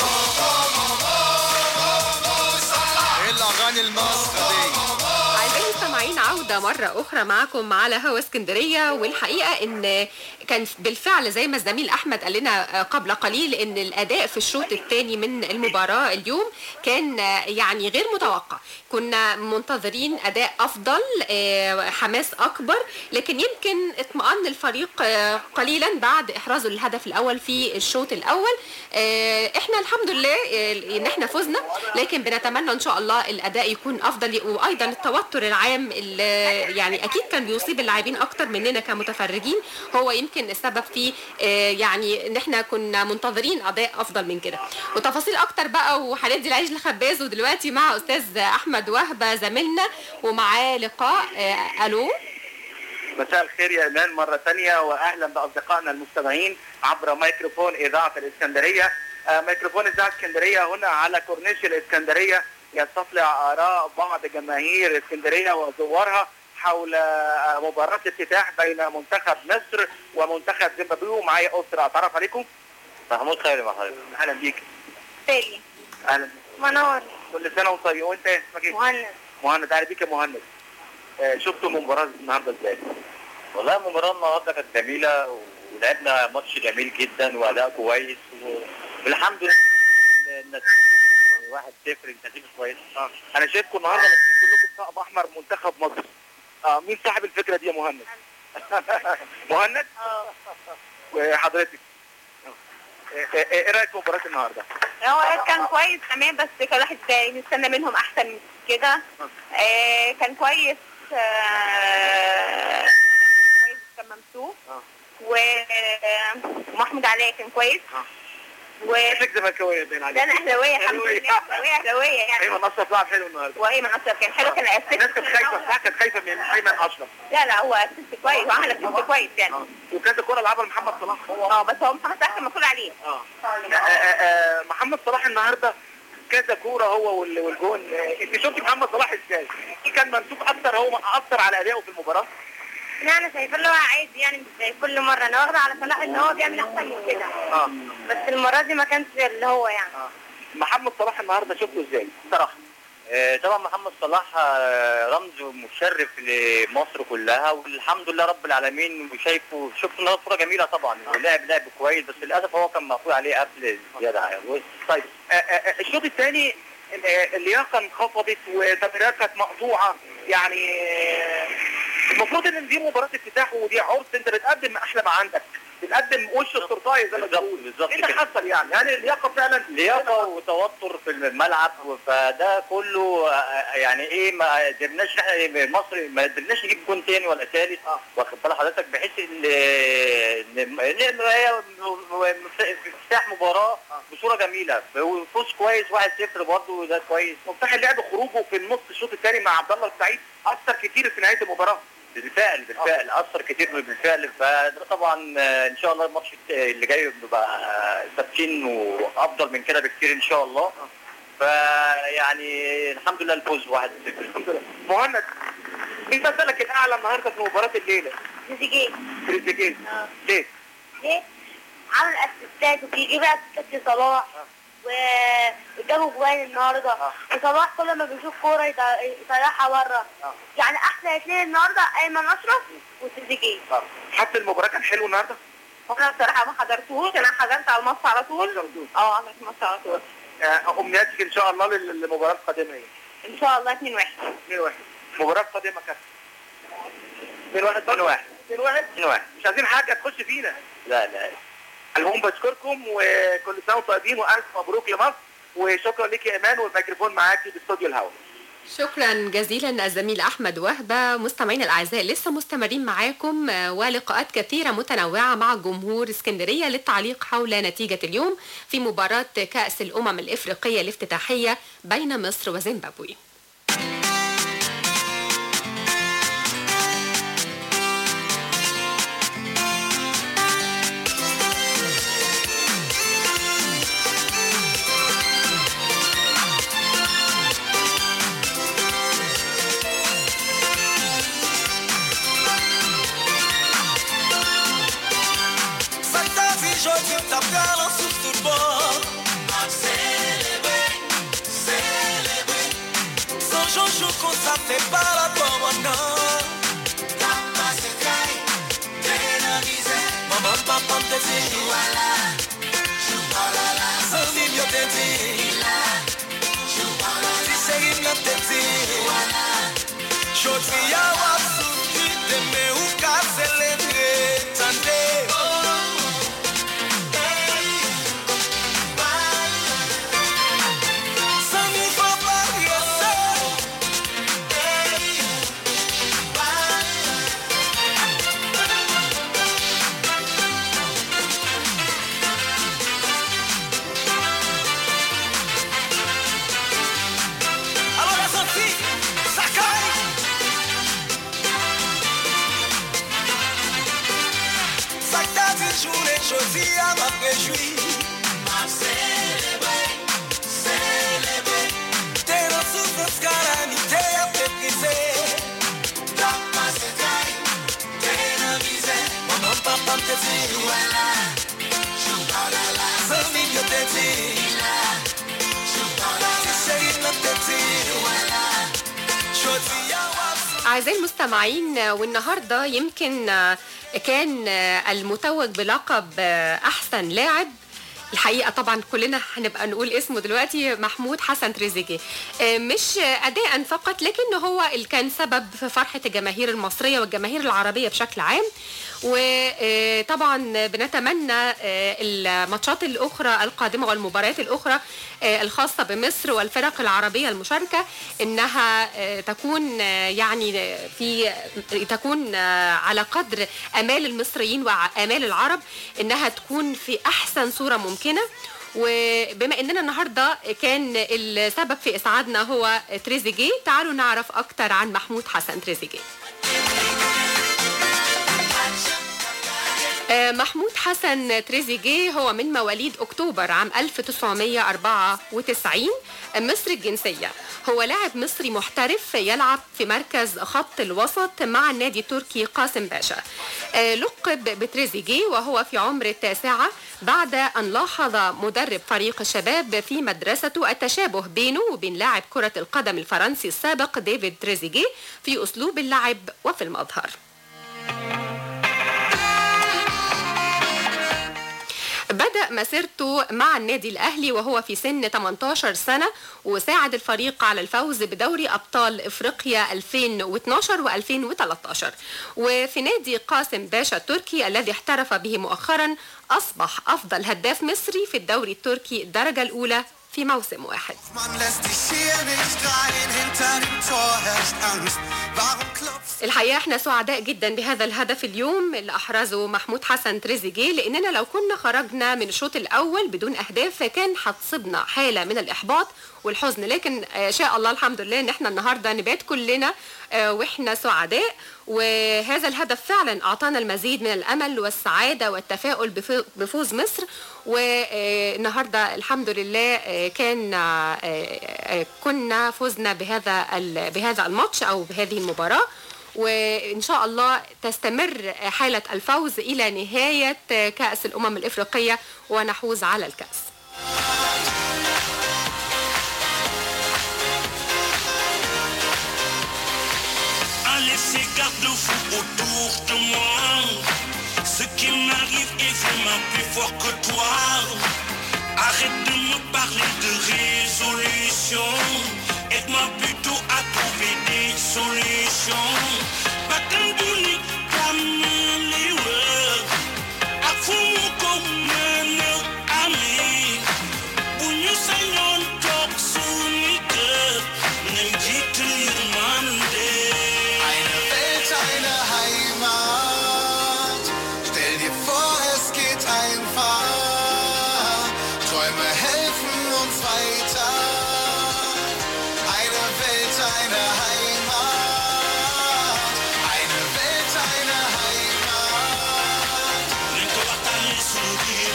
ايه الاغاني المصري دي؟ أعزائي المستمعين عودة مرة أخرى معكم على هوا اسكندرية والحقيقة إن كان بالفعل زي ما الزميل أحمد قال لنا قبل قليل إن الأداء في الشوط الثاني من المباراة اليوم كان يعني غير متوقع كنا منتظرين أداء أفضل آه، حماس أكبر لكن يمكن اطمأن الفريق آه، قليلا بعد إحرازه للهدف الأول في الشوط الأول آه، إحنا الحمد لله آه، إن إحنا فزنا لكن بنتمنى إن شاء الله الأداء يكون أفضل وأيضا التوتر العام اللي يعني اكيد كان بيصيب اللاعبين اكتر مننا كمتفرجين هو يمكن السبب في آه، يعني ان احنا كنا منتظرين اداء افضل من كده وتفاصيل اكتر بقى وهندي العيش لخباز ودلوقتي مع استاذ احمد وهبه زميلنا ومعاه لقاء آه، الو مساء الخير يا ايمان مره ثانيه واهلا باصدقائنا المستمعين عبر ميكروفون اذاعه الاسكندريه آه، ميكروفون اذاعه اسكندريه هنا على كورنيش الاسكندريه يستطلع اراء بعض جماهير اسكندريه وزوارها حول آه، مباراه افتتاح بين منتخب مصر ومنتخب زيمبابوي ومعايا اسره اتعرف عليكم محمود خيري مع حضرتك اهلا بيك تالي اهلا منور كل سنه وانت طيب وانت اسمك ايه؟ مهند مهند اهلا بيك يا مهند آه، شفتوا المباراه النهارده ازاي؟ والله المباراة النهارده كانت جميلة ولعبنا ماتش جميل جدا وأداء كويس والحمد لله النتيجة 1-0 النتيجة كويسة اه انا شايفكم النهارده ماسكين كلكم طقم احمر منتخب مصر اه مين صاحب الفكره دي يا مهند؟ مهند؟ وحضرتك ايه إيه- ايه رايك في مباراه النهارده؟ هو كان كويس تمام بس كان الواحد مستنى منهم احسن من كده آه كان كويس آه كويس كان ممسوك ومحمود علاء كان كويس و شكلك زملكاويه باين عليك ده انا اهلاويه الحمد لله اهلاويه اهلاويه يعني ايمن اشرف لعب حلو النهارده وايمن اشرف كان حلو كان اسيست الناس كانت خايفه كانت خايفه من ايمن اشرف لا لا هو اسيست كويس وعمل اسيست كويس يعني وكانت الكره لعبها لمحمد صلاح اه بس هو محمد صلاح كان مسؤول عليه اه آه، آه، محمد صلاح النهارده كذا كوره هو وال- والجون آه، انت شفت محمد صلاح ازاي؟ كان ممسوك اكتر هو اثر على ادائه في المباراه لا انا شايفه اللي هو عادي يعني مش زي كل مره انا واخده على صلاح ان هو بيعمل احسن من كده اه بس المره دي ما كانش اللي هو يعني محمد صلاح النهارده شفته ازاي؟ بصراحه آه، طبعا محمد صلاح آه، رمز مشرف لمصر كلها والحمد لله رب العالمين وشايفه شفت النهارده صوره جميله طبعا ولعب لعب كويس بس للاسف هو كان مقفول عليه قبل زياده يعني. طيب آه، آه، الشوط الثاني اللياقه انخفضت وتمريرات كانت مقطوعه يعني آه، المفروض ان دي مباراه افتتاح ودي عرس انت بتقدم احلى ما عندك بتقدم وش التورتايه زي ما بتقول بالظبط ايه اللي كده. حصل يعني؟ يعني اللياقه فعلا لياقه وتوتر في الملعب فده كله آه، يعني ايه ما قدرناش احنا مصر ما قدرناش نجيب جون تاني ولا ثالث واخد بال حضرتك بحيث ان ان إن هي افتتاح مباراه بصوره جميله وفوز كويس 1-0 برضه ده كويس مفتاح اللعب خروجه في النص الشوط الثاني مع عبد الله السعيد اثر كتير في نهايه المباراه بالفعل بالفعل اثر كتير بالفعل فده طبعا آه، ان شاء الله الماتش اللي جاي بيبقى آه، ثابتين وافضل من كده بكتير ان شاء الله فيعني الحمد لله الفوز 1-0 الحمد لله مهند مين مثلك الاعلى النهارده في مباراه الليله؟ تريزيجيه تريزيجيه ليه؟ ليه؟ عمل اسيستات وبيجيب اسيستات لصلاح و- وجابوا جوان النهارده وصلاح كل ما بيشوف كوره يط- يطلعها بره يعني احسن اثنين النهارده ايمن اشرف وتريزيجيه اه حتى المباراه كان حلو النهارده؟ وانا بصراحه ما حضرتوش انا حضرت على الماتش على طول اه حضرت الماتش على طول آه، امنياتك ان شاء الله لل- للمباراه القادمه ايه؟ ان شاء الله 2 1 2 1 المباراه القادمه كام؟ 2 1 2 1 2 1 2 1 مش عايزين حاجه تخش فينا لا لا المهم بشكركم وكل سنه وانتم طيبين والف مبروك لمصر وشكرا لك يا ايمان والميكروفون معاكي باستوديو الهوا شكرا جزيلا الزميل احمد وهبه مستمعينا الاعزاء لسه مستمرين معاكم آه، ولقاءات كثيره متنوعه مع جمهور اسكندريه للتعليق حول نتيجه اليوم في مباراه كاس الامم الافريقيه الافتتاحيه بين مصر وزيمبابوي Ça que ta vie, je veux ta perle sur tout le bord. Célébrer, célébrer. Sans joujou qu'on ça fait pas la bonne Papa se caille, pénalisé. Maman, papa te dit. Voilà, choualala. Sans vivre te dit. Choualala. Tu sais, il me te dit. Voilà. Chotri ya wasu, iteme uka selendre. Tande. Sans nous faire pas Jodi a m'a réjoui. M'a célébré, célébré. T'es dans souffrance calamité a méprisé. Dans ma sétaille, t'es dans misère. Maman, papa te dit. Voilà, choubalala. Zami yo te dit. Choubalala. Chérie, non te dit. Voilà, jodi a wap. أعزائي المستمعين والنهاردة يمكن كان المتوج بلقب أحسن لاعب الحقيقة طبعا كلنا هنبقى نقول اسمه دلوقتي محمود حسن تريزيجيه مش أداء فقط لكن هو اللي كان سبب في فرحة الجماهير المصرية والجماهير العربية بشكل عام وطبعا بنتمنى الماتشات الأخرى القادمة والمباريات الأخرى الخاصة بمصر والفرق العربية المشاركة إنها تكون يعني في تكون على قدر آمال المصريين وآمال العرب إنها تكون في أحسن صورة ممكنة وبما اننا النهارده كان السبب في اسعادنا هو تريزيجيه تعالوا نعرف اكتر عن محمود حسن تريزيجيه آه، محمود حسن تريزيجيه هو من مواليد اكتوبر عام 1994 مصري الجنسيه هو لاعب مصري محترف يلعب في مركز خط الوسط مع النادي التركي قاسم باشا آه، لقب بتريزيجيه وهو في عمر التاسعه بعد ان لاحظ مدرب فريق الشباب في مدرسته التشابه بينه وبين لاعب كره القدم الفرنسي السابق ديفيد تريزيجيه في اسلوب اللعب وفي المظهر بدأ مسيرته مع النادي الأهلي وهو في سن 18 سنة وساعد الفريق على الفوز بدوري أبطال إفريقيا 2012 و2013 وفي نادي قاسم باشا التركي الذي احترف به مؤخرا أصبح أفضل هداف مصري في الدوري التركي الدرجة الأولى في موسم واحد Man lässt dich hier nicht rein, hinter dem Tor herrscht Angst. Warum klopfst الحقيقه احنا سعداء جدا بهذا الهدف اليوم اللي احرزه محمود حسن تريزيجيه لاننا لو كنا خرجنا من الشوط الاول بدون اهداف كان هتصيبنا حاله من الاحباط والحزن لكن آه، شاء الله الحمد لله ان احنا النهارده نبات كلنا آه، واحنا سعداء وهذا الهدف فعلا اعطانا المزيد من الامل والسعاده والتفاؤل بف- بفوز مصر والنهارده الحمد لله آه، كان آه، آه، كنا فزنا بهذا ال- بهذا الماتش او بهذه المباراه وإن شاء الله تستمر حالة الفوز إلى نهاية كأس الأمم الإفريقية ونحوز على الكأس à laisser garde-fou autour de moi. Ce qui m'arrive est vraiment plus fort que toi. Arrête de me parler de résolution. Aide-moi plutôt à trouver des solutions. Bakkan bu nit tàmmaliwa ak fu mu ko mën a amee. Bu ñu sañoon toog suñu kër nañ jiital yërmande. Eine Welt, eine Heimat. Stell dir vor, es geht einfach. Träume helfen uns weiter. Eine Welt, eine Heimat. Eine Welt, eine Heimat. nañ ko waxtaanee suñu biir.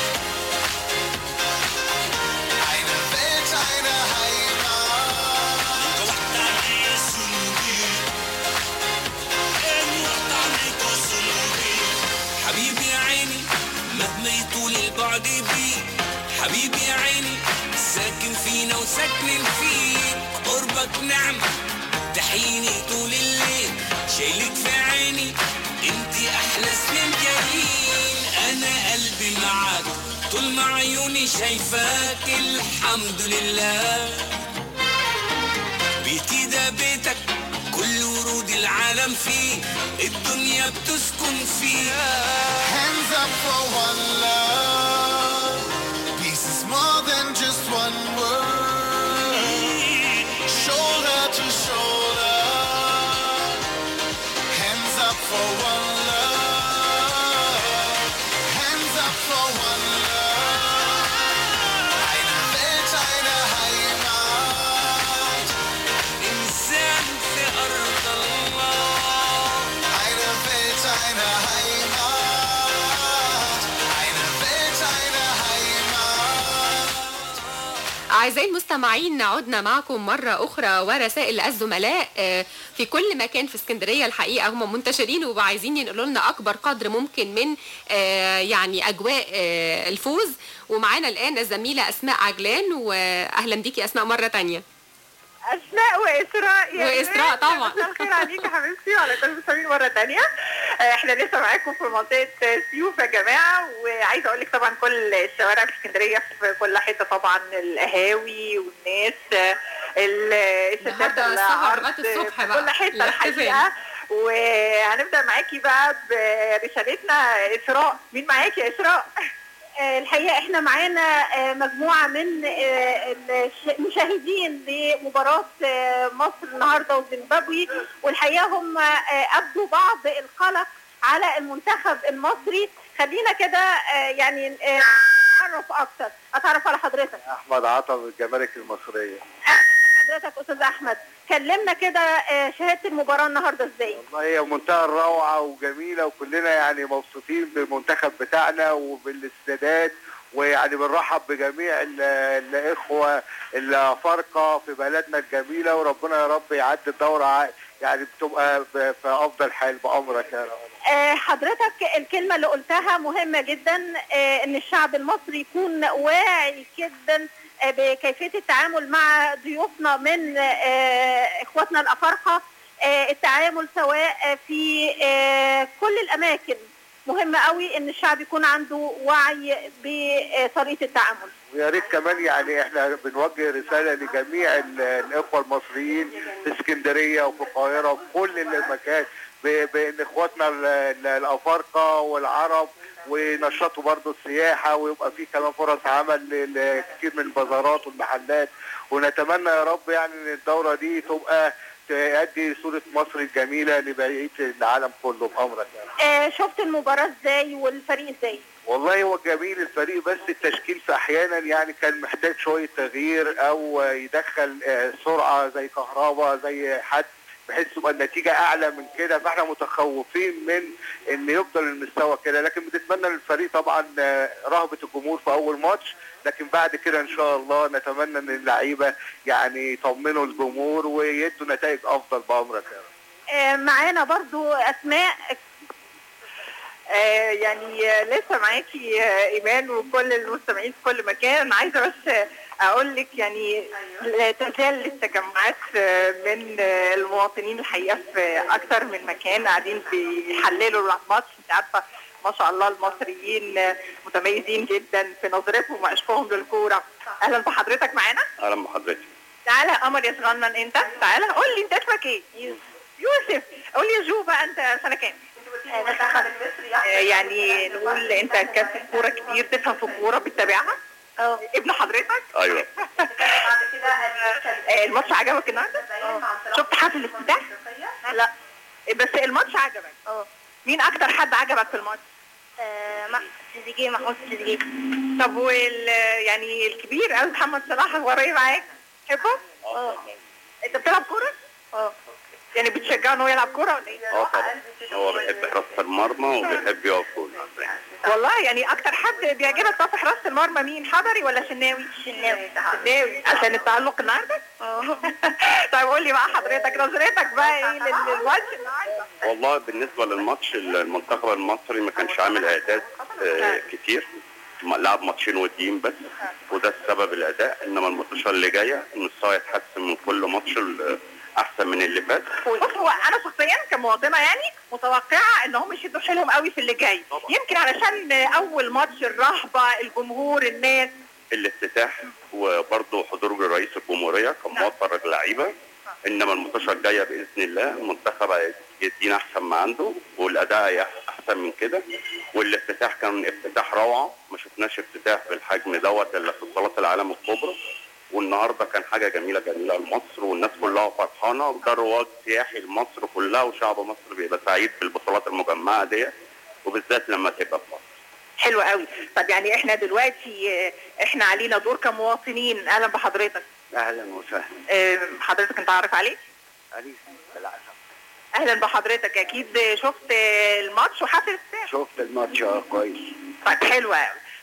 Eine Welt, eine Heimat. nañ ko waxtaanee suñu biir. eh ñu waxtaanee ko suñu biir. حبيبي يا عيني مهما يطول البعد بيك حبيبي يا عيني ساكن فينا وساكنين فيك قربك نعمة تحيني طول الليل شايلك في عيني انتي احلى سنين جايين انا قلبي معاك طول ما عيوني شايفاك الحمد لله بيتي ده بيتك كل ورود العالم فيه الدنيا بتسكن فيه Hands up for one love. Peace is more than just one word. Shoulder to shoulder. Hands up for one love. Hands up for one love. Eine Welt, eine Heimat. إنسان في أرض الله Eine Welt, eine Heimat. Eine Welt, أعزائي المستمعين عدنا معكم مرة أخرى ورسائل الزملاء آه، في كل مكان في اسكندرية الحقيقة هم منتشرين وعايزين ينقلوا لنا أكبر قدر ممكن من آه، يعني أجواء آه، الفوز ومعانا الآن الزميلة أسماء عجلان وأهلا بيكي أسماء مرة تانية اسماء واسراء يا وإسراء إيمان. طبعا. مساء الخير عليك يا حبيبتي وعلى كل المستمعين مره تانية آه، احنا لسه معاكم في منطقه سيوف يا جماعه وعايزه اقول لك طبعا كل الشوارع في اسكندريه في كل حته طبعا القهاوي والناس آه، ال- الشاشات النهاردة السهر العرض لغاية الصبح في بقى. كل حته الاحتفال. الحقيقه وهنبدا معاكي بقى برسالتنا اسراء مين معاكي يا اسراء آه، الحقيقه احنا معانا آه، مجموعه من آه، الش- المشاهدين لمباراه آه، مصر النهارده وزيمبابوي والحقيقه هم آه، ابدوا بعض القلق على المنتخب المصري خلينا كده آه، يعني آه، نتعرف اكتر اتعرف على حضرتك احمد عطا من الجمارك المصريه حضرتك استاذ احمد كلمنا كده آه، شهاده المباراه النهارده ازاي والله هي منتهى الروعه وجميله وكلنا يعني مبسوطين بالمنتخب بتاعنا وبالاستعداد ويعني بنرحب بجميع ال- الاخوه الافارقه في بلدنا الجميله وربنا يا رب يعدي الدوره ع- يعني بتبقى ب- في افضل حال بامرك يا رب آه، حضرتك الكلمة اللي قلتها مهمة جدا آه، ان الشعب المصري يكون واعي جدا آه، بكيفية التعامل مع ضيوفنا من آه، اخواتنا الافارقة آه، التعامل سواء آه، في آه، كل الاماكن مهم قوي ان الشعب يكون عنده وعي بطريقة التعامل ويا ريت كمان يعني احنا بنوجه رساله لجميع ال- الاخوه المصريين في اسكندريه وفي القاهره وفي كل المكان ب- بان اخواتنا ال- ال- الافارقه والعرب ونشطوا برضو السياحه ويبقى في كمان فرص عمل ل- لكتير من البازارات والمحلات ونتمنى يا رب يعني ان الدوره دي تبقى تؤدي صوره مصر الجميله لبقيه العالم كله بامرك يعني. آه، شفت المباراة ازاي والفريق ازاي والله هو جميل الفريق بس التشكيل في احيانا يعني كان محتاج شويه تغيير او يدخل آه، سرعه زي كهربا زي حد بحيث تبقى النتيجه اعلى من كده فاحنا متخوفين من ان يفضل المستوى كده لكن بنتمنى للفريق طبعا آه، رهبه الجمهور في اول ماتش لكن بعد كده ان شاء الله نتمنى ان اللعيبه يعني يطمنوا الجمهور ويدوا نتائج افضل بامرك يا رب. آه، معانا برضو اسماء آه، يعني آه، لسه معاكي آه، ايمان وكل المستمعين في كل مكان عايزه بس آه، اقول لك يعني لا تزال التجمعات آه، من آه، المواطنين الحقيقه في اكثر من مكان قاعدين بيحللوا الماتش انت عارفه ما شاء الله المصريين آه، متميزين جدا في نظرتهم وعشقهم للكوره اهلا بحضرتك معانا اهلا بحضرتك تعالى يا قمر يا صغنن انت تعالى قول لي انت اسمك ايه يوسف قول لي يا جو بقى انت سنه كام آه، يعني نقول انت كابتن كوره كبير تفهم في الكوره بتتابعها اه ابن حضرتك ايوه آه، الماتش عجبك النهارده شفت حفل الافتتاح لا بس الماتش عجبك اه مين اكتر حد عجبك في الماتش تريزيجيه محمود تريزيجيه طب وال يعني الكبير قوي محمد صلاح هو قريب معاك تحبه؟ اه انت بتلعب كوره؟ اه يعني بتشجعه ان هو يلعب كوره ولا ايه؟ اه طبعا هو بيحب حراسه المرمى وبيحب يقف جول والله يعني اكتر حد بيعجبك طب في حراسه المرمى مين حضري ولا شناوي شناوي شناوي عشان التعلق النهارده طيب قول لي بقى حضرتك نظرتك بقى ايه لل- للماتش النهارده والله بالنسبه للماتش المنتخب المصري ما كانش عامل اعداد آه، كتير م- لعب ماتشين وديين بس وده السبب الاداء انما الماتشات اللي جايه المستوى يتحسن من كل ماتش ال- احسن من اللي فات بص هو انا شخصيا كمواطنه يعني متوقعه ان هم يشدوا حيلهم قوي في اللي جاي يمكن علشان اول ماتش الرهبه الجمهور الناس الافتتاح وبرضه حضور رئيس الجمهوريه كان موفر اللعيبه انما الماتشات الجايه باذن الله المنتخب يدينا احسن ما عنده والاداء هيبقى احسن من كده والافتتاح كان افتتاح روعه ما شفناش افتتاح بالحجم دوت الا في بطولات العالم الكبرى والنهارده كان حاجه جميله جميله لمصر والناس كلها فرحانه وده رواج سياحي لمصر كلها وشعب مصر بيبقى سعيد بالبطولات المجمعه ديت وبالذات لما تبقى في مصر حلو قوي طب يعني احنا دلوقتي آه، احنا علينا دور كمواطنين اهلا بحضرتك اهلا وسهلا آه، حضرتك انت عارف عليه أليس بالعسل. اهلا بحضرتك اكيد شفت آه، الماتش وحافظ شفت الماتش اه كويس طيب حلو قوي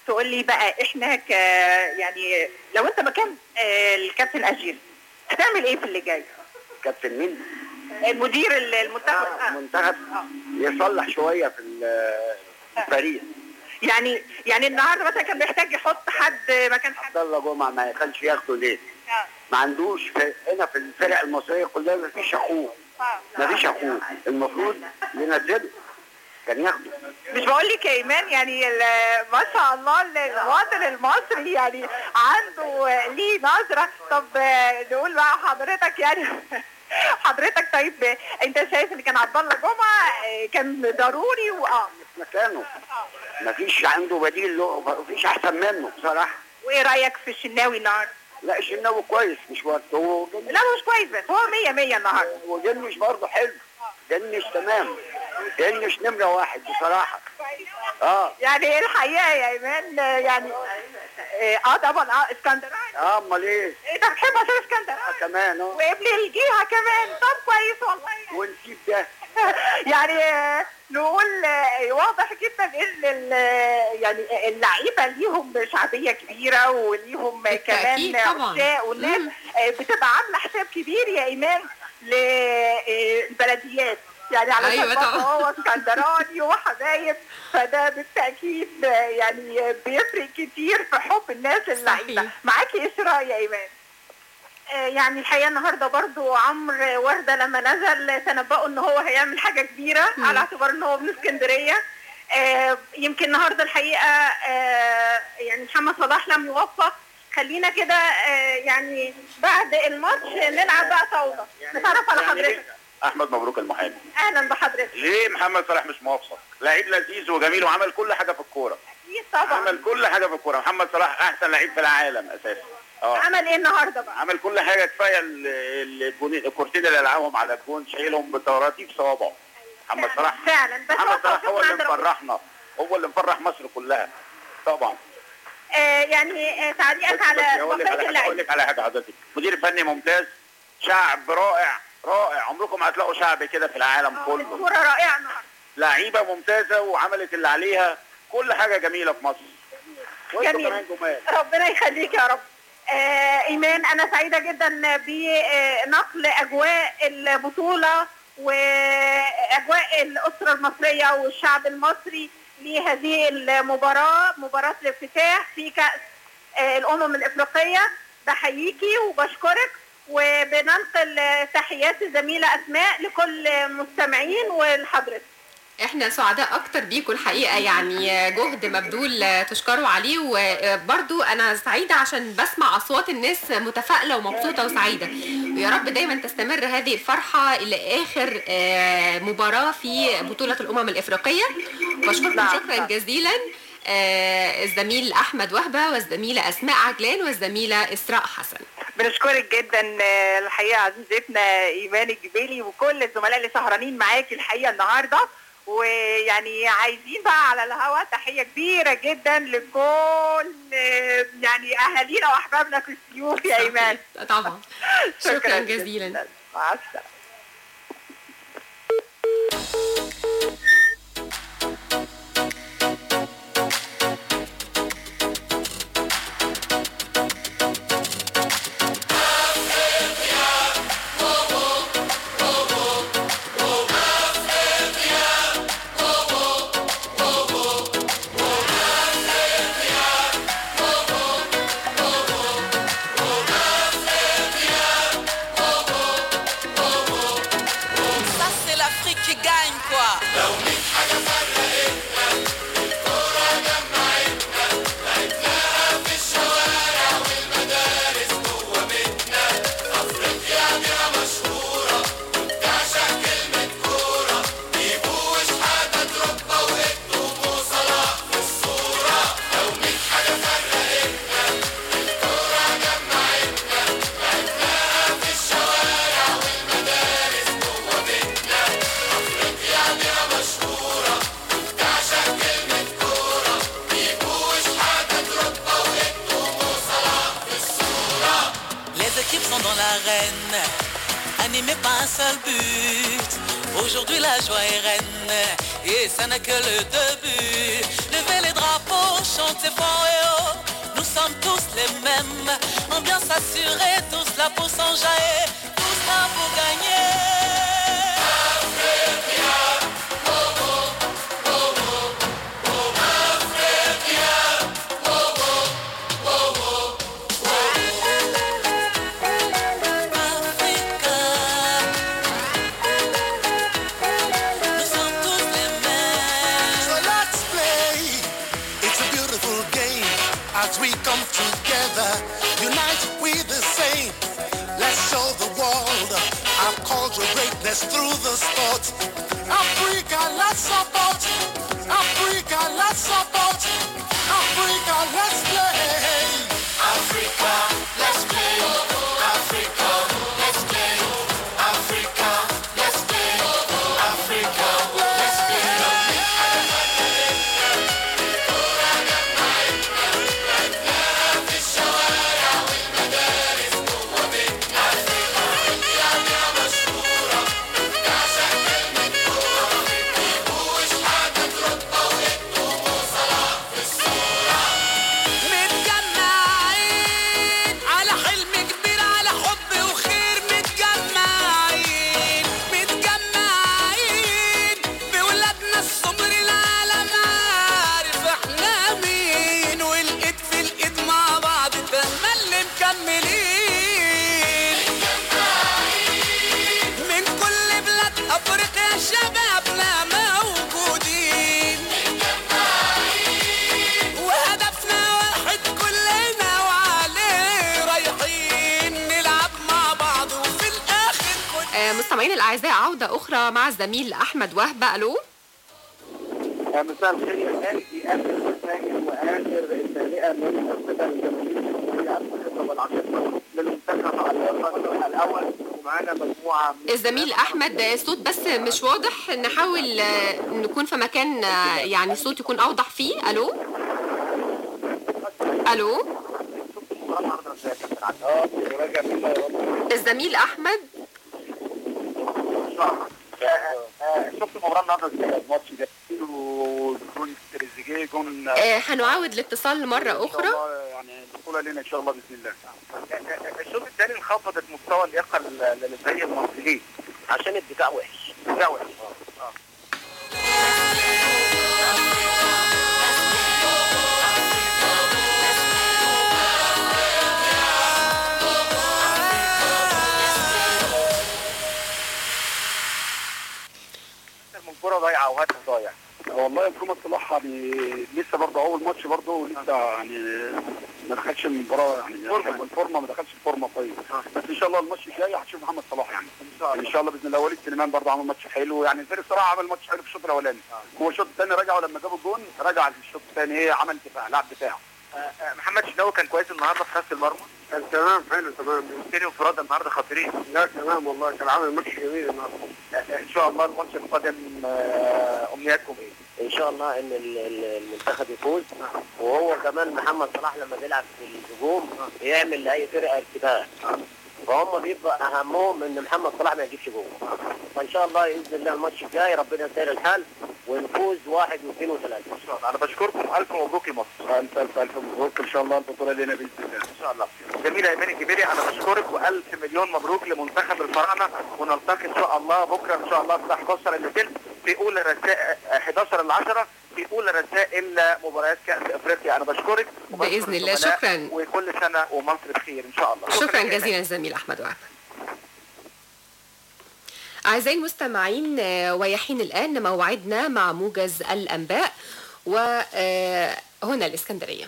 تقول لي بقى احنا ك يعني لو انت مكان آه، الكابتن اجير هتعمل ايه في اللي جاي؟ كابتن مين؟ المدير المنتخب المنتخب يصلح شويه في ال- الفريق يعني يعني النهارده مثلا كان بيحتاج يحط حد مكان حد عبد الله جمعه ما كانش ياخده ليه؟ ما عندوش في هنا في الفرق المصريه كلها ما فيش اخوه ما فيش اخوه المفروض ينزله كان ياخده مش بقول لك يا ايمان يعني ال- ما شاء الله ال- المواطن المصري يعني عنده ليه نظره طب آه، نقول بقى حضرتك يعني حضرتك طيب آه، انت شايف ان كان عبد الله جمعه آه، كان ضروري واه مكانه ما فيش عنده بديل له ما فيش احسن منه بصراحه وايه رايك في الشناوي النهارده؟ لا الشناوي كويس مش برضه هو لا مش كويس بس هو 100 100 النهارده وجنش برضه حلو جنش تمام جنش نمره واحد بصراحه اه يعني الحقيقه يا ايمان آه، يعني اه آه، طبعا اه اسكندراني اه امال ايه ايه ده بتحب عشان اسكندراني كمان اه وابن الجيهه كمان طب كويس والله ونسيب ده يعني آه، نقول آه، واضح جدا ان ال- يعني اللعيبه ليهم شعبيه كبيره وليهم بالتأكيد كمان طبعاً. عشاق والناس آه، بتبقى عامله حساب كبير يا ايمان للبلديات يعني على أيوة أيوة طبعاً. هو اسكندراني وحبايب فده بالتاكيد آه، يعني بيفرق كتير في حب الناس اللعيبه معاكي اسراء يا ايمان آه، يعني الحقيقه النهارده برضو عمرو ورده لما نزل تنبأوا ان هو هيعمل حاجه كبيره مم. على اعتبار ان هو من اسكندريه آه، يمكن النهارده الحقيقه آه، يعني محمد صلاح لم يوفق خلينا كده آه، يعني بعد الماتش نلعب بقى طاوله نتعرف على حضرتك احمد مبروك المحامي اهلا بحضرتك ليه محمد صلاح مش موفق لعيب لذيذ وجميل وعمل كل حاجه في الكوره اكيد طبعا عمل كل حاجه في الكوره محمد صلاح احسن لعيب في العالم اساسا اه عمل ايه النهارده بقى عمل كل حاجه كفايه ال- ال- الجونين- الكورتين اللي لعبهم على الجون شايلهم بطراطيف صوابعه محمد صلاح فعلا بس محمد صلاح هو اللي عند ربنا. مفرحنا هو اللي مفرح مصر كلها طبعا آه، يعني آه، تعليقك على هقول لك بقيه على حاجه اللعيبه هقول لك على حاجه حضرتك مدير فني ممتاز شعب رائع رائع عمركم هتلاقوا شعب كده في العالم كله كوره رائعه النهارده لعيبه ممتازه وعملت اللي عليها كل حاجه جميله في مصر وانتوا جميل. كمان جمال ربنا يخليك يا رب آه ايمان انا سعيده جدا بنقل اجواء البطوله واجواء الاسره المصريه والشعب المصري لهذه المباراه مباراه الافتتاح في كاس آه الامم الافريقيه بحييكي وبشكرك وبننقل تحيات الزميله اسماء لكل مستمعين ولحضرتك احنا سعداء اكتر بيكم الحقيقه يعني جهد مبذول تشكروا عليه وبرضو انا سعيده عشان بسمع اصوات الناس متفائله ومبسوطه وسعيده ويا رب دايما تستمر هذه الفرحه الى اخر آه، مباراه في بطوله الامم الافريقيه بشكركم شكرا جزيلا آه، الزميل احمد وهبه والزميله اسماء عجلان والزميله اسراء حسن بنشكرك جدا آه، الحقيقه عزيزتنا ايمان الجبيلي وكل الزملاء اللي سهرانين معاكي الحقيقه النهارده ويعني عايزين بقى على الهواء تحيه كبيره جدا لكل آه، يعني اهالينا واحبابنا في السيوف يا ايمان طبعا شكرا شكراً جزيلا مع السلامه Ça c'est l'Afrique qui gagne quoi Les équipes sont dans l'arène, animées par un seul but. Aujourd'hui la joie est reine, et ça n'est que le début. Levez les drapeaux, chantez fort. thème. Ambiance assurée, tous là pour s'enjailler, tous là pour gagner. So let's play. It's a beautiful game as we come together. Unite we the same. Let's show the world our cultural greatness through the sport. Africa, let's support. Africa, let's support. Africa, let's play. Africa, let's play. Africa, let's play. Africa, let's play. Africa, let's play. متجمعين على حلم كبير على حب وخير متجمعين متجمعين بولادنا الصبر العالم عارف احنا مين والايد في الايد مع بعض تملي مكملين من كل بلاد افريقيا شبابنا موجودين وهدفنا واحد كلنا وعليه رايحين نلعب مع بعض وفي الاخر آه، مستمعين الاعزاء عوده اخرى مع الزميل احمد وهبه الو مساء الخير يا غالي دي اخر رسائل واخر التهنئه من قبل الجماهير المصريه الخطه والعشره للمنتخب على الفريق الاول ومعانا مجموعه من الزميل احمد آه، صوت بس مش واضح نحاول آه، نكون في مكان آه، يعني صوت يكون اوضح فيه الو الو الزميل احمد شفت المباراه النهارده ازاي الماتش ده وجون تريزيجيه جون آه، هنعاود الاتصال مره إن شاء اخرى الله يعني البطوله لنا ان شاء الله باذن الله الشوط الثاني انخفضت مستوى اللياقه للفريق المصريين عشان الدفاع وحش الدفاع وحش اه من كرة ضايعة وهدف ضايع والله محمد صلاح يعني لسه برضه اول ماتش برضه لسه يعني ما دخلش المباراه يعني فورمه الفورمه ما دخلش الفورمه كويس بس ان شاء الله الماتش الجاي هتشوف محمد صلاح يعني ان شاء الله باذن الله وليد سليمان برضه عمل ماتش حلو يعني الفريق الصراحه عمل ماتش حلو في الشوط الاولاني هو الشوط الثاني رجعوا لما جابوا الجون رجع في الشوط الثاني ايه عمل دفاع لعب دفاع محمد شناوي كان كويس النهارده في خط المرمى كان تمام حلو تمام الثاني انفراد النهارده خطيرين لا تمام والله كان عامل ماتش جميل النهارده ان شاء الله الماتش القادم آه، امنياتكم ايه؟ ان شاء الله ان ال- ال- المنتخب يفوز وهو كمان محمد صلاح لما بيلعب في الهجوم يعمل لاي فرقه ارتباك فهم بيبقى اهمهم ان محمد صلاح ما يجيبش جول فان شاء الله باذن الله الماتش الجاي ربنا يسهل الحال ونفوز واحد واثنين وثلاثه ان شاء الله انا بشكركم الف مبروك يا مصر الف الف الف مبروك ان شاء الله البطوله لنا باذن الله ان شاء الله جميله ايمان الجبيري انا بشكرك والف مليون مبروك لمنتخب الفراعنه ونلتقي ان شاء الله بكره ان شاء الله الساعه 11 الا تلت في اولى رسائل 11 ل 10 في اولى رسائل مباريات كاس افريقيا انا بشكرك وبشكر بإذن الله. الزملاء شكراً. وكل سنه ومصر بخير ان شاء الله شكرا يا إيمان. جزيلا الزميل احمد وهبه أعزائي المستمعين آه، ويحين الآن موعدنا مع موجز الأنباء وهنا الإسكندرية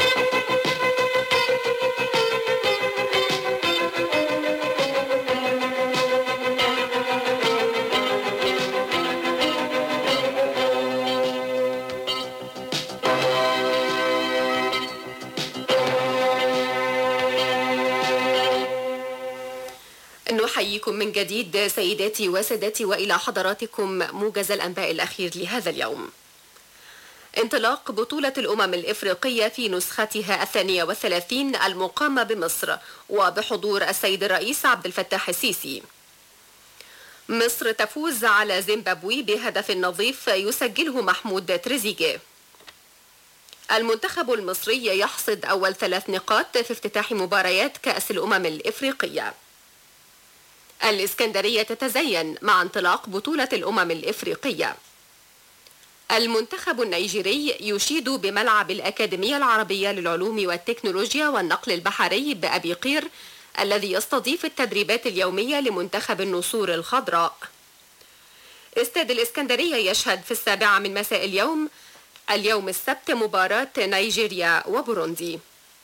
نحييكم من جديد سيداتي وسادتي والى حضراتكم موجز الانباء الاخير لهذا اليوم. انطلاق بطولة الأمم الإفريقية في نسختها الثانية والثلاثين المقامة بمصر وبحضور السيد الرئيس عبد الفتاح السيسي. مصر تفوز على زيمبابوي بهدف نظيف يسجله محمود تريزيجيه. المنتخب المصري يحصد أول ثلاث نقاط في افتتاح مباريات كأس الأمم الإفريقية الإسكندرية تتزين مع انطلاق بطولة الأمم الإفريقية المنتخب النيجيري يشيد بملعب الأكاديمية العربية للعلوم والتكنولوجيا والنقل البحري بأبي قير الذي يستضيف التدريبات اليومية لمنتخب النسور الخضراء استاد الإسكندرية يشهد في السابعة من مساء اليوم اليوم السبت مباراة نيجيريا وبوروندي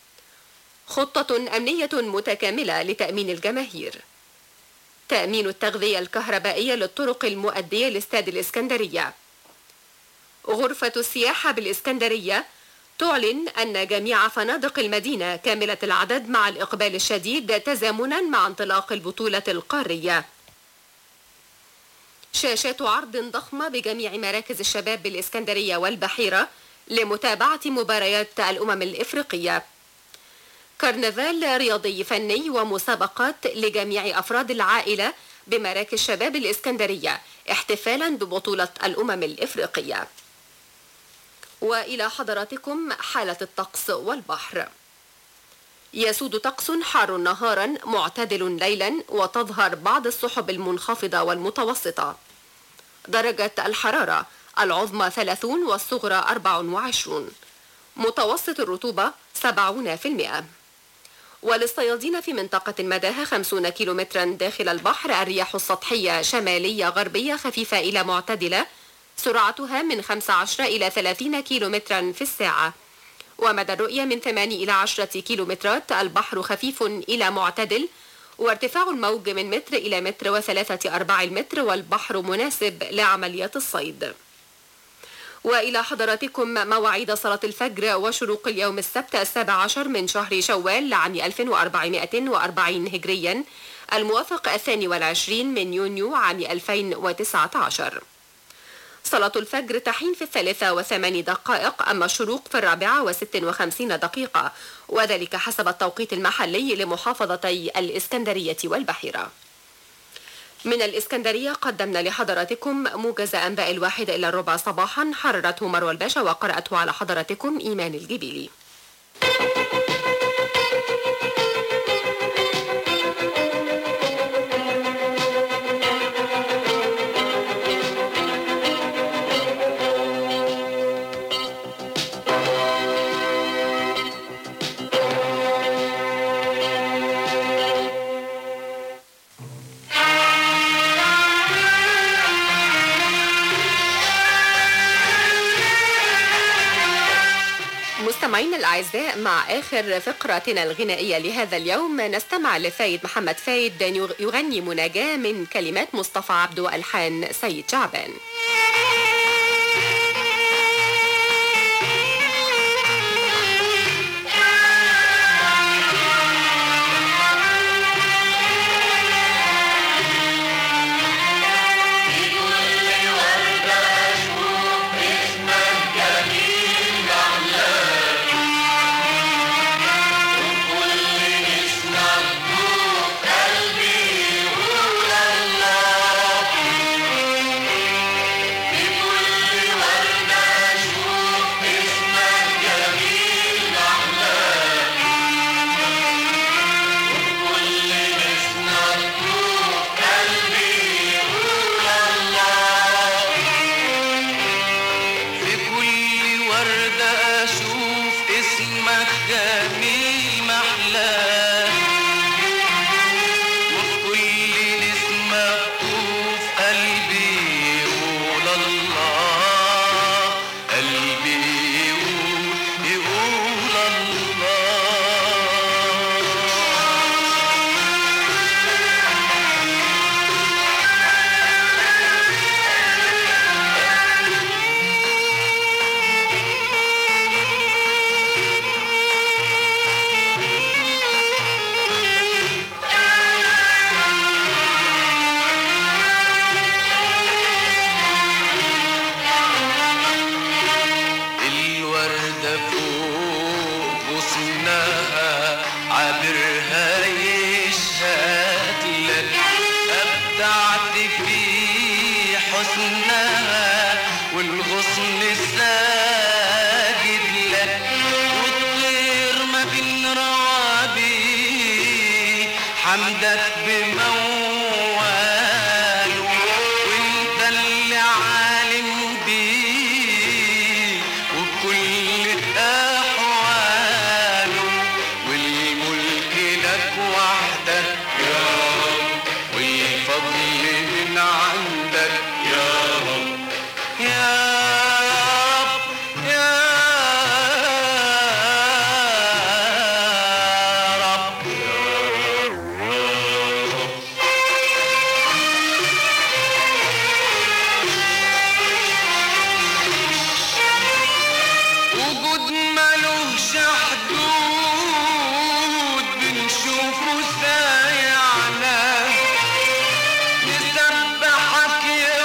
خطة أمنية متكاملة لتأمين الجماهير تأمين التغذية الكهربائية للطرق المؤدية لاستاد الإسكندرية غرفة السياحة بالإسكندرية تعلن أن جميع فنادق المدينة كاملة العدد مع الإقبال الشديد تزامنا مع انطلاق البطولة القارية شاشات عرض ضخمة بجميع مراكز الشباب بالإسكندرية والبحيرة لمتابعة مباريات الأمم الإفريقية كرنفال رياضي فني ومسابقات لجميع أفراد العائلة بمراكز شباب الإسكندرية احتفالا ببطولة الأمم الإفريقية وإلى حضراتكم حالة الطقس والبحر يسود طقس حار نهارا معتدل ليلا وتظهر بعض السحب المنخفضة والمتوسطة درجة الحرارة العظمى 30 والصغرى 24 متوسط الرطوبة 70% وللصيادين في منطقة مداها 50 كيلومترا داخل البحر الرياح السطحية شمالية غربية خفيفة إلى معتدلة سرعتها من 15 إلى 30 كيلومترا في الساعة ومدى الرؤية من 8 إلى 10 كيلومترات البحر خفيف إلى معتدل وارتفاع الموج من متر إلى متر وثلاثة أرباع المتر والبحر مناسب لعمليات الصيد وإلى حضراتكم مواعيد صلاة الفجر وشروق اليوم السبت السابع عشر من شهر شوال لعام 1440 هجريا الموافق الثاني والعشرين من يونيو عام 2019 صلاة الفجر تحين في الثالثة وثماني دقائق أما الشروق في الرابعة وست وخمسين دقيقة وذلك حسب التوقيت المحلي لمحافظتي الإسكندرية والبحيرة من الإسكندرية قدمنا لحضراتكم موجز أنباء الواحدة إلى الربع صباحا حررته مروى الباشا وقرأته على حضراتكم إيمان الجبيلي مستمعينا الأعزاء مع آخر فقرتنا الغنائية لهذا اليوم نستمع لفايد محمد فايد يغني مناجاة من كلمات مصطفى عبده وألحان سيد شعبان في كل وردة أشوف اسمك جميل محلاه وفي كل نسمة أطوف قلبي يقول الله قلبي يقول يقول الله حمدك بمواله وانت اللي عالم بيه وكل احواله والملك لك وحدك يا رب والفضل من عندك يا رب يا رب يا رب وجود ملوش حدود بنشوفه سايعنا نسبحك يا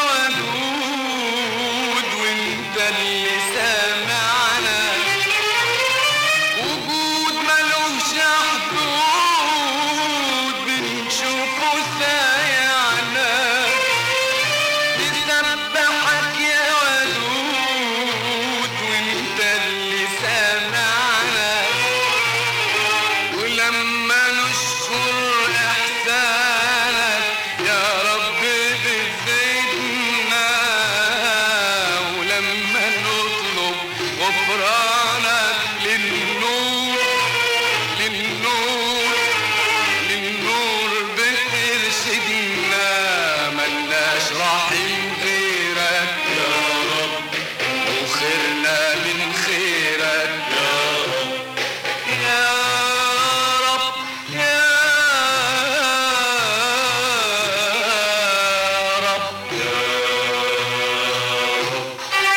ودود وانت اللي سامعنا وجود ملوش حدود بنشوفه سايعنا نسبحك يا ودود وانت اللي سامعنا ولما نشكر احسانك يا رب بتزيدنا ولما نطلب غفرانك للنور للنور للنور بترشدنا ملناش رحيم غيرك يا رب وخيرنا من خيرك يا رب يا رب يا رب يا رب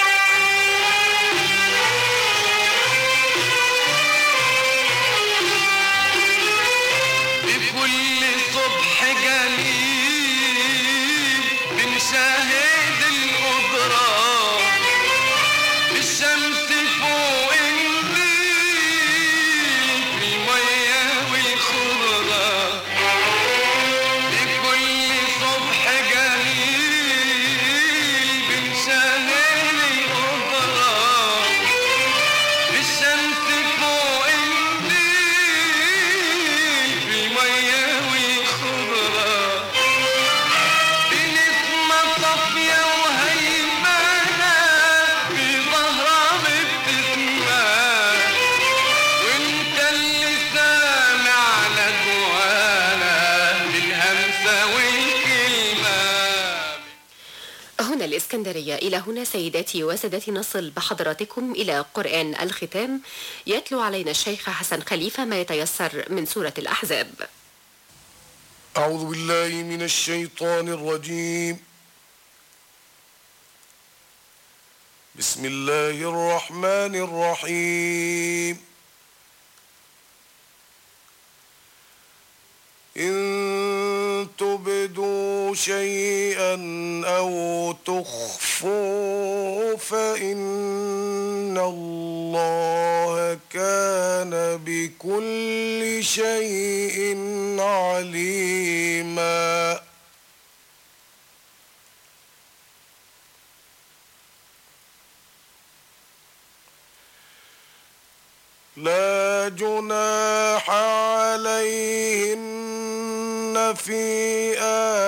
بكل صبح جميل بنشاهد القدرة الشمس فوق النيل في المية والخضرة بكل صبح جميل بنشاهد القدرة الشمس فوق النيل في المية والخضرة بنسمة صافية وهيمنة في ظهرها بتسمع وانت اللي سامعنا جوانا بالهمسة والكلمة هنا الإسكندرية إلى هنا سيداتي وسادتي نصل بحضراتكم إلى قرآن الختام يتلو علينا الشيخ حسن خليفة ما يتيسر من سورة الأحزاب أعوذ بالله من الشيطان الرجيم بسم الله الرحمن الرحيم إن تبدوا شيئا أو تخفوا فإن الله كان بكل شيء عليما لا جناح عليهن في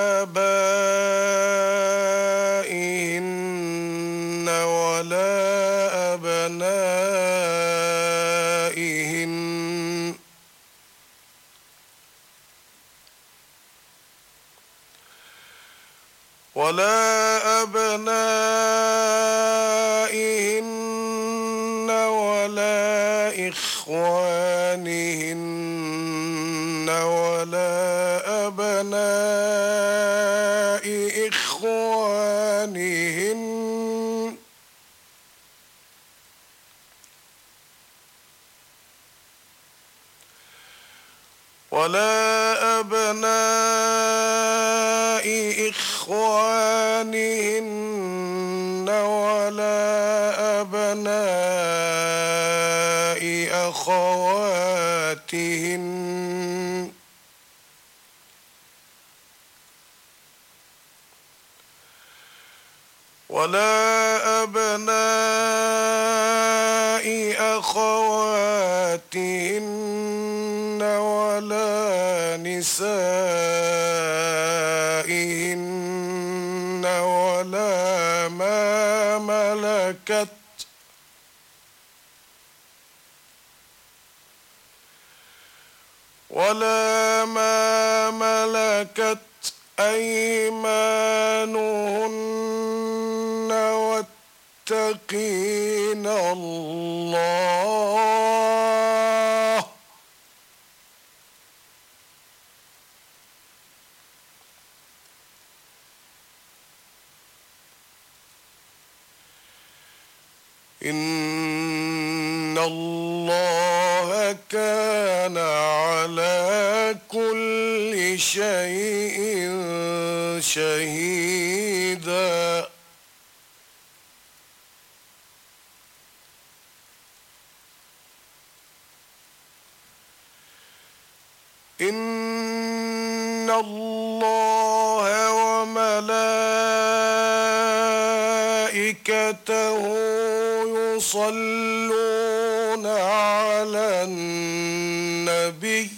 آبائهن ولا أبنائهن ولا أبنائهن ولا إخوانهن ولا أبناء إخوانهن ولا أبناء إخوانهن ولا أبناء أخواتهن ولا أبناء أخواتهن ولا نسائهن نسائهن ولا ما ملكت ولا ما ملكت أيمانهن واتقين الله إن الله كان على كل شيء شهيدا إن الله وملائكته يصلون على النبي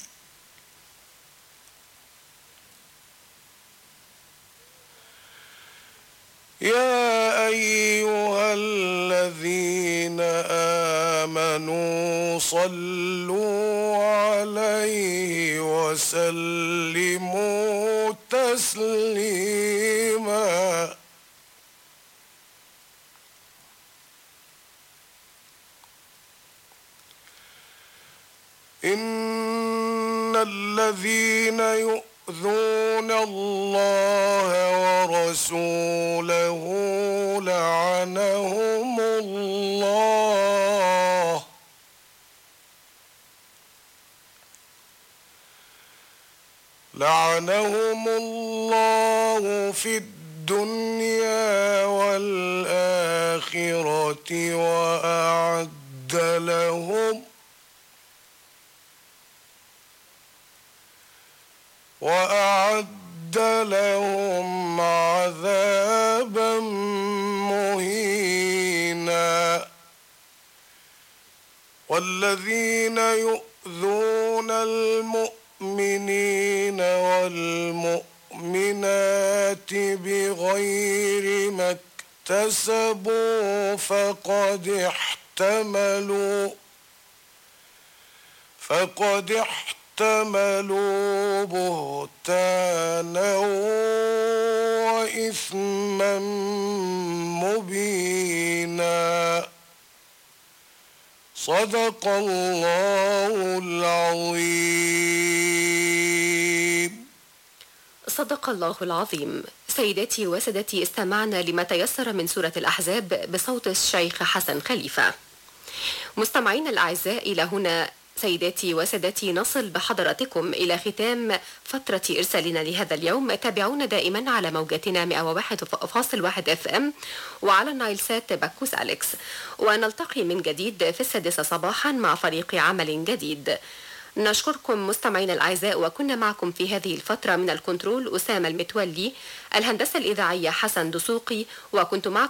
يا أيها الذين آمنوا صلوا عليه وسلموا تسليما إن الذين يؤذون الله ورسوله لعنهم الله لعنهم الله في الدنيا والآخرة وأعد لهم وأعد لهم عذابا مهينا والذين يؤذون المؤمنين والمؤمنات بغير ما اكتسبوا فقد احتملوا فقد احتملوا بهتانا وإثما مبينا صدق الله العظيم صدق الله العظيم سيداتي وسادتي استمعنا لما تيسر من سورة الأحزاب بصوت الشيخ حسن خليفة مستمعينا الأعزاء إلى هنا سيداتي وسادتي نصل بحضراتكم إلى ختام فترة إرسالنا لهذا اليوم تابعونا دائما على موجاتنا 101.1 اف ام وعلى النايل سات باكوس أليكس ونلتقي من جديد في السادسة صباحا مع فريق عمل جديد نشكركم مستمعينا الأعزاء وكنا معكم في هذه الفترة من الكنترول أسامة المتولي الهندسة الإذاعية حسن دسوقي وكنت معكم